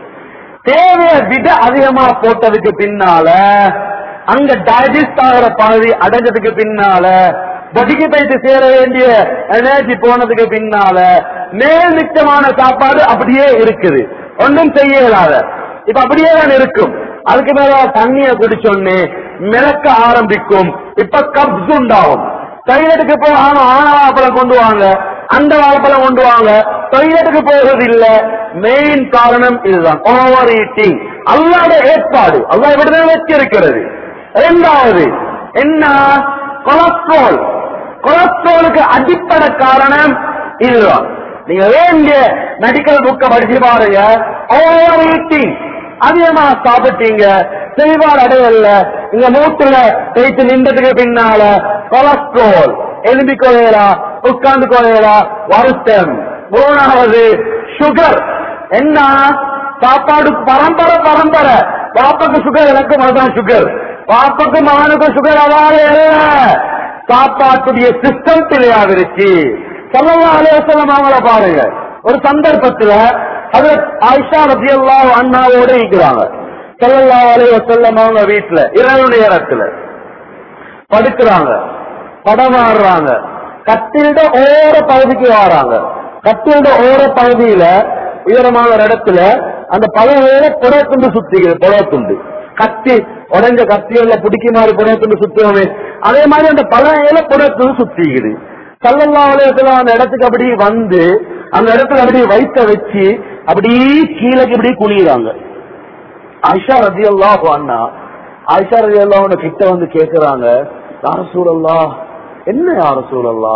தேவையை விட அதிகமா போட்டதுக்கு பின்னால அங்க டைஜஸ்ட் ஆகிற பகுதி அடைஞ்சதுக்கு பின்னால பொடிக்கு போயிட்டு சேர வேண்டிய எனர்ஜி போனதுக்கு பின்னால மேல் மிச்சமான சாப்பாடு அப்படியே இருக்குது ஒன்றும் செய்ய இயலாத இப்ப அப்படியே தான் இருக்கும் அதுக்கு மேல தண்ணிய குடிச்சோன்னு மிளக்க ஆரம்பிக்கும் இப்ப கப்ஸ் உண்டாகும் டாய்லெட்டுக்கு போய் ஆனா ஆனா வாழைப்பழம் கொண்டு வாங்க அந்த வாழைப்பழம் கொண்டு வாங்க டாய்லெட்டுக்கு போகிறது இல்ல மெயின் காரணம் இதுதான் ஓவர் ஈட்டிங் அல்லாத ஏற்பாடு அல்லா இப்படிதான் வச்சிருக்கிறது இரண்டாவது என்ன கொலஸ்ட்ரால் கொலஸ்ட்ராலுக்கு அடிப்படை காரணம் இதுதான் நீங்க வேண்டிய மெடிக்கல் புக்க படிச்சு பாருங்க ஓவர் ஈட்டிங் அதிகமா சாப்பிட்டீங்க செல்வார் அடையல இங்க மூட்டுல பேச்சு நின்றதுக்கு பின்னால கொலஸ்ட்ரால் எலும்பி கொலையலா உட்கார்ந்து கொலையலா வருத்தம் மூணாவது சுகர் என்ன சாப்பாடு பரம்பரை பரம்பரை பாப்பாக்கு சுகர் எனக்கு மகன் சுகர் பாப்பாக்கு மகனுக்கு சுகர் அவாறு சாப்பாட்டுடைய சிஸ்டம் பிள்ளையாவிருச்சு சொல்லலாம் அலேசலம் அவங்கள பாருங்க ஒரு சந்தர்ப்பத்துல அது ஆயிஷா ரபி அல்லாஹ் அண்ணாவோட இருக்கிறாங்க சொல்லல்லா அலைய செல்லம் அவங்க வீட்டுல இரவு நேரத்துல படுக்கிறாங்க படமாடுறாங்க கட்டிட ஓர பகுதிக்கு வராங்க கட்டிட ஓர பகுதியில உயரமான ஒரு இடத்துல அந்த பழவேல புறத்துண்டு சுத்திக்குது புறத்துண்டு கத்தி உடஞ்ச கத்தியில பிடிக்க மாதிரி புறத்துண்டு சுத்துவோமே அதே மாதிரி அந்த பழவேல புறத்துண்டு சுத்திக்குது சல்லல்லா அலையத்துல அந்த இடத்துக்கு அப்படி வந்து அந்த இடத்துல அப்படி வைத்த வச்சு அப்படியே கீழக்கு இப்படி குனியுறாங்க ஆயிஷா ரதி அல்லாஹ் அண்ணா ஆயிஷா ரதி அல்லாஹ் கிட்ட வந்து கேக்குறாங்க யார சூழல்லா என்ன யார சூழல்லா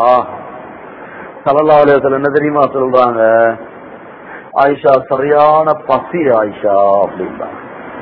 சல்லல்லா அலையத்துல என்ன தெரியுமா சொல்றாங்க ஆயிஷா சரியான பசி ஆயிஷா அப்படின்றாங்க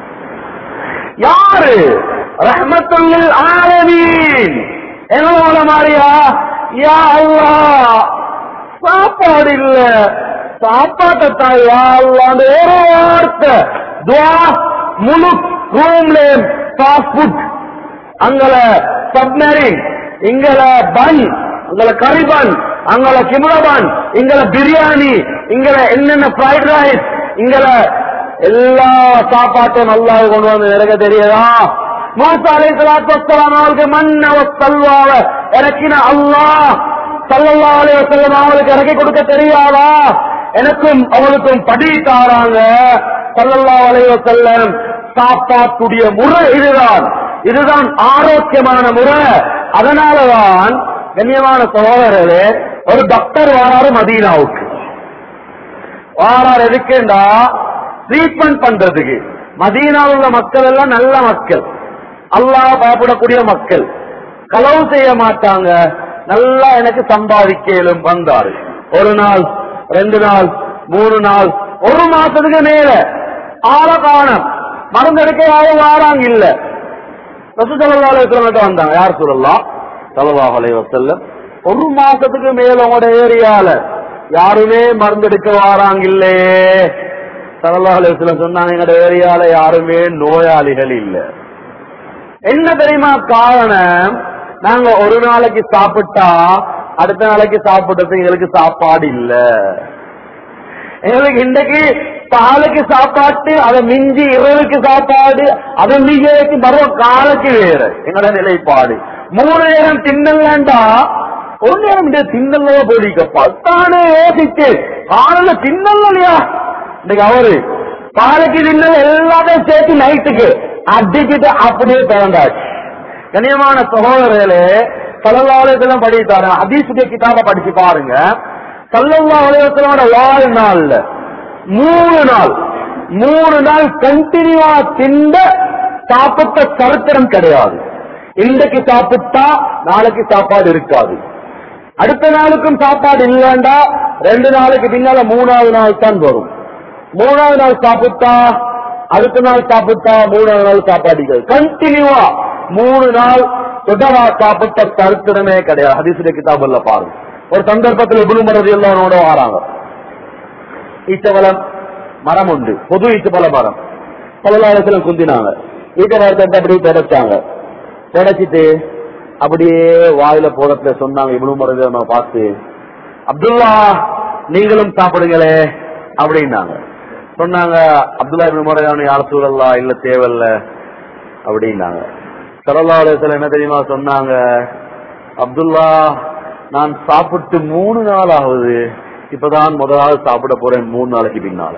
யாரு ரஹ்மத்துல்லில் ஆலமீன் என்னோட மாதிரியா யா அல்லாஹ் சாப்பாடு இல்ல சாப்பாட்டை தாயா அந்த ஒரு வார்த்தை துவா முழு ரூம்ல ஃபாஸ்ட் ஃபுட் அங்கல சப்மரின் இங்கல பன் அங்கல கரிபன் அங்கல கிம்ரபன் இங்கல பிரியாணி இங்கல என்னென்ன ஃப்ரைட் ரைஸ் இங்கல எல்லா சாப்பாட்டையும் நல்லா கொண்டு வந்து எனக்கு தெரியுதா மூசா அலை சலாத்து வஸ்ஸலாம் அவர்களுக்கு மண்ண சல்வாவ இறக்கின அல்லாஹ் சல்லல்லா அலைஹி வஸல்லம் அவங்களுக்கு இறக்கி கொடுக்க தெரியாதா எனக்கும் அவளுக்கும் படி தாராங்க சல்லல்லா அலைஹி வஸல்லம் சாப்பாட்டுடைய முறை இதுதான் இதுதான் ஆரோக்கியமான முறை அதனாலதான் கண்ணியமான சகோதரர்களே ஒரு டாக்டர் வாராரு மதீனாவுக்கு வாரார் எதுக்குண்டா ட்ரீட்மெண்ட் பண்றதுக்கு மதீனாவில் உள்ள மக்கள் எல்லாம் நல்ல மக்கள் அல்லாஹ் பயப்படக்கூடிய மக்கள் களவு செய்ய மாட்டாங்க நல்லா எனக்கு சம்பாதிக்கலும் வந்தாரு ஒரு நாள் ரெண்டு நாள் மூணு நாள் ஒரு மாசத்துக்கு மேல ஆள காணம் மருந்தெடுக்க யாரும் வாராங்க இல்ல ரசூலுல்லாஹி வந்தாங்க யார் சொல்லலாம் ஸல்லல்லாஹு அலைஹி வஸல்லம் ஒரு மாசத்துக்கு மேல உங்களோட ஏரியால யாருமே மருந்தெடுக்க வாராங்க இல்லே ஸல்லல்லாஹு அலைஹி வஸல்லம் சொன்னாங்க எங்களோட ஏரியால யாருமே நோயாளிகள் இல்ல என்ன தெரியுமா காரணம் நாங்க ஒரு நாளைக்கு சாப்பிட்டா அடுத்த நாளைக்கு சாப்பிட்டது எங்களுக்கு சாப்பாடு இல்ல எங்களுக்கு இன்றைக்கு பாலுக்கு சாப்பாட்டு அதை மிஞ்சி இரவுக்கு சாப்பாடு அதை மிஞ்சி மறுவ காலுக்கு வேற எங்களோட நிலைப்பாடு மூணு நேரம் தின்னலண்டா ஒரு நேரம் இந்த தின்னல்ல போதிக்க பத்தானே யோசிச்சு காலையில தின்னல் இல்லையா இன்னைக்கு அவரு பாலுக்கு தின்னல் எல்லாத்தையும் சேர்த்து நைட்டுக்கு அடிச்சுட்டு அப்படியே திறந்தாச்சு கண்ணியமான சகோதரர்களே சல்லல்லாஹுலாம் படித்தாரு ஹதீசுடைய கிதாப படிச்சு பாருங்க சல்லல்லாஹுலோட வாழ்நாள்ல மூணு நாள் மூணு நாள் கண்டினியூவா திண்ட சாப்பிட்ட சரித்திரம் கிடையாது இன்றைக்கு சாப்பிட்டா நாளைக்கு சாப்பாடு இருக்காது அடுத்த நாளுக்கும் சாப்பாடு இல்லைண்டா ரெண்டு நாளைக்கு பின்னால மூணாவது நாள் தான் வரும் மூணாவது நாள் சாப்பிட்டா அடுத்த நாள் சாப்பிட்டா மூணாவது நாள் சாப்பாடு கண்டினியூவா மூணு நாள் தொடரா சாப்பிட்ட சரித்திரமே கிடையாது ஹதீசுடைய கிதாபுல பாருங்க ஒரு சந்தர்ப்பத்தில் குருமரது எல்லாரோட வராங்க ஈச்சவளம் மரம் உண்டு பொது ஈச்சபல மரம் பலகாலத்துல குந்தினாங்க ஈச்சவளத்தை அப்படியே தொடச்சாங்க தொடச்சிட்டு அப்படியே வாயில போடத்துல சொன்னாங்க இவ்வளவு முறை நம்ம பார்த்து அப்துல்லா நீங்களும் சாப்பிடுங்களே அப்படின்னாங்க சொன்னாங்க அப்துல்லா இப்னு முறையான யார் சூழல்லா இல்ல தேவையில்ல அப்படின்னாங்க சரலாலயத்துல என்ன தெரியுமா சொன்னாங்க அப்துல்லா நான் சாப்பிட்டு மூணு நாள் ஆகுது இப்பதான் முதலாவது சாப்பிட போறேன் மூணு நாளைக்கு பின்னால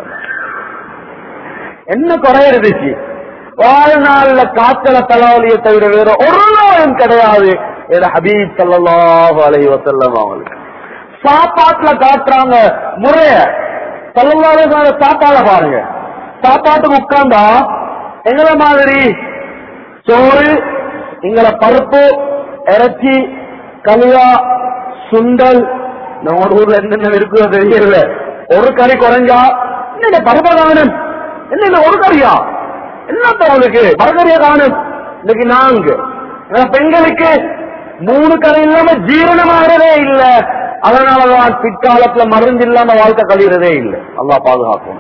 என்ன குறை இருந்துச்சு வாழ்நாள்ல காய்ச்சல தலைவலியை தவிர வேற ஒரு நாளும் கிடையாது என் ஹபீப் சல்லாஹு அலைஹி வசல்லம் அவங்களுக்கு சாப்பாட்டுல காட்டுறாங்க முறைய சல்லல்லாஹு சாப்பாட பாருங்க சாப்பாட்டுக்கு உட்கார்ந்தா எங்களை மாதிரி சோறு எங்களை பருப்பு இறைச்சி கலியா சுண்டல் நம்ம ஊர்ல என்னென்ன இருக்குதோ தெரியல ஒரு கறி குறைஞ்சா என்ன பருப்ப காணும் என்ன ஒரு கறியா என்னத்த உங்களுக்கு பரகரியா காணும் இன்னைக்கு நான்கு ஆனா பெண்களுக்கு மூணு கறி இல்லாம ஜீரணமாகறதே இல்ல அதனாலதான் பிற்காலத்துல மருந்து இல்லாம வாழ்க்கை கழிகிறதே இல்லை அல்லா பாதுகாக்கும்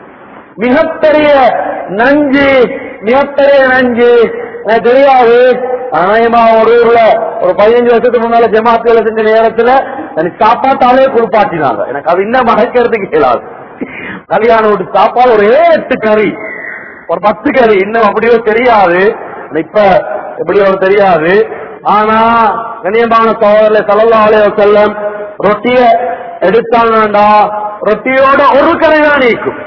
மிகப்பெரிய நஞ்சு மிகப்பெரிய நஞ்சு எனக்கு தெரியாது அநேகமா ஒரு ஊர்ல ஒரு பதினஞ்சு வருஷத்துக்கு முன்னால ஜமாத்து வேலை செஞ்ச நேரத்துல எனக்கு சாப்பாட்டாலே குளிப்பாட்டினாங்க எனக்கு அது இன்னும் மறைக்கிறதுக்கு இயலாது கல்யாண வீட்டு சாப்பாடு ஒரு எட்டு கறி ஒரு பத்து கறி இன்னும் அப்படியோ தெரியாது இப்ப எப்படியோ தெரியாது ஆனா கண்ணியமான சோதரில் சல்லா அலைய செல்லம் ரொட்டிய எடுத்தாங்கடா ரொட்டியோட ஒரு கறி தான் நீக்கும்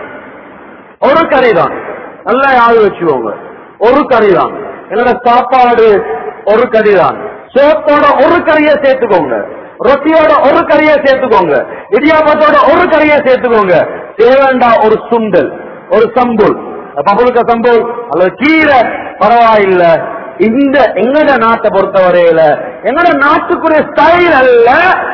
ஒரு கறி தான் நல்லா யாரு வச்சுக்கோங்க ஒரு கறி தான் என்னோட சாப்பாடு ஒரு கறி தான் சோத்தோட ஒரு கறியை சேர்த்துக்கோங்க ரொட்டியோட ஒரு கறியை சேர்த்துக்கோங்க இடியாப்பத்தோட ஒரு கறியை சேர்த்துக்கோங்க தேவேண்டா ஒரு சுண்டல் ஒரு சம்புல் பபுலுக்க சம்புல் அல்லது கீரை பரவாயில்ல இந்த எங்கட நாட்டை பொறுத்தவரையில எங்கட நாட்டுக்குரிய ஸ்டைல் அல்ல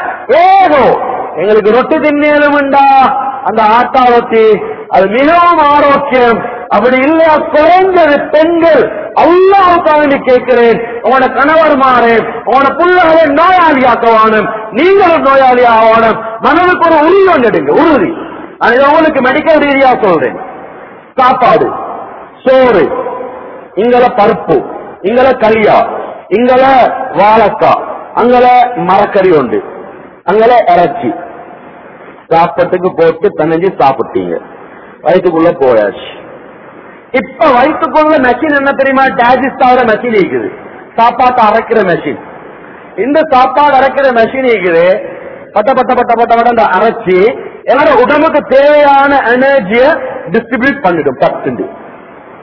ஏதோ எங்களுக்கு ரொட்டி தின்னேலும்டா அந்த ஆட்டா ரொட்டி அது மிகவும் ஆரோக்கியம் அப்படி இல்லையா குறைஞ்சது பெண்கள் அல்லாவுக்காக கேட்கிறேன் உங்களோட கணவர் மாறேன் உங்களோட புள்ளகளை நோயாளி ஆக்கவானும் நீங்களும் நோயாளி ஆகணும் மனதுக்கு ஒரு உறுதி வந்துடுங்க உறுதி அது உங்களுக்கு மெடிக்கல் ரீதியா சொல்றேன் சாப்பாடு சோறு இங்கல பருப்பு இங்கல களியா இங்கல வாழைக்காய் அங்கல மரக்கறி உண்டு அங்கல இறைச்சி சாப்பாட்டுக்கு போட்டு தனஞ்சு சாப்பிட்டீங்க வயிற்றுக்குள்ள போயாச்சு இப்ப வயிற்றுக்குள்ள மெஷின் என்ன தெரியுமா டைஜஸ்ட் ஆகிற மெஷின் இருக்குது சாப்பாட்டை அரைக்கிற மெஷின் இந்த சாப்பாடு அரைக்கிற மெஷின் இருக்குது பட்ட பட்ட பட்ட பட்ட பட்ட அந்த அரைச்சி என்னோட உடம்புக்கு தேவையான எனர்ஜிய டிஸ்ட்ரிபியூட் பண்ணிடும் பத்து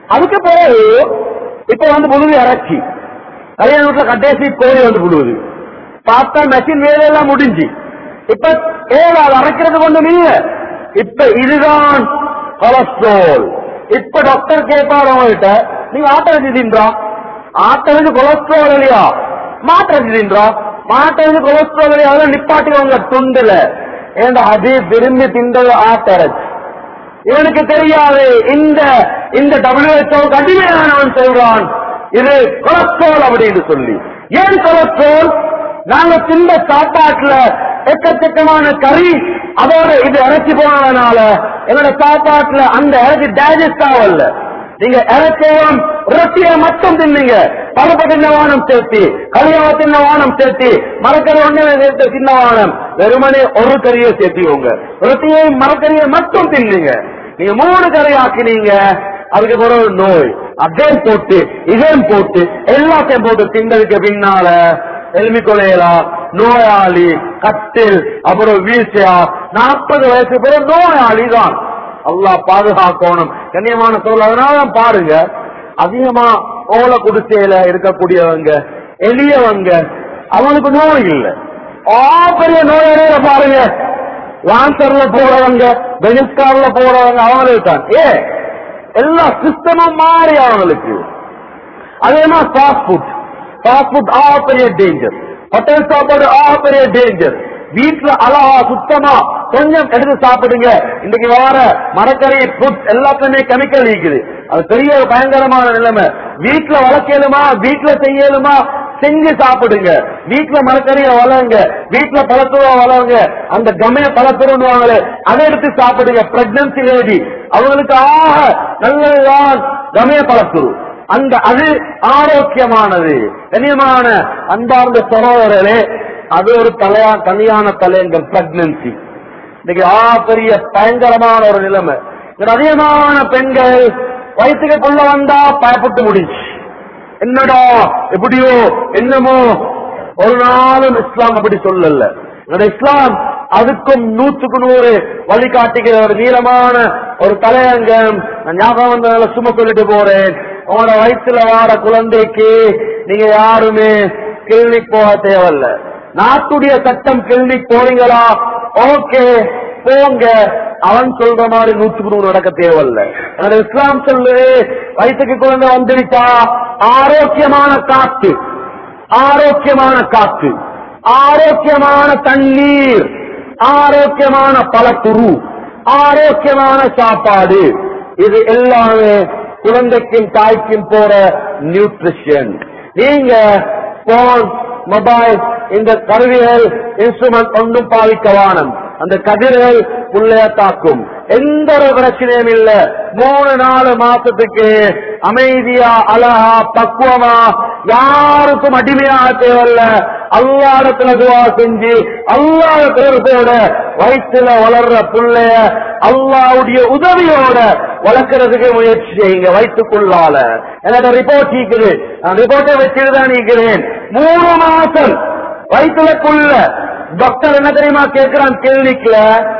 அதுக்கு பிறகு இப்ப வந்து புழுது இறச்சி கல்யாண வீட்டுல கடைசி கோழி வந்து புழுவுது பார்த்தா மெஷின் வேலையெல்லாம் முடிஞ்சு இப்ப ஏழு அது அரைக்கிறது கொண்டு இல்ல இப்ப இதுதான் கொலஸ்ட்ரால் இப்ப டாக்டர் கேட்பாரு அவங்ககிட்ட நீங்க ஆட்டரிசி தின்றா ஆட்டரிசி கொலஸ்ட்ரால் இல்லையா மாட்டரிசி தின்றா மாட்டரிசி கொலஸ்ட்ரால் இல்லையா அதெல்லாம் நிப்பாட்டிக்கவங்க துண்டுல ஏண்டா அது விரும்பி தின்றது ஆட்டரிசி இவனுக்கு தெரியாது இந்த இந்த டபிள்யூஹெச்ஓ அடிமையானவன் சொல்றான் இது கொலஸ்ட்ரால் அப்படின்னு சொல்லி ஏன் கொலஸ்ட்ரால் நாங்க தின்ற சாப்பாட்டுல எக்கச்சக்கமான கறி அதோட இது இறைச்சி போனதுனால எங்களோட சாப்பாட்டுல அந்த இறைச்சி டைஜஸ்ட் ஆகல நீங்க இறைச்சியும் ரொட்டியை மட்டும் தின்னீங்க பருப்பு தின்னவானம் சேர்த்தி கலியாவ தின்னவானம் சேர்த்தி மரக்கறி ஒண்ணு சேர்த்து தின்னவானம் வெறுமனே ஒரு கறியை சேர்த்திக்கோங்க ரொட்டியை மரக்கறியை மட்டும் தின்னீங்க நீங்க மூணு கறி ஆக்கினீங்க அதுக்கு பிறகு நோய் அதையும் போட்டு இதையும் போட்டு எல்லாத்தையும் போட்டு தின்னதுக்கு பின்னால எலும்பி கொலையலாம் நோயாளி கட்டில் அப்புறம் வீழ்ச்சியா நாற்பது வயசு பிறகு நோயாளி தான் அல்லாஹ் பாதுகாக்கணும் கண்ணியமான சொல் அதனால பாருங்க அதிகமா ஓலை குடிசையில இருக்கக்கூடியவங்க எளியவங்க அவனுக்கு நோய் இல்லை ஆ பெரிய நோயாளியில பாருங்க லான்சர்ல போறவங்க பெனிஸ்கார்ல போறவங்க அவங்களுக்கு தான் ஏ எல்லா சிஸ்டமும் மாறி அவங்களுக்கு அதே மாதிரி ஃபாஸ்ட் ஃபுட் ஃபாஸ்ட் ஃபுட் ஆ பெரிய டேஞ்சர் ஹோட்டல் சாப்பாடு ஆ பெரிய டேஞ்சர் வீட்டுல அழகா சுத்தமா கொஞ்சம் எடுத்து சாப்பிடுங்க இன்னைக்கு வர மரக்கறி ஃபுட் எல்லாத்துலயுமே கெமிக்கல் இருக்குது அது பெரிய ஒரு பயங்கரமான நிலைமை வீட்டுல வளர்க்கலுமா வீட்டுல செய்யலுமா செஞ்சு சாப்பிடுங்க வீட்டுல மரக்கறிய வளருங்க வீட்டுல பழத்துவ வளருங்க அந்த கமைய பழத்துருவாங்களே அதை எடுத்து சாப்பிடுங்க பிரெக்னன்சி லேடி அவங்களுக்கு ஆக நல்லதுதான் கமைய பழத்துரு அந்த அது ஆரோக்கியமானது கனியமான அன்பார்ந்த சகோதரர்களே அது ஒரு தலையா தனியான தலையங்கள் பிரெக்னன்சி இன்னைக்கு ஆ பெரிய பயங்கரமான ஒரு நிலைமை இதுல அதிகமான பெண்கள் வயிற்றுக்குள்ள வந்தா பயப்பட்டு முடிச்சு என்னடா எப்படியோ என்னமோ ஒரு நாளும் இஸ்லாம் அப்படி சொல்லல என்னோட இஸ்லாம் அதுக்கும் நூற்றுக்கு நூறு வழிகாட்டுகிற ஒரு நீளமான ஒரு தலையங்கம் நான் ஞாபகம் வந்ததால சும்மா சொல்லிட்டு போறேன் உங்களோட வயிற்றுல வார குழந்தைக்கு நீங்க யாருமே கிளினிக் போக தேவையில்ல நாட்டுடைய சட்டம் கிளினிக் போறீங்களா ஓகே போங்க அவன் சொல்ற மாதிரி நூற்றுக்கு நூறு நடக்க தேவையில்ல என்னோட இஸ்லாம் சொல்லு வயிற்றுக்கு குழந்தை வந்துருச்சா ஆரோக்கியமான காத்து ஆரோக்கியமான காத்து ஆரோக்கியமான தண்ணீர் ஆரோக்கியமான பழக்குரு ஆரோக்கியமான சாப்பாடு இது எல்லாமே குழந்தைக்கும் தாய்க்கும் போற நியூட்ரிஷன் நீங்க போன் மொபைல் இந்த கருவிகள் இன்ஸ்ட்ருமெண்ட் ஒன்றும் பாவிக்கவானம் அந்த கதிர்கள் உள்ளே தாக்கும் எந்த ஒரு பிரச்சனையும் இல்ல மூணு நாலு மாசத்துக்கு அமைதியா அழகா பக்குவமா யாருக்கும் அடிமையாக தேவையில்ல அல்லாடத்துல துவா செஞ்சு அல்லாத பேரோட வயிற்றுல வளர்ற புள்ளைய அல்லாவுடைய உதவியோட வளர்க்கறதுக்கு முயற்சி செய்யுங்க வயிற்றுக்குள்ளால எனக்கு ரிப்போர்ட் இருக்குது நான் ரிப்போர்ட்டை வச்சுட்டு தான் இருக்கிறேன் மூணு மாசம் வயிற்றுலக்குள்ள டாக்டர் என்ன தெரியுமா கேட்கிறான் கிளினிக்ல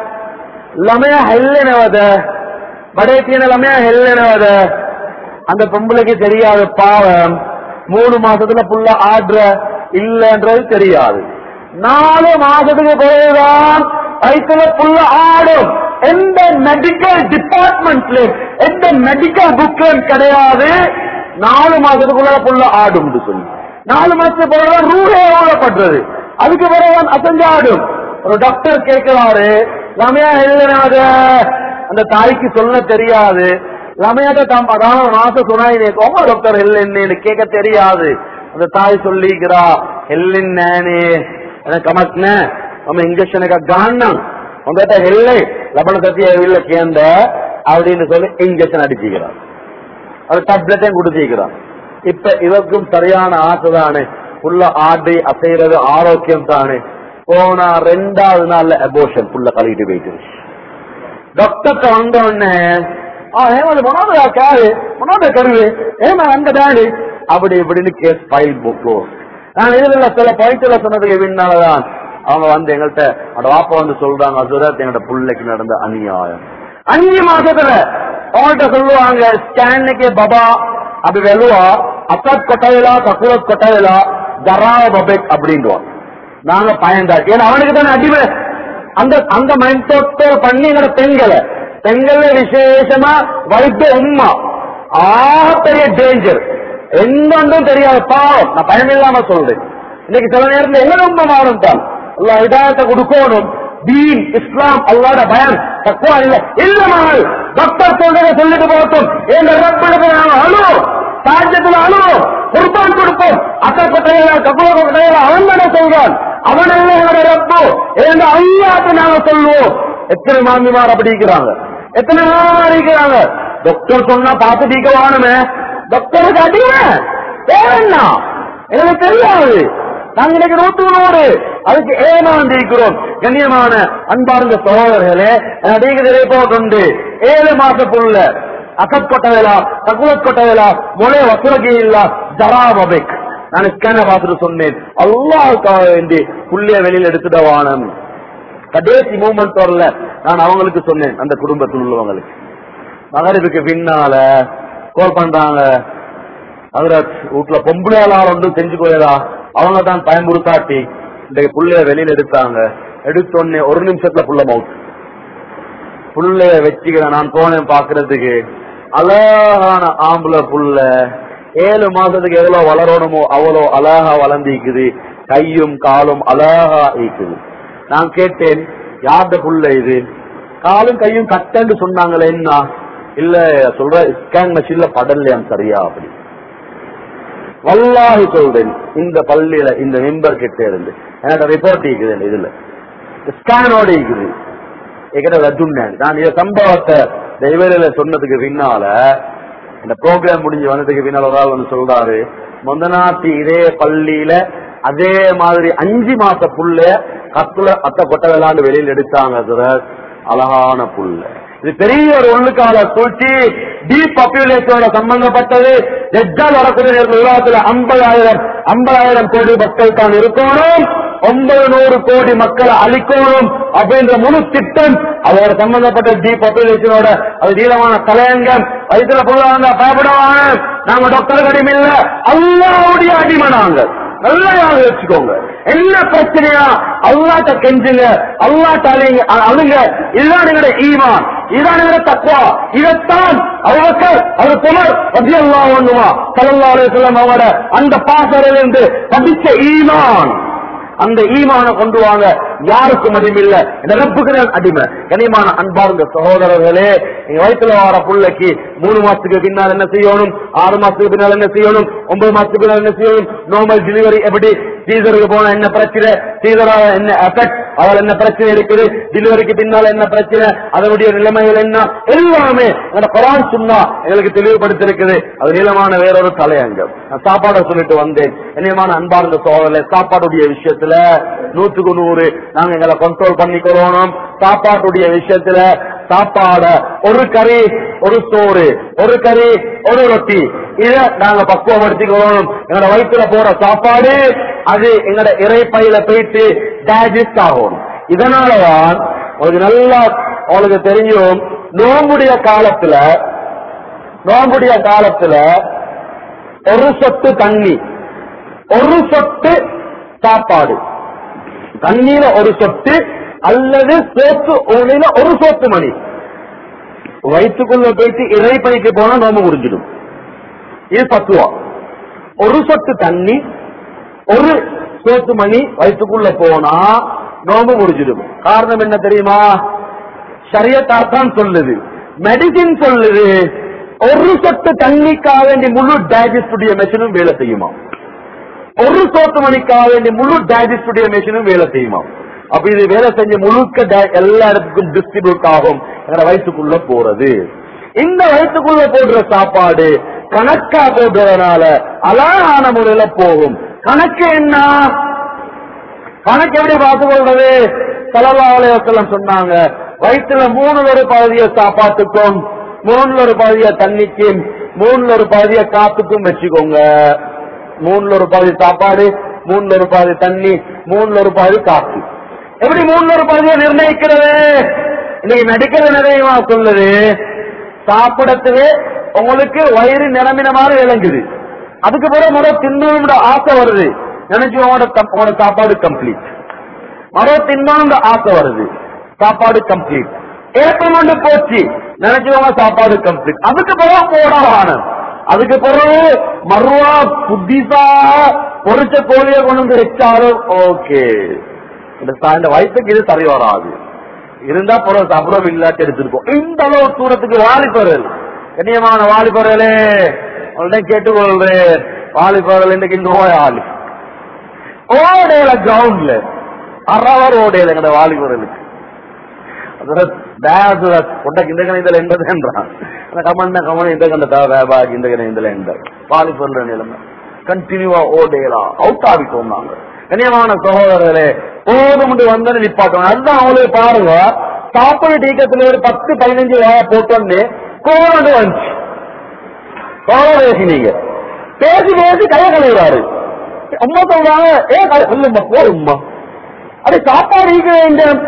லமையா ஹெல்லனவத படையத்தின லமையா ஹெல்லனவத அந்த பொம்பளைக்கு தெரியாது பாவம் மூணு மாசத்துல புள்ள ஆடுற இல்லன்றது தெரியாது நாலு மாசத்துக்கு பிறகுதான் வயிற்றுல புள்ள ஆடும் எந்த மெடிக்கல் டிபார்ட்மெண்ட்ல எந்த மெடிக்கல் புக்லயும் கிடையாது நாலு மாசத்துக்குள்ள புள்ள ஆடும் சொல்லி நாலு மாசத்துக்கு பிறகு ரூலே ஓடப்படுறது அதுக்கு பிறகு அசஞ்சாடும் ஒரு டாக்டர் கேட்கிறாரு லமையா எழுதினாத அந்த தாய்க்கு சொல்ல தெரியாது லமையாட்ட தாம் அதாவது மாசம் சொன்னாங்க கோமா டாக்டர் இல்லைன்னு கேட்க தெரியாது அந்த தாய் சொல்லிக்கிறா எல்லின்னே எனக்கு கமக்ன நம்ம இன்ஜெக்ஷனுக்கு காரணம் உங்ககிட்ட இல்லை லபன தத்திய இல்ல கேந்த அப்படின்னு சொல்லி இன்ஜெக்ஷன் அடிச்சுக்கிறான் அது டப்லெட்டையும் கொடுத்திருக்கிறான் இப்ப இவருக்கும் சரியான ஆசை தானே புள்ள ஆடி அசைறது ஆரோக்கியம் தானே போனா ரெண்டாவது நாள்ல அபோஷன் புள்ள கழுவிட்டு போயிட்டு டாக்டர்கிட்ட வந்த உடனே ஆ ஏமாது மனோதரா காரு மனோதர கருவு ஏமா அந்த டாடி அப்படி இப்படின்னு கேஸ் ஃபைல் புக்கோ நான் இதுல சில பயிற்சியில சொன்னதுக்கு பின்னாலதான் அவங்க வந்து எங்கள்கிட்ட அந்த வாப்பா வந்து சொல்றாங்க அசுரத் எங்கள்ட்ட புள்ளைக்கு நடந்த அநியாயம் அஞ்சு மாசத்துல அவங்கள்ட்ட சொல்லுவாங்க ஸ்கேனுக்கு பபா அப்படி வெல்லுவா அக்கத் கொட்டையிலா கக்குலத் கொட்டையிலா ஜராவ பபெக் அப்படின்வான் நாங்க பயந்தாச்சு ஏன்னா அவனுக்கு தானே அடிமை அந்த அந்த மைண்ட் பண்ணி எங்களோட பெண்களை பெண்கள் விசேஷமா வைத்த உம்மா ஆக பெரிய டேஞ்சர் எந்தொன்றும் தெரியாத பாவம் நான் பயமில்லாம சொல்றேன் இன்னைக்கு சில நேரத்தில் என்ன ரொம்ப மாறும் தான் அல்லா இதாயத்தை கொடுக்கணும் தீன் இஸ்லாம் அல்லாட பயம் தக்குவா இல்ல இல்ல மகள் டாக்டர் சொல்றதை சொல்லிட்டு போகட்டும் எங்க ரப்பிடத்தை நாங்க அழுவோம் சாஜத்துல அழுவோம் குர்பான் கொடுப்போம் அக்கா கொட்டையில கக்குல கொட்டையில அவன் தானே சொல்றான் அவன் அல்ல எங்களோட ரப்பு எங்க ஐயாட்டு நாங்க சொல்லுவோம் எத்தனை மாமிமார் அப்படி இருக்கிறாங்க எத்தனை மாமிமார் இருக்கிறாங்க டாக்டர் சொன்னா பார்த்து தீக்க வாணுமே டாக்டருக்கு அடிமை வேணா எனக்கு தெரியாது நாங்க இன்னைக்கு நூற்று நூறு அதுக்கு ஏமாந்து இருக்கிறோம் கண்ணியமான அன்பார்ந்த சகோதரர்களே அடிக்கடி போட்டு ஏழு மாச புள்ள அசத் கொட்டவேலா தகுலத் கொட்டவேலா மொழை வசூலகி இல்ல ஜராபபிக் நான் ஸ்கேனை பார்த்துட்டு சொன்னேன் அல்லாவுக்காக வேண்டி புள்ளைய வெளியில் எடுத்துட வானம் கடைசி மூமெண்ட் வரல நான் அவங்களுக்கு சொன்னேன் அந்த குடும்பத்தில் உள்ளவங்களுக்கு மகரிப்புக்கு பின்னால கோல் பண்றாங்க ஹதரத் வீட்டுல பொம்பளையாளர் ஒன்றும் செஞ்சு போயதா அவங்க தான் பயமுறுத்தாட்டி இந்த புள்ளைய வெளியில எடுத்தாங்க எடுத்தோடனே ஒரு நிமிஷத்துல புள்ள மவுத் புள்ளைய வச்சுக்கிற நான் போனேன் பாக்குறதுக்கு அழகான ஆம்பளை புள்ள ஏழு மாசத்துக்கு எவ்வளவு வளரணுமோ அவ்வளோ அழகா வளர்ந்திக்குது கையும் காலும் அழகா இருக்குது நான் கேட்டேன் யார்ட புள்ள இது காலும் கையும் கட்டன்னு சொன்னாங்களே என்ன இல்ல சொல்ற ஸ்கேன் மெஷின்ல படலையாம் சரியா அப்படி வல்லாஹி சொல்றேன் இந்த பள்ளியில இந்த மெம்பர் கிட்ட இருந்து என்னோட ரிப்போர்ட் இருக்குது இதுல ஸ்கேனோட இருக்குது எங்கிட்ட ரஜுன்னேன் நான் இந்த சம்பவத்தை தெய்வரில சொன்னதுக்கு பின்னால இந்த ப்ரோக்ராம் முடிஞ்சு வந்ததுக்கு பின்னால ஒரு ஆள் வந்து சொல்றாரு முந்த நாட்டு இதே பள்ளியில அதே மாதிரி அஞ்சு மாச புள்ள கத்துல அத்த கொட்ட விளாண்டு வெளியில் எடுத்தாங்க சுரர். அழகான புள்ள இது பெரிய ஒரு உள்ளுக்கால சூழ்ச்சி டீப் பாப்புலேஷனோட சம்பந்தப்பட்டது எஜ்ஜால் வரக்கூடிய நேரத்தில் உலகத்துல ஐம்பதாயிரம் ஐம்பதாயிரம் கோடி மக்கள் தான் இருக்கணும் ஒன்பது நூறு கோடி மக்களை அழிக்கணும் அப்படின்ற முழு திட்டம் அதோட சம்பந்தப்பட்ட டி பாப்புலேஷனோட அது நீளமான தலையங்கம் வயிற்றுல புள்ளாங்க பயப்படுவாங்க நாங்க டாக்டர் கடிமை இல்ல அல்லாவுடைய அடிமை நாங்க நல்லா ஞாபகம் வச்சுக்கோங்க என்ன பிரச்சனையா அல்லாட்ட கெஞ்சுங்க அல்லாட்ட அழிங்க அ- அழுங்க இதுதான் எங்களுடைய ஈமான் இதுதான் எங்களுடைய தக்குவா இதைத்தான் அவர்கள் அது புலர் ரபி அல்லா ஒண்ணுமா சல்லா அலுவலம் அவரோட அந்த பாசறையிலிருந்து படிச்ச ஈமான் அந்த ஈமான கொண்டு வாங்க யாருக்கும் அடிமையில்ல இந்த ரப்புக்கு நான் அடிமை கனிமான அன்பார்ந்த சகோதரர்களே எங்க வயிற்றுல வர புள்ளைக்கு மூணு மாசத்துக்கு பின்னால் என்ன செய்யணும் ஆறு மாசத்துக்கு பின்னால் என்ன செய்யணும் ஒன்பது மாசத்துக்கு பின்னால் என்ன செய்யணும் நார்மல் டெலிவரி எப்படி சீசருக்கு போனா என்ன பிரச்சனை சீசரால என்ன எஃபெக்ட் அவள் என்ன பிரச்சனை இருக்குது டெலிவரிக்கு பின்னால என்ன பிரச்சனை அதனுடைய நிலைமைகள் என்ன எல்லாமே அந்த குரான் சும்மா எங்களுக்கு தெளிவுபடுத்திருக்குது அது நீளமான வேறொரு தலையங்கம் நான் சாப்பாடை சொல்லிட்டு வந்தேன் இனியமான அன்பார்ந்த சோழல சாப்பாடுடைய விஷயத்துல நூற்றுக்கு நூறு நாங்க எங்களை கண்ட்ரோல் பண்ணிக்கிறோம் சாப்பாட்டுடைய விஷயத்துல சாப்பாட ஒரு கறி ஒரு சோறு ஒரு கறி ஒரு ரொட்டி இத நாங்க பக்குவப்படுத்திக்கிறோம் எங்களோட வயிற்றுல போற சாப்பாடு அது எங்களோட இறைப்பையில போயிட்டு டைஜஸ்ட் ஆகும் இதனாலதான் உங்களுக்கு நல்லா உங்களுக்கு தெரியும் நோம்புடைய காலத்துல நோம்புடைய காலத்துல ஒரு சொட்டு தண்ணி ஒரு சொட்டு சாப்பாடு தண்ணீர ஒரு சொட்டு அல்லது சோத்து ஒளியில ஒரு சோத்து மணி வயிற்றுக்குள்ள போயிட்டு இறைப்பைக்கு போனா நோம்பு முடிஞ்சிடும் இது பத்துவா ஒரு சொட்டு தண்ணி ஒரு சோத்து மணி வயிற்றுக்குள்ள போனா நோம்பு முடிஞ்சிடும் காரணம் என்ன தெரியுமா சரியத்தான் சொல்லுது மெடிசின் சொல்லுது ஒரு சொட்டு தண்ணிக்காக வேண்டிய முழு டைஜஸ்டுடைய மெஷினும் வேலை செய்யுமா ஒரு சோத்து மணிக்காக வேண்டிய முழு டைஜஸ்டுடைய மெஷினும் வேலை செய்யுமா அப்ப இது வேலை செஞ்ச முழுக்க di- எல்லா இடத்துக்கும் டிஸ்ட்ரிபியூட் ஆகும் எங்க வயிற்றுக்குள்ள போறது இந்த வயிற்றுக்குள்ள போடுற சாப்பாடு கணக்கா போடுறதுனால அழகான முறையில போகும் கணக்கு என்ன கணக்கு எப்படி பார்த்து கொள்றது செலவாலயத்தில் சொன்னாங்க வயிற்றுல மூணுல ஒரு பகுதிய சாப்பாட்டுக்கும் மூணுல ஒரு பகுதிய தண்ணிக்கும் மூணுல ஒரு பகுதிய காத்துக்கும் வச்சுக்கோங்க மூணுல ஒரு பகுதி சாப்பாடு மூணுல ஒரு பகுதி தண்ணி மூணுல ஒரு பகுதி காத்து எப்படி மூணுல ஒரு பகுதியை நிர்ணயிக்கிறது இன்னைக்கு மெடிக்கல் நிறையமா சொல்லுது சாப்பிடத்துவே உங்களுக்கு வயிறு நிரம்பின மாதிரி விளங்குது அதுக்கு பிறகு முறை தின்னோட ஆசை வருது நினைச்சு உங்களோட தம்- உங்களோட சாப்பாடு கம்ப்ளீட் மரோ தின்னோட ஆசை வருது சாப்பாடு கம்ப்ளீட் ஏப்பம் கொண்டு போச்சு நினைச்சவங்க சாப்பாடு கம்ப்ளீட் அதுக்கு பிறகு போடாவான அதுக்கு பிறகு மறுவா புத்திசா பொரிச்ச கோழியை கொண்டு வந்து வச்சாலும் ஓகே இந்த சா- இந்த வயிற்றுக்கு இது சரி வராது இருந்தா பிறகு சாப்பிடும் இல்லாட்டி எடுத்துருக்கோம் இந்த அளவு தூரத்துக்கு வாலிபர்கள் கண்ணியமான வாலிபர்களே உங்கள்ட்ட கேட்டுக்கொள்றேன் வாலிபர்கள் இன்னைக்கு நோயாளி ஓடையில கிரவுண்ட்ல அறவர் ஓடையில எங்கட வாலிபர்களுக்கு ಅದರ ಬ್ಯಾಸ ಕೊಟ್ಟಕ್ಕೆ ಇಂದಗನಿಂದಲೇ ಎಂದದ ಎಂದ್ರಾನ್ ಕಮಣ್ಣ ಕಮಣ ಇಂದಗಂಡ ವ್ಯಾபாಗಿ ಇಂದಗನಿಂದಲೇ ಎಂದ பாலி சொல்ற நிலைமை கண்டினியூவா ஓடேலா அவுட் ஆகிட்டோம் நாங்க கண்ணியமான சகோதரர்களே போதும் வந்து நிப்பாட்டோம் அதுதான் அவங்களுக்கு பாருங்க சாப்பாடு டீக்கத்துல ஒரு பத்து பதினஞ்சு ரூபாய் போட்டோன்னு கோவண்டு வந்துச்சு கோவ பேசினீங்க பேசி பேசி கைய கழுவுறாரு அம்மா சொல்றாங்க ஏ சொல்லுமா போதும்மா அது சாப்பாடு ஈக்க வேண்டும்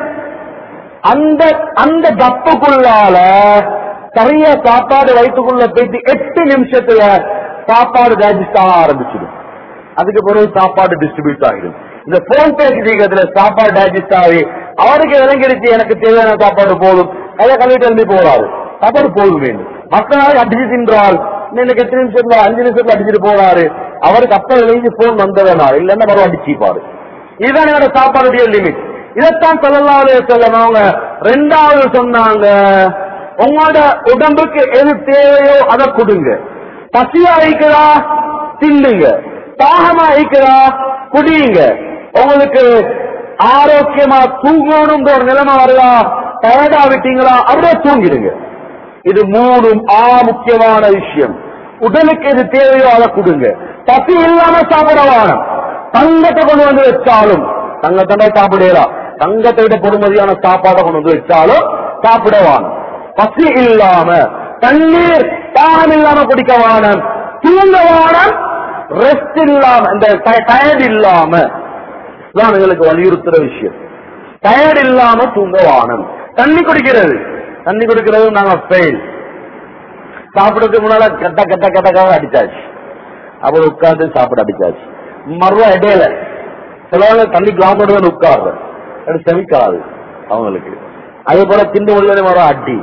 அந்த அந்த கப்புக்குள்ளால சரியா சாப்பாடு வயிற்றுக்குள்ள போயிட்டு எட்டு நிமிஷத்துல சாப்பாடு டைஜஸ்ட் ஆக ஆரம்பிச்சிடும் அதுக்கு பிறகு சாப்பாடு டிஸ்ட்ரிபியூட் ஆகிடும் இந்த போன் பே சீக்கிரத்துல சாப்பாடு டைஜஸ்ட் ஆகி அவருக்கு இறங்கிடுச்சு எனக்கு தேவையான சாப்பாடு போதும் அதை கல்விட்டு எழுதி போறாரு சாப்பாடு போதும் வேண்டும் மற்ற நாள் அடிச்சு தின்றால் இன்னைக்கு எட்டு நிமிஷத்துல அஞ்சு நிமிஷத்துல அடிச்சுட்டு போறாரு அவருக்கு அப்ப எழுதி போன் வந்தவனா இல்லன்னா மறுபடியும் அடிச்சுப்பாரு இதுதான் என்னோட சாப்பாடுடைய லிமிட் இதைத்தான் சொல்லலாவது சொல்ல அவங்க ரெண்டாவது சொன்னாங்க உங்களோட உடம்புக்கு எது தேவையோ அதை கொடுங்க பசியா இருக்கிறா தின்னுங்க தாகமா இருக்கிறா குடியுங்க உங்களுக்கு ஆரோக்கியமா தூங்கணும்ன்ற ஒரு நிலைமை வருதா டயர்டா விட்டீங்களா அப்படியே தூங்கிடுங்க இது மூணும் ஆ முக்கியமான விஷயம் உடலுக்கு எது தேவையோ அதை கொடுங்க பசி இல்லாம சாப்பிட வேணும் தங்கத்தை கொண்டு வந்து வச்சாலும் தங்கத்தை சாப்பிடலாம் தங்கத்தை விட பொறுமதியான சாப்பாடை கொண்டு வந்து வச்சாலும் சாப்பிடவான் பசி இல்லாம தண்ணீர் தாகம் இல்லாம குடிக்க வானம் தூங்க வானம் ரெஸ்ட் இல்லாம இந்த டயர்ட் இல்லாம தான் எங்களுக்கு வலியுறுத்துற விஷயம் டயர்ட் இல்லாம தூங்க வானம் தண்ணி குடிக்கிறது தண்ணி குடிக்கிறது நாங்க ஃபெயில் சாப்பிடறதுக்கு முன்னால கட்ட கட்ட கட்ட கட்ட அடிச்சாச்சு அப்புறம் உட்கார்ந்து சாப்பிட அடிச்சாச்சு மறுவா இடையில சிலவங்க தண்ணி கிளாஸோட வந்து உட்கார்ற அது செமிக்காது அவங்களுக்கு அதே போல திண்டு உள்ளது வர அடி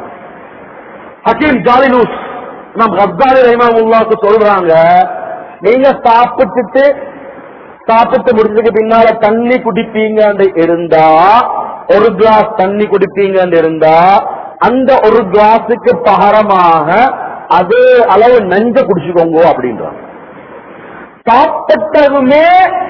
ஹக்கீம் ஜாலினூஸ் நம் கப்தாரி ரஹிமாவுல்லாக்கு சொல்றாங்க நீங்க சாப்பிட்டுட்டு சாப்பிட்டு முடிஞ்சதுக்கு பின்னால தண்ணி குடிப்பீங்க இருந்தா ஒரு கிளாஸ் தண்ணி குடிப்பீங்க இருந்தா அந்த ஒரு கிளாஸுக்கு பகரமாக அதே அளவு நஞ்ச குடிச்சுக்கோங்க அப்படின்றாங்க சாப்பிட்டதுமே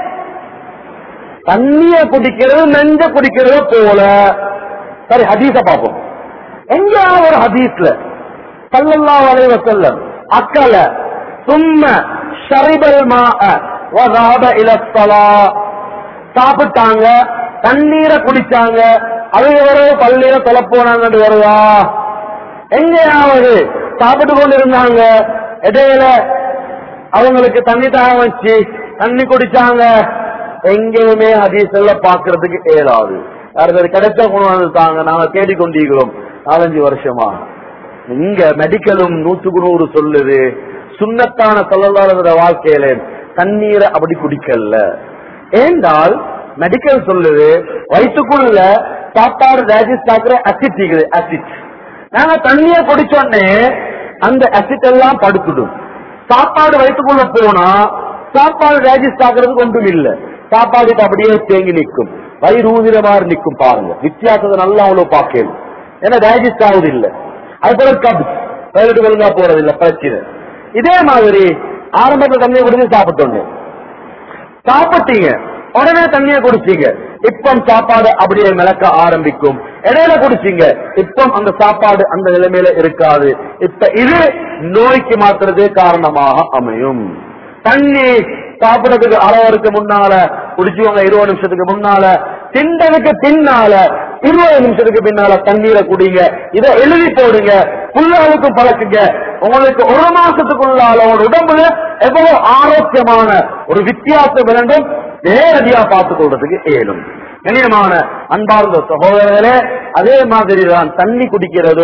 தண்ணிய குடிக்கிறது நெஞ்ச குடிக்கிறது போல சரி ஹதீஸ பார்ப்போம் எங்கேயாவது ஒரு ஹதீஸ்ல சல்லல்லாஹு அலைஹி வஸல்லம் அக்கல சும்ம ஷரிபல் மாஅ வதாப இல ஸலா சாப்பிட்டாங்க தண்ணீரை குடிச்சாங்க அது எவரோ பள்ளியில தொலை போனாங்கன்னு வருவா எங்கேயாவது சாப்பிட்டு கொண்டு இருந்தாங்க இடையில அவங்களுக்கு தண்ணி தாக வச்சு தண்ணி குடிச்சாங்க எங்கேயுமே ஹதீஸ்ல பாக்குறதுக்கு இயலாது அடுத்தது கிடைச்ச கொண்டு வந்துட்டாங்க நாங்க தேடிக்கொண்டிருக்கிறோம் நாலஞ்சு வருஷமா இங்க மெடிக்கலும் நூற்றுக்கு நூறு சொல்லுது சுண்ணத்தான சொல்லலாத வாழ்க்கையில தண்ணீரை அப்படி குடிக்கல ஏண்டால் மெடிக்கல் சொல்லுது வயிற்றுக்குள்ள சாப்பாடு டைஜஸ்ட் ஆகிற அசிட் இருக்குது அசிட் நாங்க தண்ணிய குடிச்சோடனே அந்த அசிட் எல்லாம் படுத்துடும் சாப்பாடு வயிற்றுக்குள்ள போனா சாப்பாடு டைஜஸ்ட் ஆகுறதுக்கு ஒன்றும் இல்ல சாப்பாடு அப்படியே தேங்கி நிற்கும் வயிறு ஊதிர மாதிரி நிற்கும் பாருங்க வித்தியாசத்தை நல்லா அவ்வளவு பார்க்கணும் ஏன்னா டைஜஸ்ட் ஆகுது இல்ல அது போல கப் வயிறு ஒழுங்கா போறது இல்ல பிரச்சனை இதே மாதிரி ஆரம்பத்துல தண்ணியை குடிச்சு சாப்பிட்டோங்க சாப்பிட்டீங்க உடனே தண்ணிய குடிச்சீங்க இப்பம் சாப்பாடு அப்படியே மிளக்க ஆரம்பிக்கும் இடையில குடிச்சீங்க இப்பம் அந்த சாப்பாடு அந்த நிலைமையில இருக்காது இப்ப இது நோய்க்கு மாத்துறது காரணமாக அமையும் தண்ணி சாப்பிடறதுக்கு அளவருக்கு முன்னால குடிச்சுவாங்க இருபது நிமிஷத்துக்கு முன்னால திண்டதுக்கு பின்னால இருபது நிமிஷத்துக்கு பின்னால தண்ணீரை குடிங்க இதை எழுதி போடுங்க புள்ளாளுக்கும் பழக்குங்க உங்களுக்கு ஒரு மாசத்துக்குள்ளால ஒரு உடம்புல எவ்வளவு ஆரோக்கியமான ஒரு வித்தியாசம் வேண்டும் நேரடியா பார்த்துக் கொள்றதுக்கு இயலும் கண்ணியமான அன்பார்ந்த சகோதரர்களே அதே மாதிரி தான் தண்ணி குடிக்கிறதும்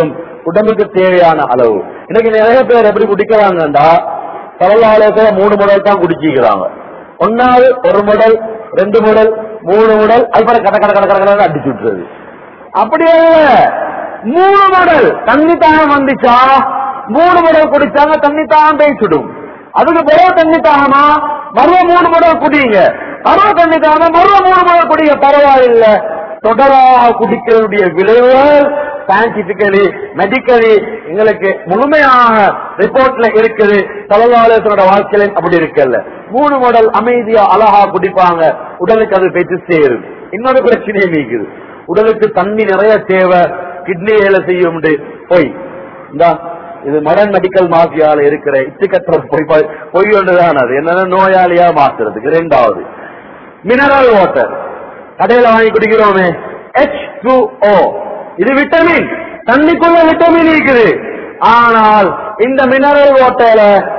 உடம்புக்கு தேவையான அளவு இன்னைக்கு நிறைய பேர் எப்படி குடிக்கிறாங்கடா சரலாலயத்துல மூணு முடல் தான் குடிச்சிக்கிறாங்க ஒன்னாவது ஒரு முடல் ரெண்டு முடல் மூணு முடல் அதுபோல கட கட கட கட கடன்னு அடிச்சு விட்டுறது அப்படி அல்ல மூணு முடல் தண்ணி தாகம் வந்துச்சா மூணு முடல் குடிச்சாங்க தண்ணி தாகம் பேசிடும் அதுக்கு பிறகு தண்ணி தாகமா மறுவ மூணு முடல் குடிங்க மறுவ தண்ணி தாகமா மறுவ மூணு முடல் குடிங்க பரவாயில்லை தொடராக குடிக்கிறதுடைய விளைவுகள் சயின்டிபிக்கலி மெடிக்கலி எங்களுக்கு முழுமையாக ரிப்போர்ட்ல இருக்குது தலைவாளர்களோட வாழ்க்கையில அப்படி இருக்கல மூணு மாடல் அமைதியா அழகா குடிப்பாங்க உடலுக்கு அது போயிட்டு சேரும் இன்னொரு பிரச்சனையும் இருக்குது உடலுக்கு தண்ணி நிறைய தேவை கிட்னி வேலை செய்யும் போய் இந்தா இது மடன் மெடிக்கல் மாஃபியால இருக்கிற இச்சுக்கற்ற பொய் பொய் ஒன்றுதான் அது என்னன்னா நோயாளியா மாத்துறதுக்கு ரெண்டாவது மினரல் வாட்டர் கடையில வாங்கி குடிக்கிறோமே எச் டூ ஓ இது விட்டமின் தண்ணிக்குள்ள விட்டமின் இருக்குது ஆனால் இந்த மினரல் வாட்டர்ல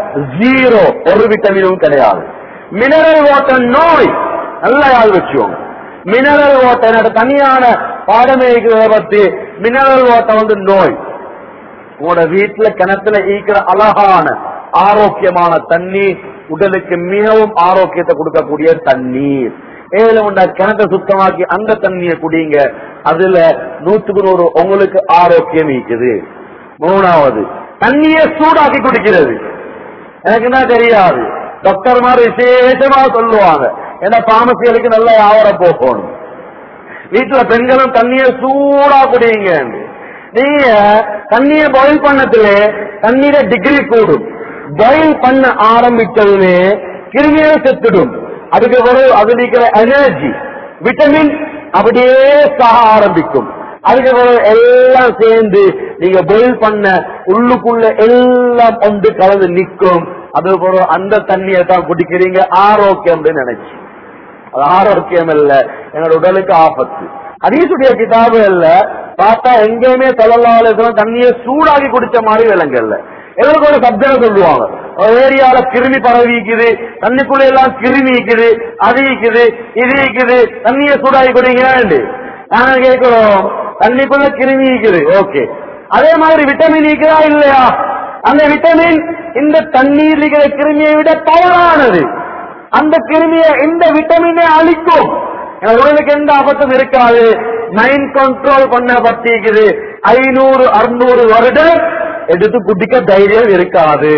ஜீரோ ஒரு விட்டமினும் கிடையாது மினரல் வாட்டர் நோய் நல்லா யாழ் வச்சுவோம் மினரல் வாட்டர் தனியான பாடமே இருக்கிறத பத்தி மினரல் வாட்டர் வந்து நோய் உங்களோட வீட்டுல கிணத்துல ஈக்கிற அழகான ஆரோக்கியமான தண்ணீர் உடலுக்கு மிகவும் ஆரோக்கியத்தை கொடுக்கக்கூடிய தண்ணீர் ஏழு உண்டா கிணத்தை சுத்தமாக்கி அந்த தண்ணியை குடிங்க அதுல நூத்துக்கு நூறு உங்களுக்கு ஆரோக்கியம் ஈக்குது மூணாவது தண்ணியை சூடாக்கி குடிக்கிறது எனக்கு என்ன தெரியாது டாக்டர் மாதிரி விசேஷமா சொல்லுவாங்க ஏன்னா பாமசிகளுக்கு நல்ல வியாபாரம் போகணும் வீட்டுல பெண்களும் தண்ணியை சூடா குடிங்க நீங்க தண்ணிய பாயில் பண்ணதுல தண்ணீர டிகிரி கூடும் பாயில் பண்ண ஆரம்பிச்சதுமே கிருமியை செத்துடும் அதுக்கு பிறகு அது இருக்கிற எனர்ஜி விட்டமின் அப்படியே சாக ஆரம்பிக்கும் அதுக்கு பிறகு எல்லாம் சேர்ந்து நீங்க பாயில் பண்ண உள்ளுக்குள்ள எல்லாம் ஒன்று கலந்து நிற்கும் அது பிறகு அந்த தண்ணியை தான் குடிக்கிறீங்க ஆரோக்கியம் நினைச்சு அது ஆரோக்கியம் இல்ல என்னோட உடலுக்கு ஆபத்து ஹதீசுடைய கிதாபு இல்ல பார்த்தா எங்கேயுமே தொழிலாளி தண்ணியை சூடாக்கி குடிச்ச மாதிரி விலங்கல்ல எங்களுக்கு ஒரு சப்ஜெக்ட் சொல்லுவாங்க ஒரு ஏரியால கிருமி பரவிக்குது தண்ணிக்குள்ள எல்லாம் கிருமி இருக்குது அது இருக்குது இது இருக்குது தண்ணியை சூடாக்கி குடிங்க நாங்க கேட்கிறோம் தண்ணிக்குள்ள கிருமி இருக்குது ஓகே அதே மாதிரி விட்டமின் இருக்குதா இல்லையா அந்த விட்டமின் இந்த தண்ணீர் இருக்கிற கிருமியை விட தவறானது அந்த கிருமியை இந்த விட்டமினை அழிக்கும் என் உடலுக்கு எந்த ஆபத்தும் இருக்காது மைண்ட் கண்ட்ரோல் பண்ணப்பட்டிருக்குது ஐநூறு அறுநூறு வருடம் எடுத்து குடிக்க தைரியம் இருக்காது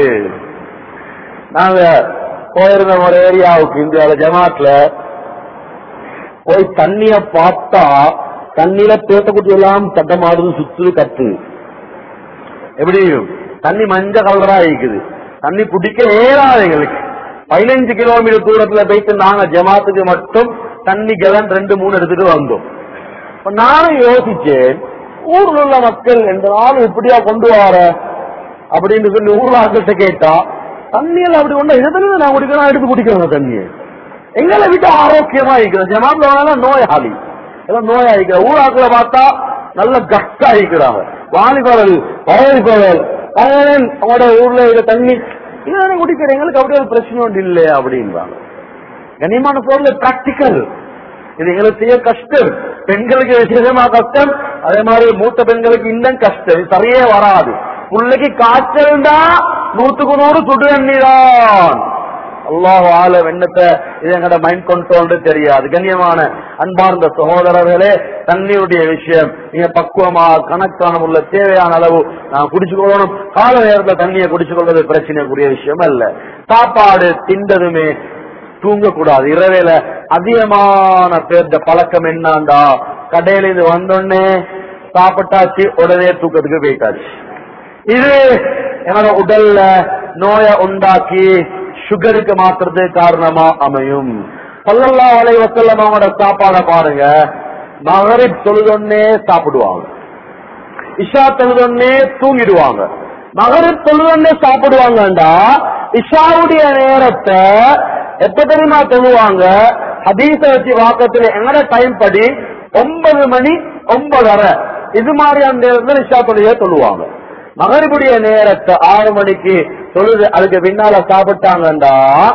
நாங்க போயிருந்த ஒரு ஏரியாவுக்கு இந்தியாவில ஜமாத்ல போய் தண்ணிய பார்த்தா தண்ணியில பேட்டக்குட்டி எல்லாம் தட்டமாடுது சுத்துது கத்து எப்படி தண்ணி மஞ்ச கலரா இருக்குது தண்ணி குடிக்க ஏறாது எங்களுக்கு பதினஞ்சு கிலோமீட்டர் தூரத்துல போயிட்டு நாங்க ஜமாத்துக்கு மட்டும் தண்ணி கலன் ரெண்டு மூணு எடுத்துட்டு வந்தோம் இப்ப நானும் யோசிச்சேன் ஊர்ல உள்ள மக்கள் எந்த நாளும் இப்படியா கொண்டு வர அப்படின்னு சொல்லி ஊர்ல ஆட்கள்கிட்ட கேட்டா தண்ணியில் அப்படி ஒண்ணு எதுல நான் குடிக்கிறேன் எடுத்து குடிக்கிறேன் தண்ணியை எங்களை விட்டு ஆரோக்கியமா இருக்கிறோம் ஜமாத்ல வந்தாலும் நோயாளி எல்லாம் நோயாளிக்கிற ஊராக்களை பார்த்தா நல்ல கஷ்டா இருக்கிறாங்க வாலிபர்கள் வயதிபர்கள் அவங்களோட ஊர்ல இருக்க தண்ணி இதானே குடிக்கிற எங்களுக்கு அப்படியே ஒரு பிரச்சனை ஒன்று இல்லை அப்படின்றாங்க கண்ணியமான பொருள் பிராக்டிக்கல் இது எங்களுக்கு செய்ய கஷ்டம் பெண்களுக்கு விசேஷமா கஷ்டம் அதே மாதிரி மூத்த பெண்களுக்கு இன்னும் கஷ்டம் இது சரியே வராது பிள்ளைக்கு காய்ச்சல் தான் நூத்துக்கு நூறு சுடு தண்ணீதான் அல்லாஹ் ஆல வெண்ணத்தை இது எங்கட மைண்ட் கண்ட்ரோல் தெரியாது கண்ணியமான அன்பார்ந்த சகோதரர்களே தண்ணியுடைய விஷயம் நீங்க பக்குவமா கணக்கான உள்ள தேவையான அளவு நான் குடிச்சுக்கொள்ளணும் கால நேரத்தில் தண்ணியை குடிச்சுக்கொள்வது பிரச்சனைக்குரிய விஷயம் அல்ல சாப்பாடு திண்டதுமே தூங்கக்கூடாது இரவேல அதிகமான பேர்த்த பழக்கம் என்னண்டா கடையில இருந்து வந்தோடனே சாப்பிட்டாச்சு உடனே தூக்கத்துக்கு போயிட்டாச்சு இது என்னோட உடல்ல நோயை உண்டாக்கி சுகருக்கு மாத்துறது காரணமா அமையும் பல்லல்லா வலை வசல்லம் அவங்களோட சாப்பாட பாருங்க மகரிப் தொழுதொன்னே சாப்பிடுவாங்க இஷா தொழுதொன்னே தூங்கிடுவாங்க மகரிப் தொழுதொன்னே சாப்பிடுவாங்கண்டா இஷாவுடைய நேரத்தை எப்ப தெரியுமா தொழுவாங்க ஹதீச வச்சு வாக்கத்துல எங்கட டைம் படி ஒன்பது மணி ஒன்பதரை இது மாதிரியான நேரத்தில் இஷா தொழுகையை தொழுவாங்க மகரிபுடைய நேரத்தை ஆறு மணிக்கு தொழுது அதுக்கு பின்னால சாப்பிட்டாங்கண்டா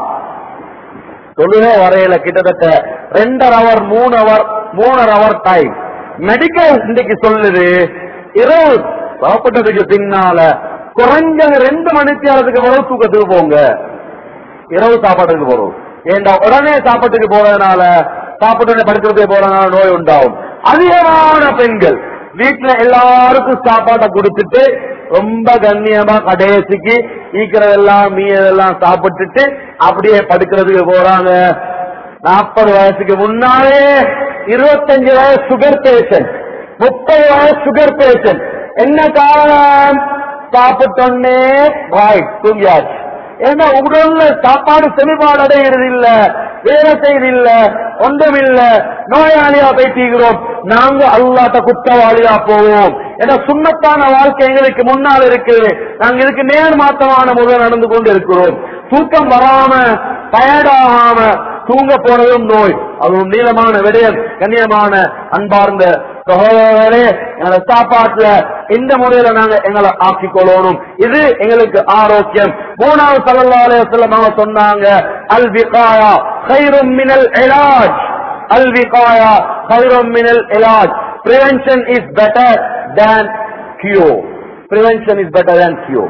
தொழுகை வரையில கிட்டத்தட்ட ரெண்டரை அவர் மூணு அவர் மூணரை அவர் டைம் மெடிக்கல் இன்னைக்கு சொல்லுது இரவு சாப்பிட்டதுக்கு பின்னால குறைஞ்சது ரெண்டு மணிக்கு நேரத்துக்கு பிறகு தூக்கத்துக்கு போங்க இரவு சாப்பாட்டுக்கு போறோம் ஏண்டா உடனே சாப்பாட்டுக்கு போறதுனால சாப்பிட்டு படுக்கிறதுக்கு போறதுனால நோய் உண்டாகும் அதிகமான பெண்கள் வீட்டுல எல்லாருக்கும் சாப்பாட்டை கொடுத்துட்டு ரொம்ப கண்ணியமா கடைசிக்கு ஈக்கிறதெல்லாம் மீதெல்லாம் சாப்பிட்டுட்டு அப்படியே படுக்கிறதுக்கு போறாங்க நாற்பது வயசுக்கு முன்னாலே இருபத்தஞ்சு வயசு சுகர் பேஷண்ட் முப்பது வயசு சுகர் பேஷண்ட் என்ன காரணம் சாப்பிட்டோன்னே வாய் தூங்கியாச்சு ஏன்னா உடல்ல சாப்பாடு செழிப்பாடு அடைகிறது இல்ல வேலை செய்யறது இல்ல ஒன்றும் இல்ல நோயாளியா பேசிக்கிறோம் நாங்க அல்லாட்ட குற்றவாளியா போவோம் ஏன்னா சுண்ணத்தான வாழ்க்கை எங்களுக்கு முன்னால் இருக்கு நாங்க இதுக்கு நேர் மாற்றமான முறையில் நடந்து கொண்டு இருக்கிறோம் தூக்கம் வராம டயர்டாகாம தூங்க போனதும் நோய் அதுவும் நீளமான விடயம் கண்ணியமான அன்பார்ந்த சகோதரர்களே எங்களை சாப்பாட்டுல இந்த முறையில நாங்க எங்களை ஆக்கிக் கொள்ளணும் இது எங்களுக்கு ஆரோக்கியம் மூணாவது சல்லல்லாஹு செல்லம் அவங்க சொன்னாங்க அல் விகாயா கைரும் மினல் எலாஜ் அல் விகாயா கைரும் மினல் எலாஜ் prevention is better than cure prevention is better than cure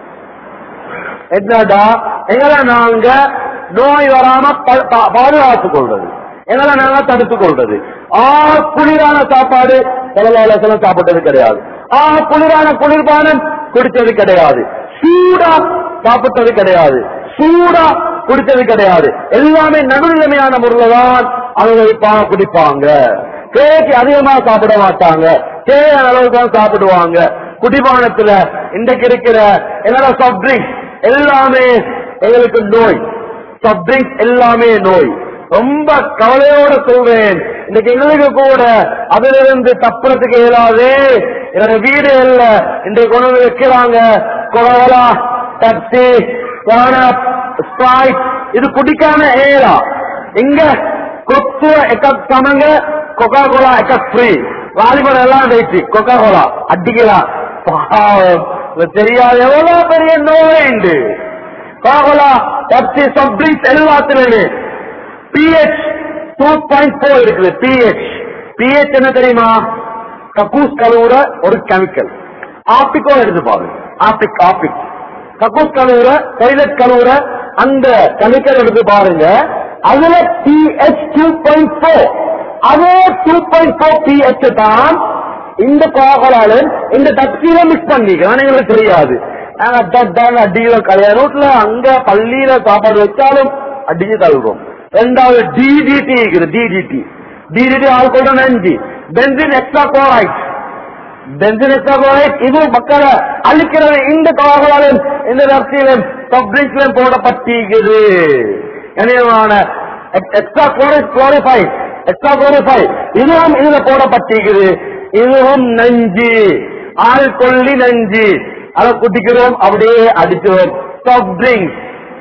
என்னடா எங்களை நாங்க நோய் வராம ப- பா- பாதுகாத்துக் கொள்றது எங்களை நாங்க தடுத்துக் கொள்றது ஆ குளிரான சாப்பாடு செலவாளசல சாப்பிட்டது கிடையாது ஆ குளிரான குளிர்பானம் குடிச்சது கிடையாது சூடா சாப்பிட்டது கிடையாது சூடா குடிச்சது கிடையாது எல்லாமே நடுநிலைமையான முறையில தான் அவங்க வைப்பாங்க குடிப்பாங்க தேய்க்கு அதிகமா சாப்பிட மாட்டாங்க தேவையான அளவுக்கு தான் சாப்பிடுவாங்க குடிபானத்துல இன்றைக்கு இருக்கிற என்னோட சாஃப்ட் ட்ரிங்க்ஸ் எல்லாமே எங்களுக்கு நோய் சாஃப்ட் ட்ரிங்க்ஸ் எல்லாமே நோய் ரொம்ப கவலையோட சொல்றேன் இன்னைக்கு எங்களுக்கு கூட அதிலிருந்து தப்புறதுக்கு இயலாது என்னோட வீடு இல்ல இன்றைக்கு கொண்டு வந்து வைக்கிறாங்க கொலவலா டாக்ஸி ஸ்ப்ரைட் இது குடிக்காம ஏலா இங்க கொத்துவ එකක් සමග කොකා කොලා එකක් ஃப்ரீ வாலிபர் எல்லாம் வைத்து கொக்கா கோலா அடிக்கலாம் பாவம். இது தெரியாது எவ்வளவு பெரிய நோய் உண்டு கோகோலா பெப்சி சாஃப்ட் ட்ரிங்க்ஸ் எல்லாத்துலயுமே பிஹெச் டூ பாயிண்ட் ஃபோர் இருக்குது பிஹெச் பிஹெச் என்ன தெரியுமா கக்கூஸ் கழுவுற ஒரு கெமிக்கல் ஆப்பிக்கோ எடுத்து பாருங்க ஆப்பிக் ஆப்பிக் கக்கூஸ் கழுவுற டாய்லெட் கழுவுற அந்த கெமிக்கல் எடுத்து பாருங்க அதுல பிஹெச் டூ பாயிண்ட் ஃபோர் அதே டூ பாயிண்ட் ஃபோர் பிஹெச் தான் இந்த கோகலால இந்த டக்ஸில மிக்ஸ் பண்ணிக்கலாம் எங்களுக்கு தெரியாது நாங்க அதான் அடியில கல்யாண வீட்டுல அங்க பள்ளியில சாப்பாடு வச்சாலும் அடிச்சு தள்ளுறோம் ரெண்டாவது டிடிடி இருக்குது டிடிடி டிடிடி ஆல்கோட நஞ்சு benzene extra chloride benzene extra chloride இது மக்களை அழிக்கிறது இந்த கோகலாலும் இந்த டக்ஸிலும் சப்ரிங்ஸ்லும் போடப்பட்டிருக்குது கனியமான extra chloride chlorify extra chlorify இதுவும் இதுல போடப்பட்டிருக்குது இதுவும் நஞ்சு ஆள் கொல்லி நஞ்சு அதை குடிக்கிறோம் அப்படியே அடிக்கிறோம் சாஃப்ட் ட்ரிங்க்ஸ்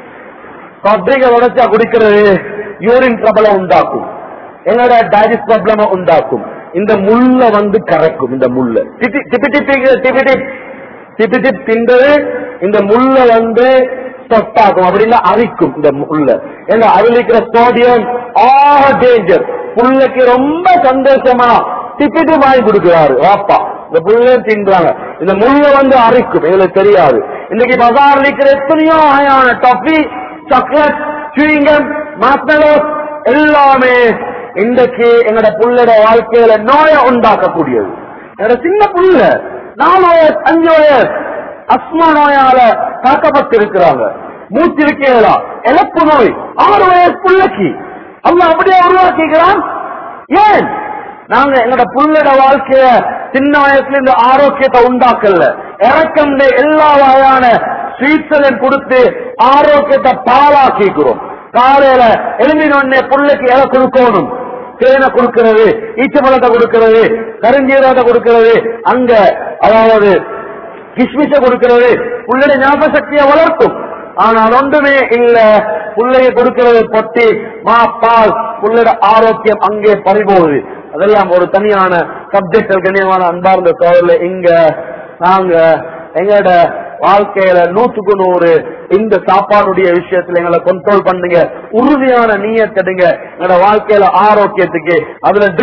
சாஃப்ட் ட்ரிங்க் உடச்சா குடிக்கிறது யூரின் ட்ரபிள உண்டாக்கும் எங்களோட டைஜஸ்ட் ப்ராப்ளம உண்டாக்கும் இந்த முள்ள வந்து கறக்கும் இந்த முள்ள டிபி டிபி டிபி டிபி டிப் டிபி டிப் தின்றது இந்த முள்ள வந்து ஸ்டப் ஆகும் அப்படின்னா அரிக்கும் இந்த முள்ள ஏன்னா அதுல இருக்கிற சோடியம் ஆ டேஞ்சர் புள்ளைக்கு ரொம்ப சந்தோஷமா டிக்கெட்டு வாங்கி கொடுக்கிறாரு வாப்பா இந்த புள்ள தின்றாங்க இந்த முள்ள வந்து அரிக்கும் எங்களுக்கு தெரியாது இன்னைக்கு பஜார்ல இருக்கிற எத்தனையோ வகையான டஃபி சாக்லேட் சுவிங்கம் மாஸ்மெலோஸ் எல்லாமே இன்றைக்கு எங்களோட புள்ளோட வாழ்க்கையில நோயை உண்டாக்கக்கூடியது என்னோட சின்ன புள்ள நாலு வயசு அஞ்சு வயசு அஸ்மா நோயால தாக்கப்பட்டிருக்கிறாங்க மூச்சிருக்கேலா இழப்பு நோய் ஆறு வயசு புள்ளைக்கு அல்லாஹ் அப்படியே உருவாக்கிக்கிறான் ஏன் நாங்க எங்களோட புள்ளோட வாழ்க்கைய சின்ன வயசுல இந்த ஆரோக்கியத்தை உண்டாக்கல இறக்கம் எல்லா வகையான ஸ்வீட்ஸ் கொடுத்து ஆரோக்கியத்தை பாலாக்கிக்கிறோம் காலையில எழுந்தினோடனே புள்ளைக்கு எதை கொடுக்கணும் தேனை கொடுக்கிறது ஈச்சப்பழத்தை கொடுக்கிறது கருஞ்சீரகத்தை கொடுக்கிறது அங்க அதாவது கிஸ்மிஷ கொடுக்கிறது புள்ளட ஞாபக சக்தியை வளர்க்கும் ஆனால் ஒன்றுமே இல்ல புள்ளைய கொடுக்கிறது பொட்டி மா பால் புள்ளட ஆரோக்கியம் அங்கே பறிபோகுது அதெல்லாம் ஒரு தனியான சப்ஜெக்ட் கண்ணியமான அன்பார்ந்த சோழர்ல இங்க நாங்க எங்களோட வாழ்க்கையில நூற்றுக்கு நூறு இந்த சாப்பாடுடைய விஷயத்துல எங்களை கண்ட்ரோல் பண்ணுங்க உறுதியான நீயத்தெடுங்க எங்களோட வாழ்க்கையில ஆரோக்கியத்துக்கு அதுல ட்ரிங்க்ஸ்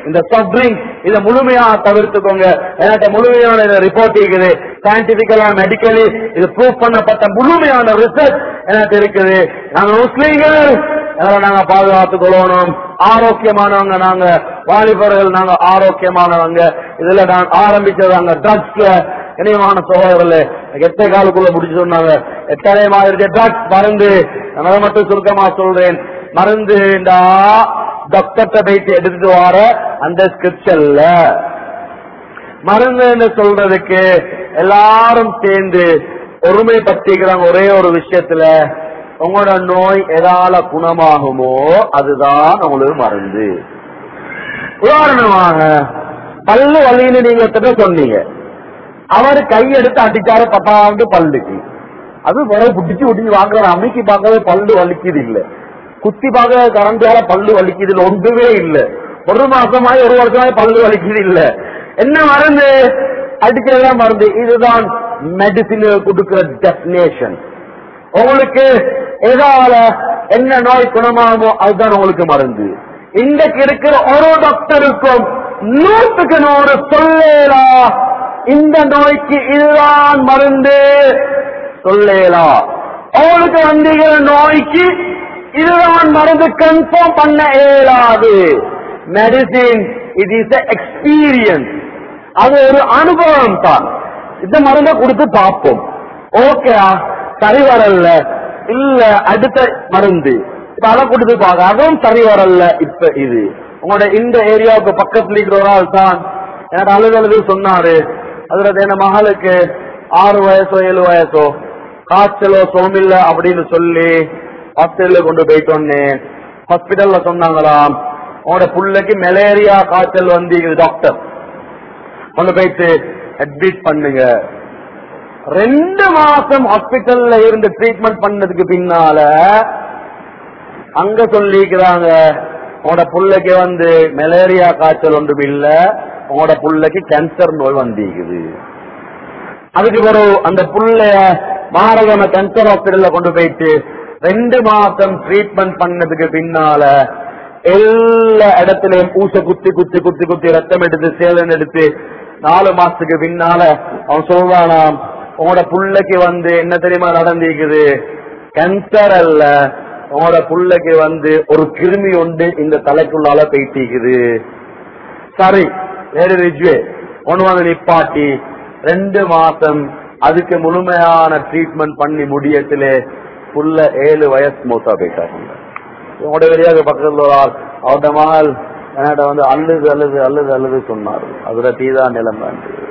இந்த சாஃப்ட் ட்ரிங்க் இதை முழுமையா தவிர்த்துக்கோங்க என்கிட்ட முழுமையான ரிப்போர்ட் இருக்குது சயின்டிபிக்கலா மெடிக்கலி இது ப்ரூவ் பண்ணப்பட்ட முழுமையான ரிசர்ச் எனக்கு இருக்குது நாங்க முஸ்லீம்கள் அதனால நாங்க பாதுகாத்துக் கொள்ளணும் ஆரோக்கியமானவங்க நாங்க வாலிபர்கள் நாங்க ஆரோக்கியமானவங்க இதுல நான் ஆரம்பிச்சதாங்க ட்ரக்ஸ்ல இணையமான சகோதரர்களே எட்டை காலுக்குள்ள முடிச்சு சொன்னாங்க எத்தனை மாதிரி ட்ரக்ஸ் மருந்து நான் அதை மட்டும் சுருக்கமா சொல்றேன் மருந்து டாக்டர்கிட்ட போயிட்டு எடுத்துட்டு வர அந்த ஸ்கிரிப்ஷன்ல மருந்துன்னு சொல்றதுக்கு எல்லாரும் சேர்ந்து ஒருமைப்படுத்திக்கிறாங்க ஒரே ஒரு விஷயத்துல உங்களோட நோய் எதால குணமாகுமோ அதுதான் உங்களுக்கு மருந்து உதாரணமாக பல்லு வலின்னு நீங்க ஒருத்தட்ட சொன்னீங்க அவர் கையெடுத்து அடிச்சாரு பட்டாண்டு பல்லுக்கு அது வர புடிச்சு ஒடிஞ்சு வாங்குற அமைக்கி பார்க்கவே பல்லு வலிக்குது இல்ல குத்தி பார்க்க கரண்டால பல்லு வலிக்குது இல்ல ஒன்றுமே இல்ல ஒரு மாசமாய் ஒரு வருஷமாய் பல்லு வலிக்குது இல்ல என்ன மருந்து அடிக்கிறதா மருந்து இதுதான் மெடிசின் கொடுக்கிற டெஸ்டினேஷன் உங்களுக்கு எதால என்ன நோய் குணமாகுமோ அதுதான் உங்களுக்கு மருந்து இன்றைக்கு இருக்கிற ஒரு டாக்டருக்கும் நூற்றுக்கு நூறு சொல்லேலா இந்த நோய்க்கு இதுதான் மருந்து சொல்லேலா அவங்களுக்கு வந்திருக்கிற நோய்க்கு இதுதான் மருந்து கன்ஃபார்ம் பண்ண இயலாது மெடிசின் இட் இஸ் எக்ஸ்பீரியன்ஸ் அது ஒரு அனுபவம் தான் இந்த மருந்தை கொடுத்து பார்ப்போம் ஓகே சரி வரல இல்ல அடுத்த மருந்து இப்ப அதை கொடுத்து பார்க்க அதுவும் சரி வரல இப்ப இது உங்களோட இந்த ஏரியாவுக்கு பக்கத்துல இருக்கிற ஒரு ஆள் தான் எனக்கு அழுதழுது சொன்னாரு அதுல என் மகளுக்கு ஆறு வயசோ ஏழு வயசோ காய்ச்சலோ சோமில்ல அப்படின்னு சொல்லி ஹாஸ்பிட்டல்ல கொண்டு போயிட்டோன்னு ஹாஸ்பிட்டல்ல சொன்னாங்களாம் உங்களோட புள்ளைக்கு மலேரியா காய்ச்சல் வந்து டாக்டர் கொண்டு போயிட்டு அட்மிட் பண்ணுங்க ரெண்டு மாசம் ஹாஸ்பிட்டல்ல இருந்து ட்ரீட்மெண்ட் பண்ணதுக்கு பின்னால அங்க சொல்லிக்கிறாங்க உங்களோட புள்ளைக்கு வந்து மலேரியா காய்ச்சல் ஒன்றும் இல்ல உங்களோட புள்ளைக்கு கேன்சர் நோய் வந்திருக்குது அதுக்கு ஒரு அந்த புள்ளைய மாரகம கேன்சர் ஹாஸ்பிட்டல்ல கொண்டு போயிட்டு ரெண்டு மாசம் ட்ரீட்மெண்ட் பண்ணதுக்கு பின்னால எல்லா இடத்துலயும் ஊச குத்தி குத்தி குத்தி குத்தி ரத்தம் எடுத்து சேதம் எடுத்து நாலு மாசத்துக்கு பின்னால அவன் சொல்றானாம் உங்களோட புள்ளைக்கு வந்து என்ன தெரியுமா நடந்திருக்குது கேன்சர் அல்ல உங்களோட புள்ளைக்கு வந்து ஒரு கிருமி உண்டு இந்த தலைக்குள்ளால போயிட்டிருக்குது சரி வேற ரிஜ்வே ஒன்னு வந்து நிப்பாட்டி ரெண்டு மாசம் அதுக்கு முழுமையான ட்ரீட்மெண்ட் பண்ணி முடியத்திலே புள்ள ஏழு வயசு மூத்தா போயிட்டாங்க உங்களோட வெளியாக பக்கத்துல ஒரு ஆள் அவருடைய மகள் என்கிட்ட வந்து அழுது அழுது அழுது அழுது சொன்னார் அதுல தீதான் நிலைமை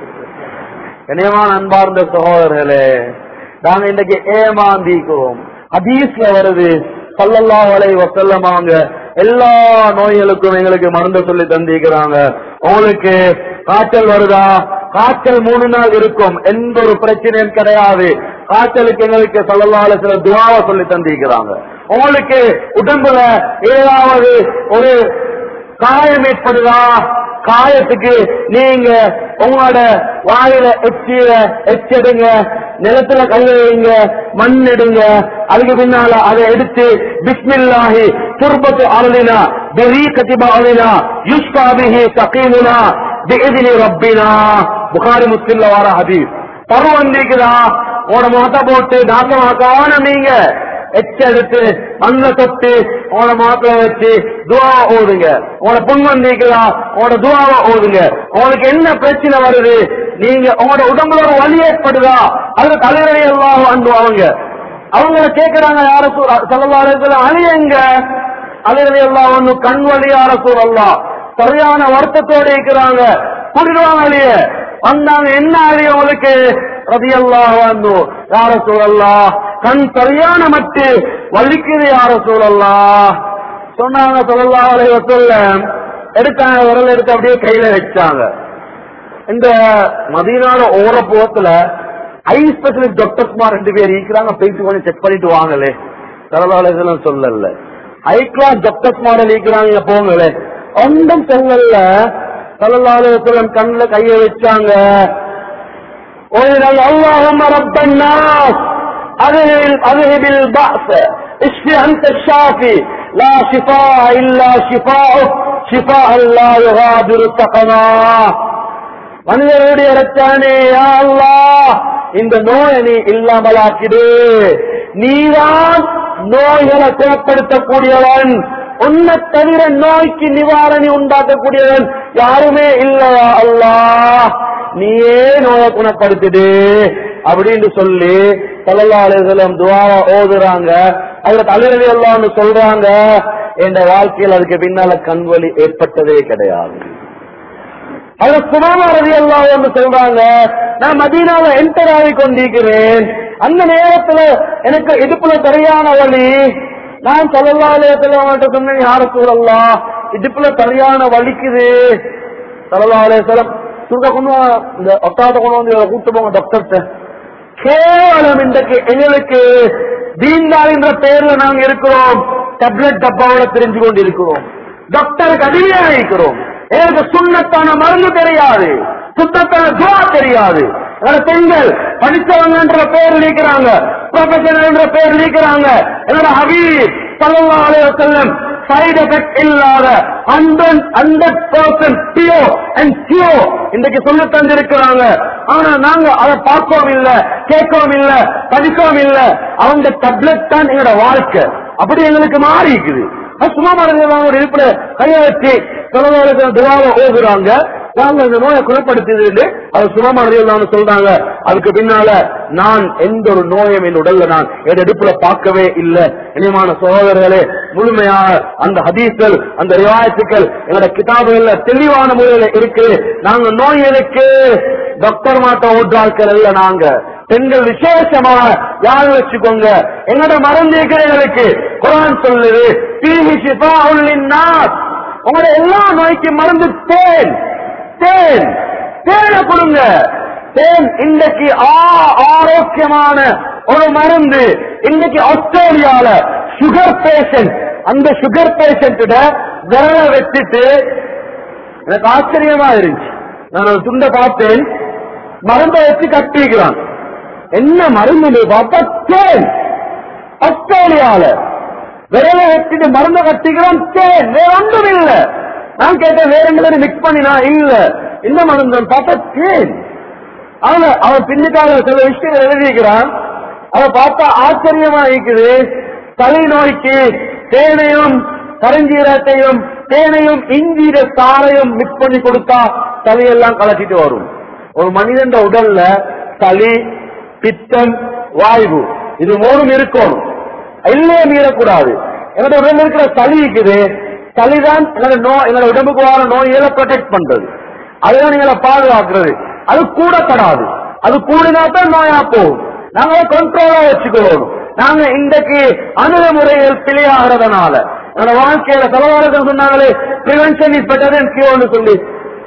கனியமான அன்பார்ந்த சகோதரர்களே நாங்க இன்னைக்கு ஏமாந்திக்கிறோம் ஹதீஸ்ல வருது சல்லல்லா வலை வசல்லமாங்க எல்லா நோய்களுக்கும் எங்களுக்கு மருந்து சொல்லி தந்திக்கிறாங்க உங்களுக்கு காய்ச்சல் வருதா காய்ச்சல் மூணு நாள் இருக்கும் எந்த ஒரு பிரச்சனையும் கிடையாது காய்ச்சலுக்கு எங்களுக்கு சல்லல்லால சில துவாவை சொல்லி தந்திக்கிறாங்க உங்களுக்கு உடம்புல ஏதாவது ஒரு காயம் ஏற்படுதா காயத்துக்கு நீங்க உங்களோட வாயில எச்சிய எச்செடுங்க நிலத்துல கை வைங்க மண் எடுங்க அதுக்கு பின்னால அதை எடுத்து பிஸ்மில்லாஹி துர்பத்து அருளினா பெரி கத்திபா அருளினா யுஸ்காபிஹி சகீமுனா பிஇதினி ரப்பினா புகாரி முஸ்லிம்ல வர ஹதீஸ் பருவம் வந்திருக்குதா உங்களோட முகத்தை போட்டு நாசமாக்கான நீங்க எச்செடுத்து மண்ணை தொட்டு உங்களோட முகத்துல வச்சு துவா ஓதுங்க உங்களோட புண் வந்திருக்குதா உங்களோட துவாவை ஓதுங்க உங்களுக்கு என்ன பிரச்சனை வருது நீங்க உங்களோட உடம்புல ஒரு வலி ஏற்படுதா அதுல தலைவரை எல்லாம் அனுபவங்க அவங்க கேக்குறாங்க யார சொல்லலாம் அழியங்க அலைவரை எல்லாம் ஒண்ணு கண் வலி யார சூழல்லாம் சரியான வருத்தத்தோட இருக்கிறாங்க கூட்டிடுவாங்க அழிய வந்தாங்க என்ன அழிய உங்களுக்கு ரதியல்லாஹ் வந்து யார சூழல்லாம் கண் சரியான மட்டு வலிக்குது யார சூழல்லாம் சொன்னாங்க சொல்லலாம் அலைவ சொல்ல எடுத்தாங்க விரல் எடுத்து அப்படியே கையில வச்சாங்க இந்த மதியனால ஓர போகத்துல ஐ ஸ்பெஷலிஸ்ட் டாக்டர்ஸ்மார் ரெண்டு பேர் இருக்கிறாங்க போயிட்டு கொஞ்சம் செக் பண்ணிட்டு வாங்களே சரலாலயம் சொல்லல ஹை கிளாஸ் டாக்டர்ஸ்மார் இருக்கிறாங்க போங்களே ஒன்றும் சொல்லல சரலாலயம் கண்ணுல கைய வச்சாங்க ஓய்கள் اللهم رب الناس اذهب اذهب البأس اشف انت الشافي லா ஷிஃபா இல்லா ஷிஃபா ஷிஃபா அல்லா யுகாதிரு தகமா மனிதருடைய ரச்சானே யா அல்லாஹ் இந்த நோயை நீ இல்லாமலாக்கிடு நீதான் நோய்களை குணப்படுத்தக்கூடியவன் உன்னை தவிர நோய்க்கு நிவாரணி உண்டாக்கக்கூடியவன் யாருமே இல்லையா அல்லாஹ் நீயே நோயை குணப்படுத்திடு அப்படின்னு சொல்லி சல்லல்லாஹு துவாரா ஓதுறாங்க அதுல தலைவலி எல்லாம் சொல்றாங்க என்ற வாழ்க்கையில் அதுக்கு பின்னால கண்வலி ஏற்பட்டதே கிடையாது அதுல சுமாமா ரவி எல்லாம் என்று சொல்றாங்க நான் மதீனாவை என்டர் ஆகி கொண்டிருக்கிறேன் அந்த நேரத்துல எனக்கு இடுப்புல சரியான வலி நான் சல்லல்லாலயத்துல அவங்கள்ட்ட சொன்னேன் யார சூழல்லாம் இடுப்புல சரியான வலிக்குது சல்லல்லாலயம் சுருக்க கொண்டு வா, இந்த ஒட்டாட்ட கொண்டு வந்து இவரை கூட்டு போங்க டாக்டர்கிட்ட கேவலம் இன்றைக்கு எங்களுக்கு தீன்தால் என்ற பெயர்ல நாங்க இருக்கிறோம் டேப்லெட் டப்பாவோட தெரிஞ்சு கொண்டு இருக்கிறோம் டாக்டருக்கு அடிமையாக இருக்கிறோம் எனக்கு சுண்ணத்தான மருந்து தெரியாது சுத்தத்தான துவா தெரியாது என்னோட பெண்கள் படித்தவங்கன்ற பெயர் நீக்கிறாங்க ப்ரொஃபஷனல் என்ற பெயர் நீக்கிறாங்க என்னோட ஹபீப் சல்லல்லாஹு அலைஹி வஸல்லம் சைடு எஃபெக்ட் இல்லாத ஹண்ட்ரட் ஹண்ட்ரட் பர்சன்ட் பியோ அண்ட் சியோ இன்றைக்கு சொல்லி தந்திருக்கிறாங்க ஆனா நாங்க அதை பார்க்கவும் இல்ல கேட்கவும் இல்ல படிக்கவும் இல்ல அவங்க டப்லெட் தான் எங்களோட வாழ்க்கை அப்படி எங்களுக்கு மாறி இருக்குது அது சும்மா மருந்து ஒரு இருப்பிட கையை வச்சு தொலைவாளர்கள் துவாவை ஓதுறாங்க நாங்க இந்த நோயை குணப்படுத்தியது அது சுமமறியல் சொல்றாங்க அதுக்கு பின்னால நான் எந்த ஒரு நோயும் என் உடல்ல நான் என் எடுப்புல பார்க்கவே இல்லை இனிமான சகோதரர்களே முழுமையாக அந்த ஹதீஸ்கள் அந்த ரிவாயத்துக்கள் எங்களோட கிதாபுகள்ல தெளிவான முறையில இருக்கு நாங்க நோய்களுக்கு டாக்டர் மாட்ட ஓட்டாட்கள் அல்ல நாங்க பெண்கள் விசேஷமாக யாரு வச்சுக்கோங்க எங்களோட மருந்து எங்களுக்கு குரான் சொல்லுது பீஹி ஷிஃபாஉல் லின்னாஸ். உங்களோட எல்லா நோய்க்கு மருந்து தேன் தேன் தேனை கொடுங்க தேன் இன்றைக்கு ஆ- ஆரோக்கியமான ஒரு மருந்து இன்னைக்கு ஆஸ்திரேலியால சுகர் பேஷண்ட் அந்த சுகர் பேஷண்ட விரல வச்சுட்டு எனக்கு ஆச்சரியமா இருந்துச்சு நான் ஒரு துண்டை பார்த்தேன் மருந்தை வச்சு கட்டிக்கிறான் என்ன மருந்து பார்த்தா தேன் ஆஸ்திரேலியால விரல வச்சுட்டு மருந்தை கட்டிக்கிறான் தேன் வேற ஒன்றும் இல்ல நான் கேட்டேன் வேற எங்களை மிக்ஸ் பண்ணினா இல்ல என்ன மருந்து பார்த்தா தேன் அவன் அவன் பின்னுக்காக சில விஷயங்கள் எழுதியிருக்கிறான் அதை பார்த்தா ஆச்சரியமா இருக்குது தலை நோய்க்கு தேனையும் கருஞ்சீரத்தையும் தேனையும் இஞ்சீர சாரையும் மிக்ஸ் பண்ணி கொடுத்தா தலையெல்லாம் கலட்டிட்டு வரும் ஒரு மனிதன் உடல்ல சளி பித்தம் வாய்வு இது மூணும் இருக்கணும் இல்லையே மீறக்கூடாது என்னோட உடல்ல இருக்கிற சளி இருக்குது சளிதான் என்னோட நோய் என்னோட உடம்புக்கு வர நோய்களை ப்ரொடெக்ட் பண்றது அதுதான் நீங்களை பாதுகாக்கிறது அது கூடப்படாது அது கூடினா தான் நோயா போகும் நாங்க கண்ட்ரோலா வச்சுக்கணும் நாங்க இன்றைக்கு அணுகுமுறைகள் பிழையாகிறதுனால என்னோட வாழ்க்கையில தலைவாளர்கள் சொன்னாங்களே prevention is better than cure சொல்லி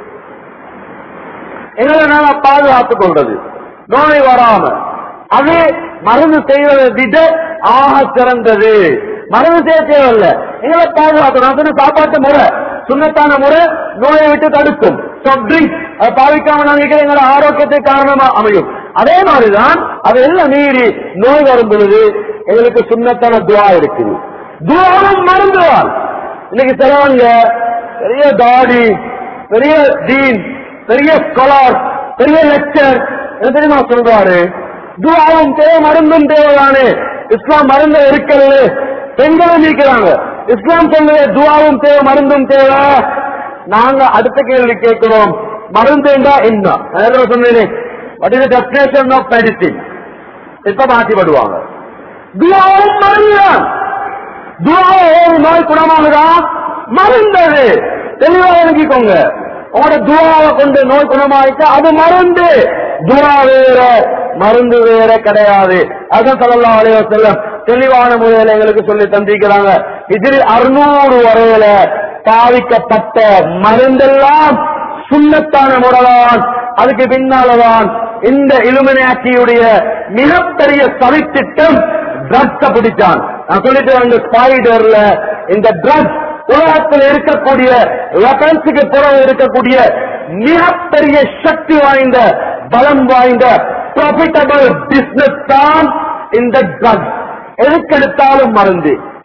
எங்களை நாங்க பாதுகாத்துக் கொள்றது நோய் வராம அது மருந்து செய்வதை விட ஆக சிறந்தது மருந்து செய்ய தேவையில்ல எங்களை பாதுகாக்கணும் நான் சொன்ன சாப்பாட்டு முறை சுண்ணத்தான முறை நோயை விட்டு தடுக்கும் ட்ரிங்க் அதை பாவிக்காம நாங்க எங்களோட ஆரோக்கியத்தை காரணமா அமையும் அதே மாதிரிதான் அதெல்லாம் மீறி நோய் வரும் பொழுது எங்களுக்கு சுண்ணத்தான துவா இருக்குது துவாவும் மருந்துவாள் இன்னைக்கு சிலவங்க பெரிய தாடி பெரிய டீன் பெரிய ஸ்காலர் பெரிய லெக்சர் என்ன தெரியுமா சொல்றாரு துவாவும் தேவை மருந்தும் தேவைதானே இஸ்லாம் மருந்து இருக்கல பெண்களும் இருக்கிறாங்க இஸ்லாம் சொல்லுது துவாவும் தேவை மருந்தும் தேவை நாங்க அடுத்த கேள்வி கேட்கிறோம் மருந்து என்றா என்ன நான் ஏற்கனவே சொன்னேனே what is destination of medicine இப்ப மாற்றி படுவாங்க துவாவும் மருந்துதான் துவாவை ஒரு நோய் குணமாகுதா மருந்தது தெளிவா விளங்கிக்கோங்க உங்களோட துவாவை கொண்டு நோய் குணமாயிட்டு அது மருந்து துவா வேற மருந்து வேற கிடையாது அதான் சொல்லலாம் அலைய செல்லம் தெளிவான முறையில எங்களுக்கு சொல்லி தந்திருக்கிறாங்க இதில் அறுநூறு வரையில பாவிக்கப்பட்ட மருந்தெல்லாம் சுண்ணத்தான முறைதான் அதுக்கு பின்னாலதான் இந்த இலுமினாட்டியுடைய மிகப்பெரிய சதித்திட்டம் ட்ரக்ஸ பிடிச்சான் நான் சொல்லிட்டு அந்த ஸ்பைடர்ல இந்த ட்ரக்ஸ் உலகத்தில் இருக்கக்கூடிய வெப்பன்ஸுக்கு புறம் இருக்கக்கூடிய மிகப்பெரிய சக்தி வாய்ந்த பலம் வாய்ந்த ப்ராஃபிட்டபிள் பிசினஸ் தான் இந்த ட்ரக்ஸ் எதுக்கெடுத்தாலும் மருந்து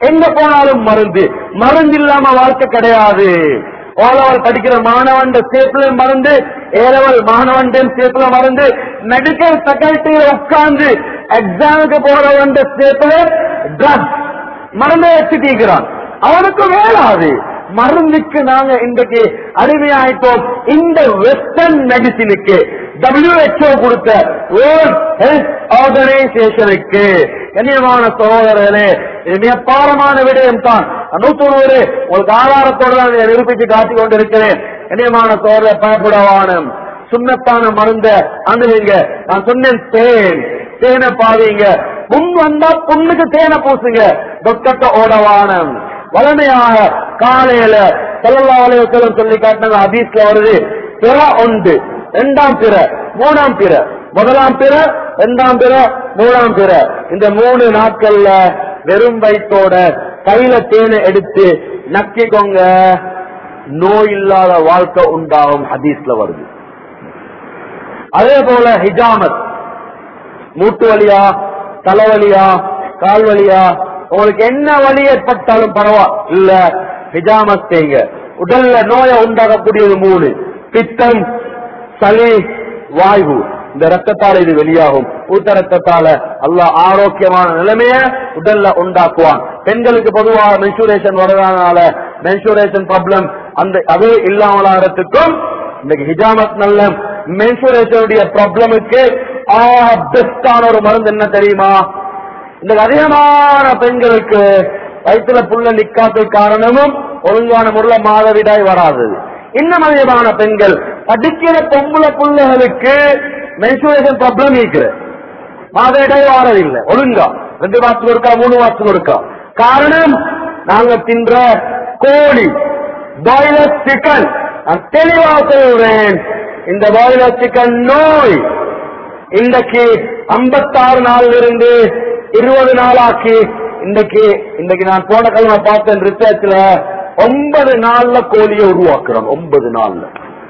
எங்க போனாலும் மருந்து மருந்து இல்லாம வாழ்க்கை கிடையாது ஓலவல் படிக்கிற மாணவன் சேப்புல மருந்து ஏலவல் மாணவன் சேப்புல மருந்து மெடிக்கல் ஃபேக்கல்ட்டியில உட்கார்ந்து எக்ஸாமுக்கு போறவன் சேப்புல ட்ரக்ஸ் மருந்தை வச்சுட்டிருக்கிறான் அவனுக்கு வேளாது மருந்துக்கு நாங்க இன்றைக்கு அடிமையாயிட்டோம் இந்த வெஸ்டர்ன் மெடிசினுக்கு WHO கொடுத்த வேர்ல்ட் ஹெல்த் ஆர்கனைசேஷனுக்கு கண்ணியமான சகோதரர்களே இது மிக பாரமான விடயம் தான் நூத்தொரு உங்களுக்கு ஆதாரத்தோடு தான் இதை நிரூபித்து காட்டிக் கொண்டிருக்கிறேன் கண்ணியமான சகோதரர் பயப்படவானம் சுண்ணத்தான மருந்த அணுகுங்க நான் சொன்னேன் தேன் தேனை பாவீங்க முன் வந்தா பொண்ணுக்கு தேனை பூசுங்க தொக்கத்த ஓடவானம் வளமையாக காலையில செல்லல்லா வலையுத்தலம் சொல்லி காட்டினாங்க ஹதீஸ்ல வருது பிற ஒன்று இரண்டாம் பிற மூணாம் பிற முதலாம் பிற இரண்டாம் பிற மூணாம் பிற இந்த மூணு நாட்கள்ல வெறும் வயிற்றோட கையில தேனை எடுத்து நக்கிக்கோங்க நோய் இல்லாத வாழ்க்கை உண்டாகும் ஹதீஸ்ல வருது அதே போல ஹிஜாமத் மூட்டு வலியா தலைவலியா கால் வலியா உங்களுக்கு என்ன வலி ஏற்பட்டாலும் பரவா இல்ல ஹிஜாமத் செய்யுங்க உடல்ல நோயை உண்டாகக்கூடியது மூணு பித்தம் சளி வாய்வு இந்த ரத்தத்தால இது வெளியாகும் ஊத்த ரத்தத்தால அல்லாஹ் ஆரோக்கியமான நிலைமைய உடல்ல உண்டாக்குவான் பெண்களுக்கு பொதுவாக மென்சூரேஷன் வரதுனால மென்சூரேஷன் ப்ராப்ளம் அந்த அதே இல்லாமலாகிறதுக்கும் இன்னைக்கு ஹிஜாமத் நல்ல மென்சூரேஷனுடைய ப்ராப்ளமுக்கு பெஸ்டான ஒரு மருந்து என்ன தெரியுமா இந்த அதிகமான பெண்களுக்கு வயிற்றுல புள்ள நிக்காத காரணமும் ஒழுங்கான முறையில மாதவிடாய் வராது இன்னும் அதிகமான பெண்கள் படிக்கிற பொம்பளை பிள்ளைகளுக்கு மென்சுரேஷன் ப்ராப்ளம் இருக்குது மாதவிடாய் வாரதில்லை ஒழுங்கா ரெண்டு மாசத்துக்கு இருக்கா மூணு மாசத்துக்கு இருக்கா காரணம் நாங்க தின்ற கோழி பாய்லர் சிக்கன் நான் தெளிவா சொல்றேன் இந்த பாய்லர் சிக்கன் நோய் இன்றைக்கு ஐம்பத்தாறு நாள்ல இருந்து இருபது நாளாக்கி இன்றைக்கு இன்றைக்கு நான் போன கிழமை பார்த்தேன் ரிசர்ச்ல ஒன்பது நாள்ல கோழியை உருவாக்குறோம் ஒன்பது நாள்ல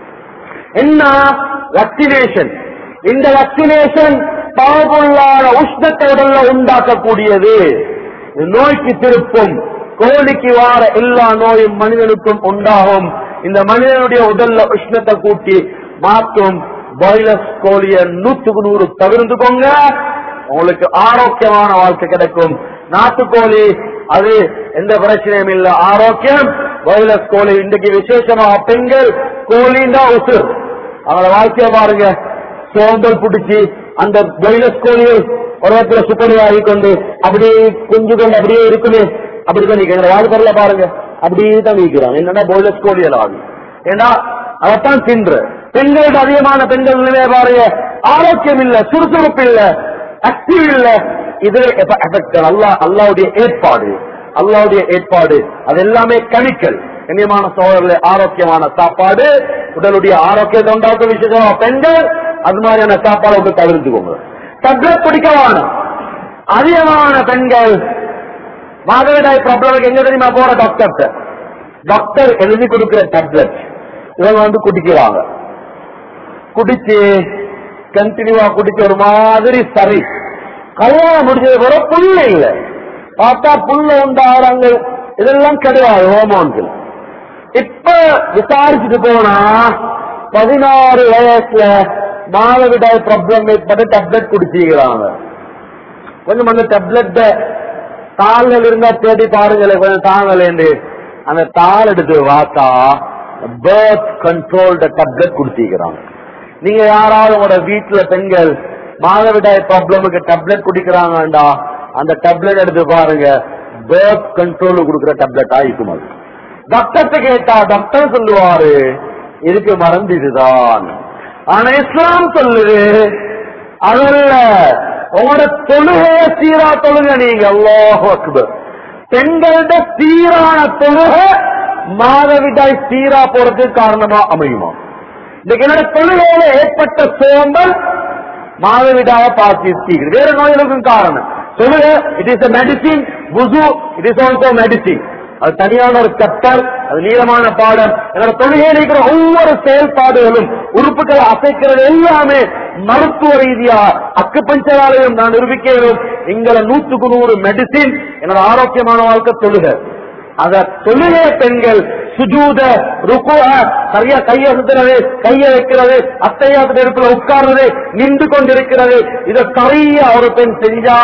என்ன வேக்சினேஷன் இந்த வேக்சினேஷன் பாவமுள்ளான உஷ்ணத்தை உடல்ல உண்டாக்கக்கூடியது இது நோய்க்கு திருப்பும் கோழிக்கு வார எல்லா நோயும் மனிதனுக்கும் உண்டாகும் இந்த மனிதனுடைய உடல்ல உஷ்ணத்தை கூட்டி மாற்றும் பாய்லஸ் கோழிய நூத்துக்கு நூறு தவிர்த்துக்கோங்க உங்களுக்கு ஆரோக்கியமான வாழ்க்கை கிடைக்கும் நாட்டுக்கோழி அது எந்த பிரச்சனையும் இல்ல ஆரோக்கியம் பாய்லஸ் கோழி இன்றைக்கு விசேஷமாக பெண்கள் கோழின்னா உசுர் அவங்கள வாழ்க்கைய பாருங்க சோம்பல் பிடிச்சி அந்த பாய்லஸ் கோழியை ஒரு இடத்துல சுப்படி ஆகி கொண்டு அப்படியே குஞ்சு கொண்டு அப்படியே இருக்குமே அப்படி தான் நீங்க வாழ்க்கை பாருங்க அப்படியே தான் நீக்கிறாங்க என்னன்னா பாய்லஸ் கோழியல் ஆகும் ஏன்னா அதைத்தான் தின்று பெண்களுக்கு அதிகமான பெண்கள் நிலையை பாருங்க ஆரோக்கியம் இல்ல சுறுசுறுப்பு இல்ல ஆக்டிவ் இல்ல இது எஃபெக்ட் அல்லா அல்லாவுடைய ஏற்பாடு அல்லாவுடைய ஏற்பாடு அது எல்லாமே கெமிக்கல் கண்ணியமான சோழர்களே ஆரோக்கியமான சாப்பாடு உடலுடைய ஆரோக்கியத்தை உண்டாக்க விஷயமா பெண்கள் அது மாதிரியான சாப்பாடு விட்டு தவிர்த்துக்கோங்க டப்லெட் குடிக்கவான அதிகமான பெண்கள் மாதவிடாய் ப்ராப்ளம் எங்க தெரியுமா போற டாக்டர்கிட்ட டாக்டர் எழுதி கொடுக்கிற டேப்லெட் இவங்க வந்து குடிக்கிறாங்க குடிச்சு கண்டினியூவா குடிச்சு ஒரு மாதிரி சரி கல்யாணம் முடிஞ்சது கூட புல்ல இல்ல பார்த்தா புல்ல உண்டாகிறாங்க இதெல்லாம் கிடையாது ஹோமோன்கள் இப்ப விசாரிச்சுட்டு போனா பதினாறு வயசுல மாதவிடாய் ப்ராப்ளம் ஏற்பட்டு டேப்லெட் குடிச்சிக்கிறாங்க கொஞ்சம் அந்த டேப்லெட் தாள்கள் இருந்தா தேடி பாருங்களேன் கொஞ்சம் தாங்கலேண்டு அந்த தாள் எடுத்து பார்த்தா பேர்த் கண்ட்ரோல் டேப்லெட் குடிச்சிக்கிறாங்க நீங்க யாராவது உங்களோட வீட்டுல பெண்கள் மாதவிடாய் ப்ராப்ளமுக்கு டேப்லெட் குடிக்கிறாங்கடா அந்த டேப்லெட் எடுத்து பாருங்க பேர்த் கண்ட்ரோல் கொடுக்கிற டேப்லெட் ஆயிக்கும் அது டாக்டர்கிட்ட கேட்டா டாக்டர் சொல்லுவாரு இதுக்கு மருந்து இதுதான் ஆனா இஸ்லாம் சொல்லுது அதல்ல உங்களோட தொழுகைய சீரா தொழுக நீங்க அல்லாஹ் அக்பர் பெண்களோட சீரான தொழுகை மாதவிடாய் சீரா போறதுக்கு காரணமா அமையுமா இன்னைக்கு என்னோட தொழுகையில ஏற்பட்ட சோம்பல் மாதவிடாக பார்த்து வேற நோய்களுக்கும் காரணம் சொல்லுங்க இட் இஸ் மெடிசின் புசு இட் இஸ் ஆல்சோ மெடிசின் அது தனியான ஒரு கட்டர் அது நீளமான பாடம் என்னோட தொழுகையில் இருக்கிற ஒவ்வொரு செயல்பாடுகளும் உறுப்புகளை அசைக்கிறது எல்லாமே மருத்துவ ரீதியா அக்கு பஞ்சராலையும் நான் நிரூபிக்கிறோம் எங்களை நூற்றுக்கு நூறு மெடிசின் என்னோட ஆரோக்கியமான வாழ்க்கை தொழுகை அத தொழுகை பெண்கள் சுஜூத ருக்குவ சரியா கைய சுத்துறது கைய வைக்கிறது அத்தையாத்து நெருப்புல உட்கார்றது நின்று கொண்டிருக்கிறது இத சரியா ஒரு பெண் செஞ்சா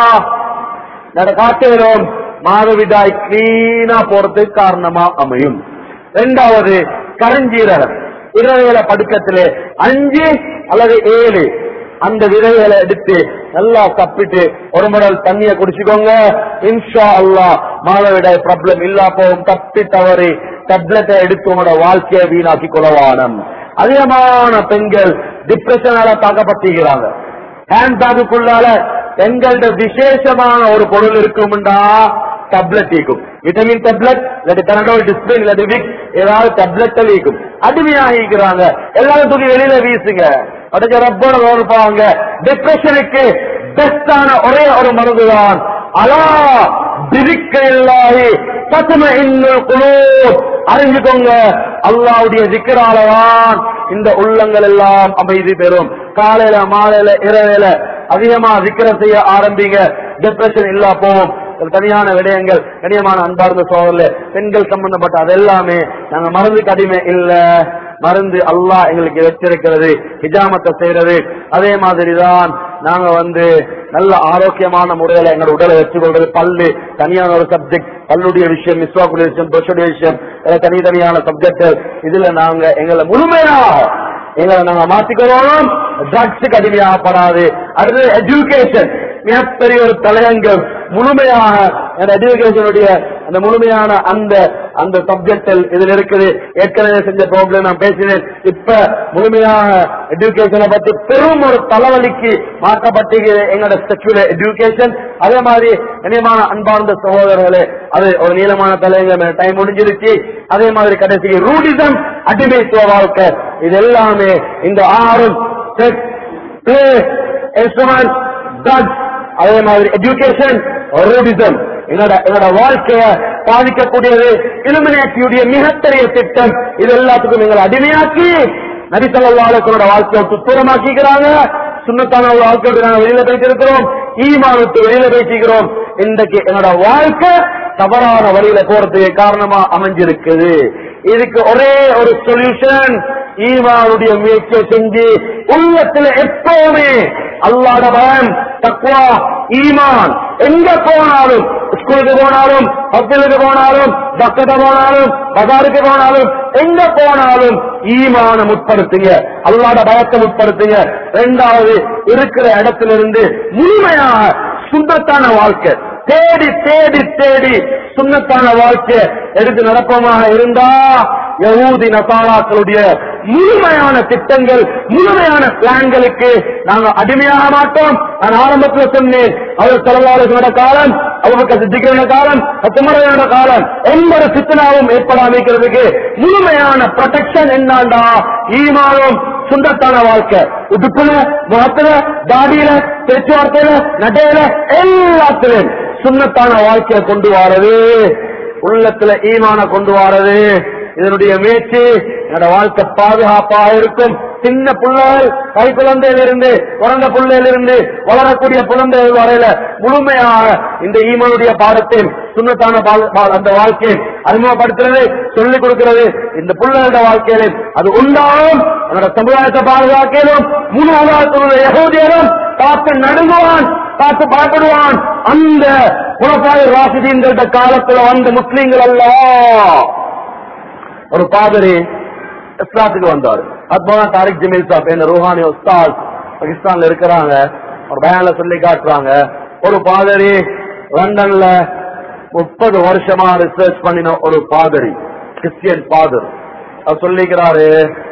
நட காட்டுகிறோம் மாதவிடாய் கிளீனா போறதுக்கு காரணமா அமையும் இரண்டாவது கரஞ்சீரகம் இரவேல படுக்கத்திலே அஞ்சு அல்லது ஏழு அந்த விதைகளை எடுத்து நல்லா கப்பிட்டு ஒரு முறை தண்ணிய குடிச்சுக்கோங்க இன்ஷா அல்லாஹ் மாதவிடாய் ப்ராப்ளம் இல்லா போகும் தப்பி தவறி டப்லெட்டை எடுத்து உங்களோட வாழ்க்கையை வீணாக்கி கொள்ளவானம் அதிகமான பெண்கள் டிப்ரெஷனால தாக்கப்பட்டிருக்கிறாங்க ஹேண்ட் பேக்குள்ளால பெண்களோட விசேஷமான ஒரு பொருள் இருக்கும்டா டப்லெட் இருக்கும் விட்டமின் டப்லெட் இல்லாட்டி பெனடோல் டிஸ்பிளின் இல்லாட்டி விக் ஏதாவது டப்லெட் இருக்கும் அடிமையாகிக்கிறாங்க எல்லாரும் தூக்கி வெளியில வீசுங்க அதுக்கு ரப்போட கவனிப்பாங்க டிப்ரெஷனுக்கு பெஸ்டான ஒரே ஒரு மருந்துதான் அலா பிரிக்க இல்லாஹி பசும இன்னும் குழு அறிஞ்சுக்கோங்க அல்லாவுடைய திக்கராலதான் இந்த உள்ளங்கள் எல்லாம் அமைதி பெறும் காலையில மாலையில இரவேல அதிகமா விக்கிரம் செய்ய ஆரம்பிங்க டிப்ரெஷன் இல்லா போகும் ஒரு தனியான விடயங்கள் கனியமான அன்பார்ந்த சோழர்ல பெண்கள் சம்பந்தப்பட்ட அது எல்லாமே நாங்க மருந்துக்கு அடிமை இல்ல மருந்து அல்லாஹ் எங்களுக்கு வச்சிருக்கிறது ஹிஜாமத்தை செய்யறது அதே மாதிரிதான் நாங்க வந்து நல்ல ஆரோக்கியமான முறையில எங்களோட உடலை வச்சுக்கொள்றது பல்லு தனியான ஒரு சப்ஜெக்ட் பல்லுடைய விஷயம் மிஸ்வாக்குடைய விஷயம் பிரஷுடைய விஷயம் எல்லாம் தனித்தனியான சப்ஜெக்ட் இதுல நாங்க எங்களை முழுமையாக எங்களை நாங்க மாத்திக்கிறோம் ட்ரக்ஸுக்கு அடிமையாகப்படாது அடுத்தது எஜுகேஷன் மிகப்பெரிய ஒரு தலையங்கம் முழுமையாக அந்த எஜுகேஷனுடைய அந்த முழுமையான அந்த அந்த சப்ஜெக்டில் இதுல இருக்குது ஏற்கனவே செஞ்ச ப்ராப்ளம் நான் பேசினேன் இப்ப முழுமையாக எஜுகேஷனை பத்தி பெரும் ஒரு தலைவலிக்கு மாற்றப்பட்டிருக்கிறது எங்களோட செக்யூலர் எஜுகேஷன் அதே மாதிரி கண்ணியமான அன்பார்ந்த சகோதரர்களே அது ஒரு நீளமான தலையங்கம் டைம் முடிஞ்சிருச்சு அதே மாதிரி கடைசி ரூடிசம் அடிமைத்துவ வாழ்க்கை இது எல்லாமே இந்த ஆறும் செக்ஸ் பிளே இன்ஸ்ட்ருமெண்ட் ட்ரக்ஸ் அதே மாதிரி எஜுகேஷன் ரூடிசம் என்னோட என்னோட வாழ்க்கைய பாதிக்கக்கூடியது இலுமினேட்டியுடைய மிகப்பெரிய திட்டம் இது எல்லாத்துக்கும் எங்களை அடிமையாக்கி நரிசல்லாளர்களோட வாழ்க்கையை துப்புரமாக்கிக்கிறாங்க சுண்ணத்தான வாழ்க்கையோட நாங்க வெளியில பேசியிருக்கிறோம் ஈமானத்து வெளியில பேசிக்கிறோம் இன்றைக்கு என்னோட வாழ்க்கை தவறான வழியில போறதுக்கு காரணமா அமைஞ்சிருக்குது இதுக்கு ஒரே ஒரு சொல்யூஷன் ஈமானுடைய முயற்சியை செஞ்சு உள்ளத்துல எப்பவுமே அல்லாட பயம் தக்குவா ஈமான் எங்க போனாலும் ஸ்கூலுக்கு போனாலும் ஹாஸ்பிட்டலுக்கு போனாலும் டாக்டர்கிட்ட போனாலும் பஜாருக்கு போனாலும் எங்க போனாலும் ஈமான முற்படுத்துங்க அல்லாட பயத்தை முற்படுத்துங்க ரெண்டாவது இருக்கிற இடத்துல இருந்து முழுமையாக சுத்தத்தான வாழ்க்கை தேடி தேடி தேடி சுண்ணத்தான வாழ்க்கை எடுத்து நடப்பமாக இருந்தா யகூதி நசாராக்களுடைய முழுமையான திட்டங்கள் முழுமையான பிளான்களுக்கு நாங்க அடிமையாக மாட்டோம் நான் ஆரம்பத்தில் சொன்னேன் அவர் தலைவாளர்களோட காலம் அவருக்கு சித்திக்கிற காலம் குமரையோட காலம் எந்த சித்தனாவும் ஏற்படாமிக்கிறதுக்கு முழுமையான ப்ரொடெக்ஷன் என்னண்டா ஈமானும் சுந்தத்தான வாழ்க்கை உடுப்புல முகத்துல தாடியில பேச்சுவார்த்தையில நடையில எல்லாத்திலும் சுண்ணத்தான வாழ்க்கையை கொண்டு வாரது உள்ளத்துல ஈமான கொண்டு வாரது இதனுடைய முயற்சி என்னோட வாழ்க்கை பாதுகாப்பாக இருக்கும் சின்ன பிள்ளைகள் கை குழந்தையிலிருந்து பிறந்த பிள்ளையிலிருந்து வளரக்கூடிய குழந்தைகள் வரையில முழுமையாக இந்த ஈமனுடைய பாடத்தை சுண்ணத்தான பா- பா- அந்த வாழ்க்கையை அறிமுகப்படுத்துறது சொல்லிக் கொடுக்கிறது இந்த பிள்ளைகளோட வாழ்க்கையிலும் அது உண்டாகும் என்னோட சமுதாயத்தை பாதுகாக்கலும் முழு உலகத்தினுடைய யகூதியரும் பார்த்து நடுங்குவான் பார்த்து பயப்படுவான் அந்த குலப்பாய ராசிதீன்கிட்ட காலத்துல வந்த முஸ்லீம்கள் எல்லாம் ஒரு பாதிரி இஸ்லாத்துக்கு வந்தார் அத்மான தாரிக் ஜமீல் சாப் என்ற ரூஹானி உஸ்தாத் பாகிஸ்தான்ல இருக்கிறாங்க ஒரு பயான்ல சொல்லி காட்டுறாங்க ஒரு பாதிரி லண்டன்ல முப்பது வருஷமா ரிசர்ச் பண்ணின ஒரு பாதிரி கிறிஸ்டியன் பாதர் அவர் சொல்லிக்கிறாரு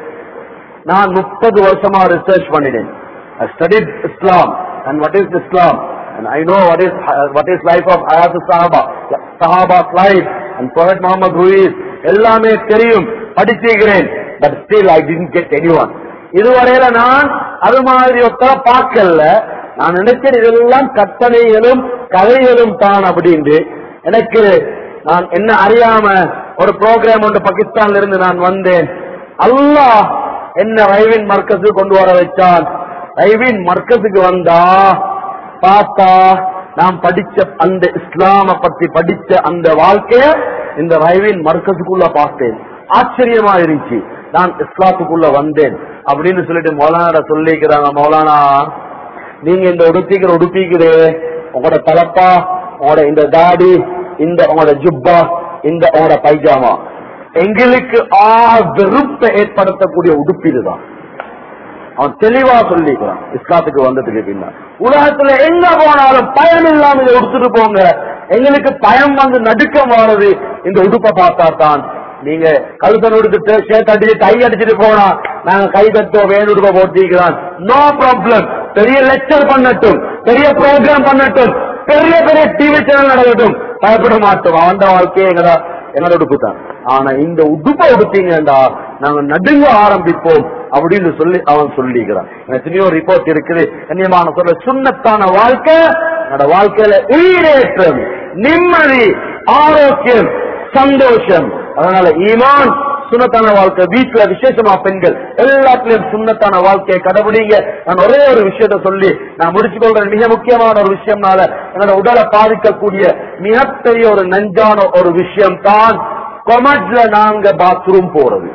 நான் முப்பது வருஷமா ரிசர்ச் பண்ணினேன் I studied Islam and what is Islam and I know what is what is life of Hayat Sahaba Sahaba's life and Prophet Muhammad who is எல்லாமே தெரியும் படிச்சிருக்கிறேன் but still I didn't get anyone இதுவரையில நான் அது மாதிரி ஒருத்தர பார்க்கல நான் நினைச்சேன் இதெல்லாம் கற்பனைகளும் கதைகளும் தான் அப்படின்ட்டு எனக்கு நான் என்ன அறியாம ஒரு ப்ரோக்ராம் ஒன்று பாகிஸ்தான்ல இருந்து நான் வந்தேன் அல்லாஹ் என்ன ரைவின் மர்க்கஸுக்கு கொண்டு வர வச்சான் ரைவின் மர்க்கஸுக்கு வந்தா பார்த்தா நான் படிச்ச அந்த இஸ்லாம பத்தி படிச்ச அந்த வாழ்க்கைய இந்த ரைவின் மர்க்கஸுக்குள்ள பார்த்தேன் ஆச்சரியமா இருந்துச்சு நான் இஸ்லாத்துக்குள்ள வந்தேன் அப்படின்னு சொல்லிட்டு மௌலானா சொல்லிக்கிறாங்க மௌலானா நீங்க இந்த உடுத்திக்கிற உடுப்பிக்கிறே உங்களோட தலப்பா உங்களோட இந்த தாடி இந்த உங்களோட ஜுப்பா இந்த உங்களோட பைஜாமா எங்களுக்கு ஆ வெறுப்பை ஏற்படுத்தக்கூடிய உடுப்பு இதுதான் அவன் தெளிவா சொல்லிக்கிறான் இஸ்லாத்துக்கு வந்ததுக்கு பின்னால் உலகத்துல எங்க போனாலும் பயம் இல்லாம இதை உடுத்துட்டு போங்க எங்களுக்கு பயம் வந்து நடுக்கம் வாழுது இந்த உடுப்பை பார்த்தா தான் நீங்க கழுத்தன் உடுத்துட்டு ஷேட் அடிச்சு கை அடிச்சுட்டு போனா நாங்க கை தட்டோ வேணும் உடுப்ப போட்டிருக்கிறான் நோ ப்ராப்ளம் பெரிய லெக்சர் பண்ணட்டும் பெரிய ப்ரோக்ராம் பண்ணட்டும் பெரிய பெரிய டிவி சேனல் நடக்கட்டும் பயப்பட மாட்டோம் அவன் வாழ்க்கையே எங்கடா என்னோட உடுப்பு தான் ஆனா இந்த உடுப்பை உடுத்தீங்கடா நாங்க நடுங்க ஆரம்பிப்போம் அப்படின்னு சொல்லி அவன் சொல்லிக்கிறான் எனக்கு ஒரு ரிப்போர்ட் இருக்குது கண்ணியமான சொல்ல சுண்ணத்தான வாழ்க்கை என்னோட வாழ்க்கையில ஈடேற்றம் நிம்மதி ஆரோக்கியம் சந்தோஷம் அதனால ஈமான் சுண்ணத்தான வாழ்க்கை வீட்டுல விசேஷமா பெண்கள் எல்லாத்துலயும் சுண்ணத்தான வாழ்க்கையை கடைபிடிங்க நான் ஒரே ஒரு விஷயத்த சொல்லி நான் முடிச்சு கொள்றேன் மிக முக்கியமான ஒரு விஷயம்னால என்னோட உடலை பாதிக்கக்கூடிய மிகப்பெரிய ஒரு நஞ்சான ஒரு விஷயம் தான் கொமட்ல நாங்க பாத்ரூம் போறது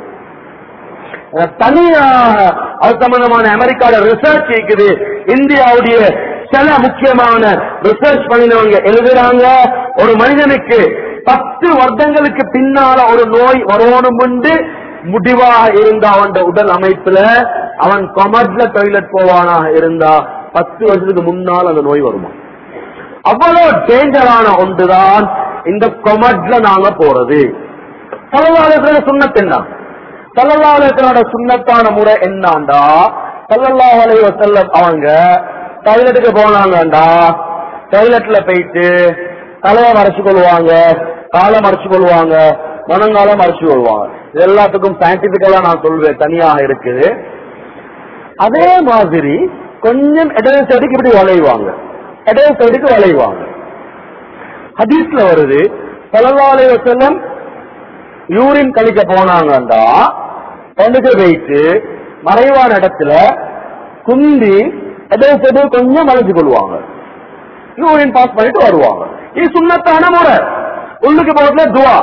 தனியாக அது சம்பந்தமான அமெரிக்கால ரிசர்ச் இருக்குது இந்தியாவுடைய சில முக்கியமான ரிசர்ச் பண்ணினவங்க எழுதுறாங்க ஒரு மனிதனுக்கு பத்து வருடங்களுக்கு பின்னால ஒரு நோய் வரணும் முடிவா இருந்தா அவன் உடல் அமைப்புல அவன் கொமட்ல டாய்லெட் போவானா இருந்தா பத்து வருஷத்துக்கு முன்னால் அந்த நோய் வருமா அவ்வளவு டேஞ்சரான ஒன்றுதான் இந்த கொமட்ல நாங்க போறது சலவாலயத்துல சுண்ணத்தென்னா சல்லல்லாஹோட சுண்ணத்தான முறை என்னாண்டா சல்லல்லாஹ் அலைஹி வஸல்லம் அவங்க டாய்லெட்டுக்கு போனாங்கண்டா டாய்லெட்ல போயிட்டு தலையை மறைச்சு கொள்வாங்க காலை மறைச்சு கொள்வாங்க மனங்காலம் மறைச்சு கொள்வாங்க இது எல்லாத்துக்கும் சயின்டிபிக்கலா நான் சொல்வேன் தனியாக இருக்குது அதே மாதிரி கொஞ்சம் இடது சைடுக்கு இப்படி வளைவாங்க இடது சைடுக்கு வளைவாங்க ஹதீஸ்ல வருது சல்லல்லாஹு அலைஹி வஸல்லம் யூரின் கழிக்க போனாங்கண்டா கண்ணுக்கு வைத்து மறைவான இடத்துல குந்தி இடது சைடு கொஞ்சம் மறைச்சு கொள்வாங்க யூரின் பாஸ் பண்ணிட்டு வருவாங்க இது சுண்ணத்தான முறை உள்ளுக்கு போகல துவா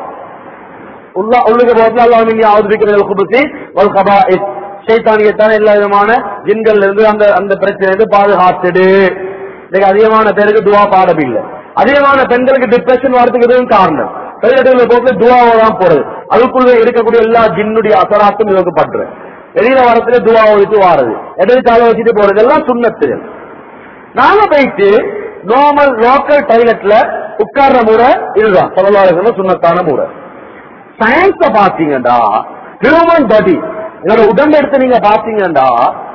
உள்ள உள்ளுக்கு போகல அல்லாஹ் நீங்க ஆவுதிக்கிறது குபசி வல் கபாயித் சைத்தானியத்தான எல்லா விதமான ஜின்கள்ல இருந்து அந்த அந்த பிரச்சனை இருந்து பாதுகாத்துடு இன்னைக்கு அதிகமான பேருக்கு துவா பாடம் இல்லை அதிகமான பெண்களுக்கு டிப்ரெஷன் வரதுக்கு இதுவும் காரணம் வெளியிடத்துல போட்டு துவாவை தான் போறது அதுக்குள்ள இருக்கக்கூடிய எல்லா ஜின்னுடைய அசராத்தும் இவங்க பண்றது வெளியில வரத்துல துவா ஒழித்து வாரது இடது கால வச்சுட்டு போறது எல்லாம் சுண்ணத்து நாங்க போயிட்டு நார்மல் லோக்கல் டாய்லெட்ல உட்கார்ற முறை இதுதான் சொல்லலாம் சுண்ணத்தான முறை சயின்ஸ பாத்தீங்கன்னா ஹியூமன் பாடி என்னோட உடம்பு எடுத்து நீங்க பாத்தீங்கன்னா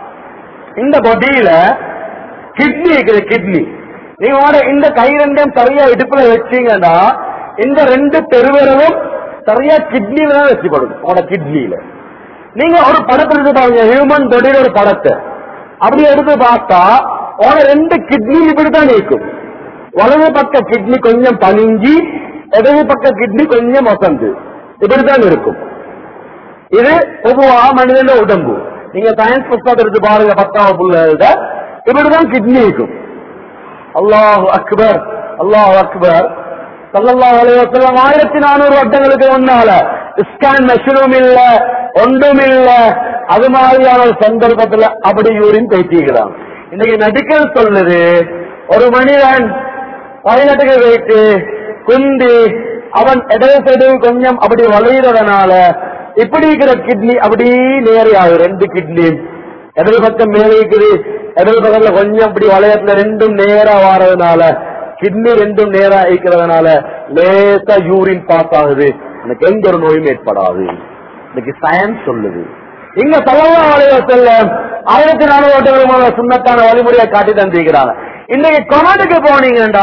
இந்த பாடியில கிட்னி இருக்குது கிட்னி நீங்க உங்களோட இந்த கை ரெண்டையும் சரியா இடுப்புல வச்சீங்கன்னா இந்த ரெண்டு பெருவிரலும் சரியா கிட்னில தான் வச்சுப்படும் உங்களோட கிட்னில நீங்க ஒரு படத்தை எடுத்து பாருங்க ஹியூமன் பாடியில ஒரு படத்தை அப்படி எடுத்து பார்த்தா உங்களோட ரெண்டு கிட்னி இப்படித்தான் இருக்கும் வலது பக்க கிட்னி கொஞ்சம் பனிஞ்சி இடது பக்க கிட்னி கொஞ்சம் வசந்து இப்படித்தான் இருக்கும் இது பொதுவா மனிதன உடம்பு நீங்க சயின்ஸ் புஸ்தகம் எடுத்து பாருங்க பத்தாவது புள்ள இப்படிதான் கிட்னி இருக்கும் அல்லாஹ் அக்பர் அல்லாஹ் அக்பர் சல்லல்லாஹு அலைஹி வஸல்லம் ஆயிரத்தி நானூறு வருடங்களுக்கு முன்னால ஸ்கேன் மெஷினும் இல்ல ஒன்றும் இல்ல அது மாதிரியான ஒரு சந்தர்ப்பத்துல அப்படி யூரின் பேசிக்கிறான் இன்னைக்கு மெடிக்கல் சொல்லுது ஒரு மனிதன் பதினெட்டுக்கு வைத்து குந்தி அவன் இடது சைடு கொஞ்சம் அப்படி வளைகிறதுனால இப்படி இருக்கிற கிட்னி அப்படி நேரையாகும் ரெண்டு கிட்னி இடது பக்கம் மேலே இருக்குது இடது பக்கத்துல கொஞ்சம் இப்படி வளையத்துல ரெண்டும் நேரா வாரதுனால கிட்னி ரெண்டும் நேரா இருக்கிறதுனால லேசா யூரின் பாஸ் ஆகுது எனக்கு எந்த ஒரு நோயும் ஏற்படாது இன்னைக்கு சயின்ஸ் சொல்லுது இங்க சலவா வளைவ செல்ல ஆயிரத்தி நானூறு வருடங்களுமான சுண்ணத்தான வழிமுறையை காட்டி தந்திருக்கிறாங்க இன்னைக்கு கொமட்டுக்கு போனீங்கடா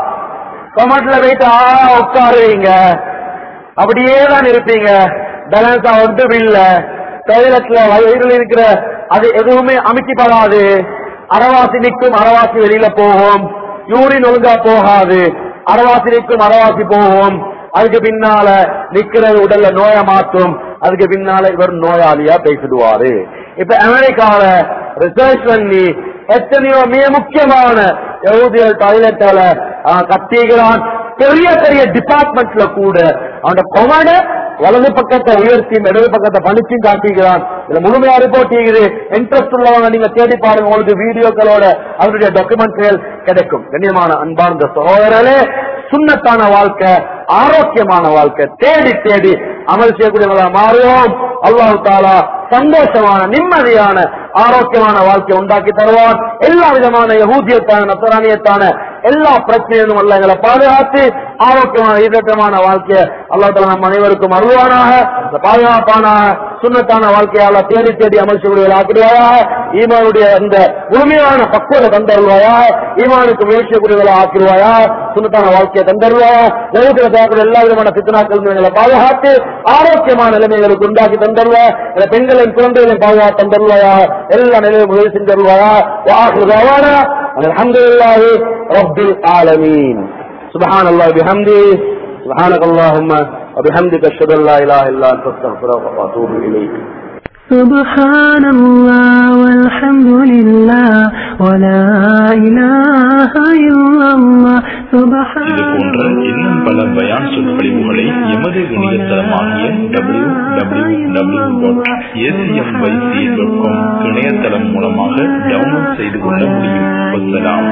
கொமட்ல போயிட்டு ஆ உட்காருவீங்க அப்படியே தான் இருப்பீங்க பேலன்ஸா ஒன்றும் இல்ல டாய்லெட்ல வயிறில் இருக்கிற அது எதுவுமே அமைக்கப்படாது அறவாசி நிற்கும் அறவாசி வெளியில போகும் யூரின் ஒழுங்கா போகாது அறவாசி நிற்கும் அறவாசி போகும் அதுக்கு பின்னால நிக்கிறது உடல்ல நோய மாற்றும் அதுக்கு பின்னால இவர் நோயாளியா பேசிடுவாரு இப்ப அமெரிக்கால ரிசர்ச் பண்ணி எத்தனையோ மிக முக்கியமான யகுதியல் டாய்லெட்டால கத்திக்கிறான் பெரிய பெரிய டிபார்ட்மெண்ட்ல கூட அவனோட கொமட வலது பக்கத்தை உயர்த்தியும் இடது பக்கத்தை பணிச்சும் காட்டிக்கிறான் இதுல முழுமையா ரிப்போர்ட் செய்யுது இன்ட்ரெஸ்ட் உள்ளவங்க நீங்க தேடி பாருங்க உங்களுக்கு வீடியோக்களோட அவருடைய டாக்குமெண்ட்ரிகள் கிடைக்கும் கண்ணியமான அன்பார்ந்த சகோதரர்களே சுண்ணத்தான வாழ்க்கை ஆரோக்கியமான வாழ்க்கை தேடி தேடி அமல் செய்யக்கூடியவங்களா மாறுவோம் அல்லாஹு தாலா சந்தோஷமான நிம்மதியான ஆரோக்கியமான வாழ்க்கை உண்டாக்கி தருவான் எல்லா விதமான யகூதியத்தான நத்தராணியத்தான எல்லா பிரச்சனையும் அல்ல எங்களை பாதுகாத்து ஆரோக்கியமான ஈரட்டமான வாழ்க்கையை அல்லாஹ் தாலா நம் அனைவருக்கும் அருள்வானாக இந்த பாதுகாப்பானாக சுண்ணத்தான வாழ்க்கையால தேடி தேடி அமல் செய்வர்கள் ஆக்கிடுவாயாக ஈமானுடைய இந்த முழுமையான பக்குவத்தை தந்தருவாயாக ஈமானுக்கு முயற்சியக்கூடியவர்களை ஆக்கிடுவாயா சுண்ணத்தான வாழ்க்கையை தந்தருவாயா ஜெகத்தில் தேவையான எல்லா விதமான பித்தனாக்கள் எங்களை பாதுகாத்து ஆரோக்கியமான நிலைமைகளுக்கு உண்டாக்கி தந்தருவா இந்த பெண்களின் குழந்தைகளின் பாதுகாத்து தந்தருவாயா எல்லா நிலையும் உதவி செஞ்சருவாயா வாக்குதாவானா الحمد لله رب العالمين سبحان الله بحمده سبحانك اللهم وبحمدك اشهد ان لا اله الا انت استغفرك واتوب اليك
سبحان الله والحمد لله ولا إله إلا الله سبحان
இது போன்ற இன்னும் பல பயான் சொற்பொழிவுகளை எமது இணையதளமாகிய W W W dot ACMYC dot com இணையதளம் மூலமாக டவுன்லோட் செய்து கொள்ள முடியும் வசலாம்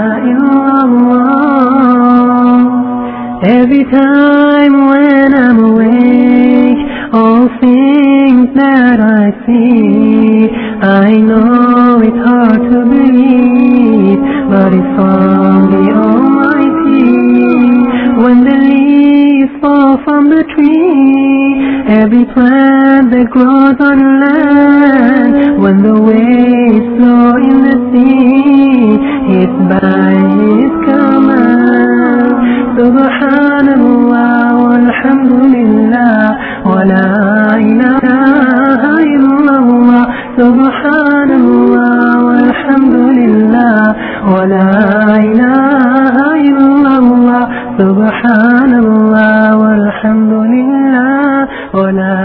Every time when I'm awake, all things that I see, I know it's hard to believe, but it's from the Almighty. When the leaves fall from the tree, every plant that grows on land, when the waves flow in the sea, it's by His command. سبحان الله والحمد لله ولا إله إلا الله سبحان الله والحمد لله ولا إله إلا الله سبحان الله والحمد لله ولا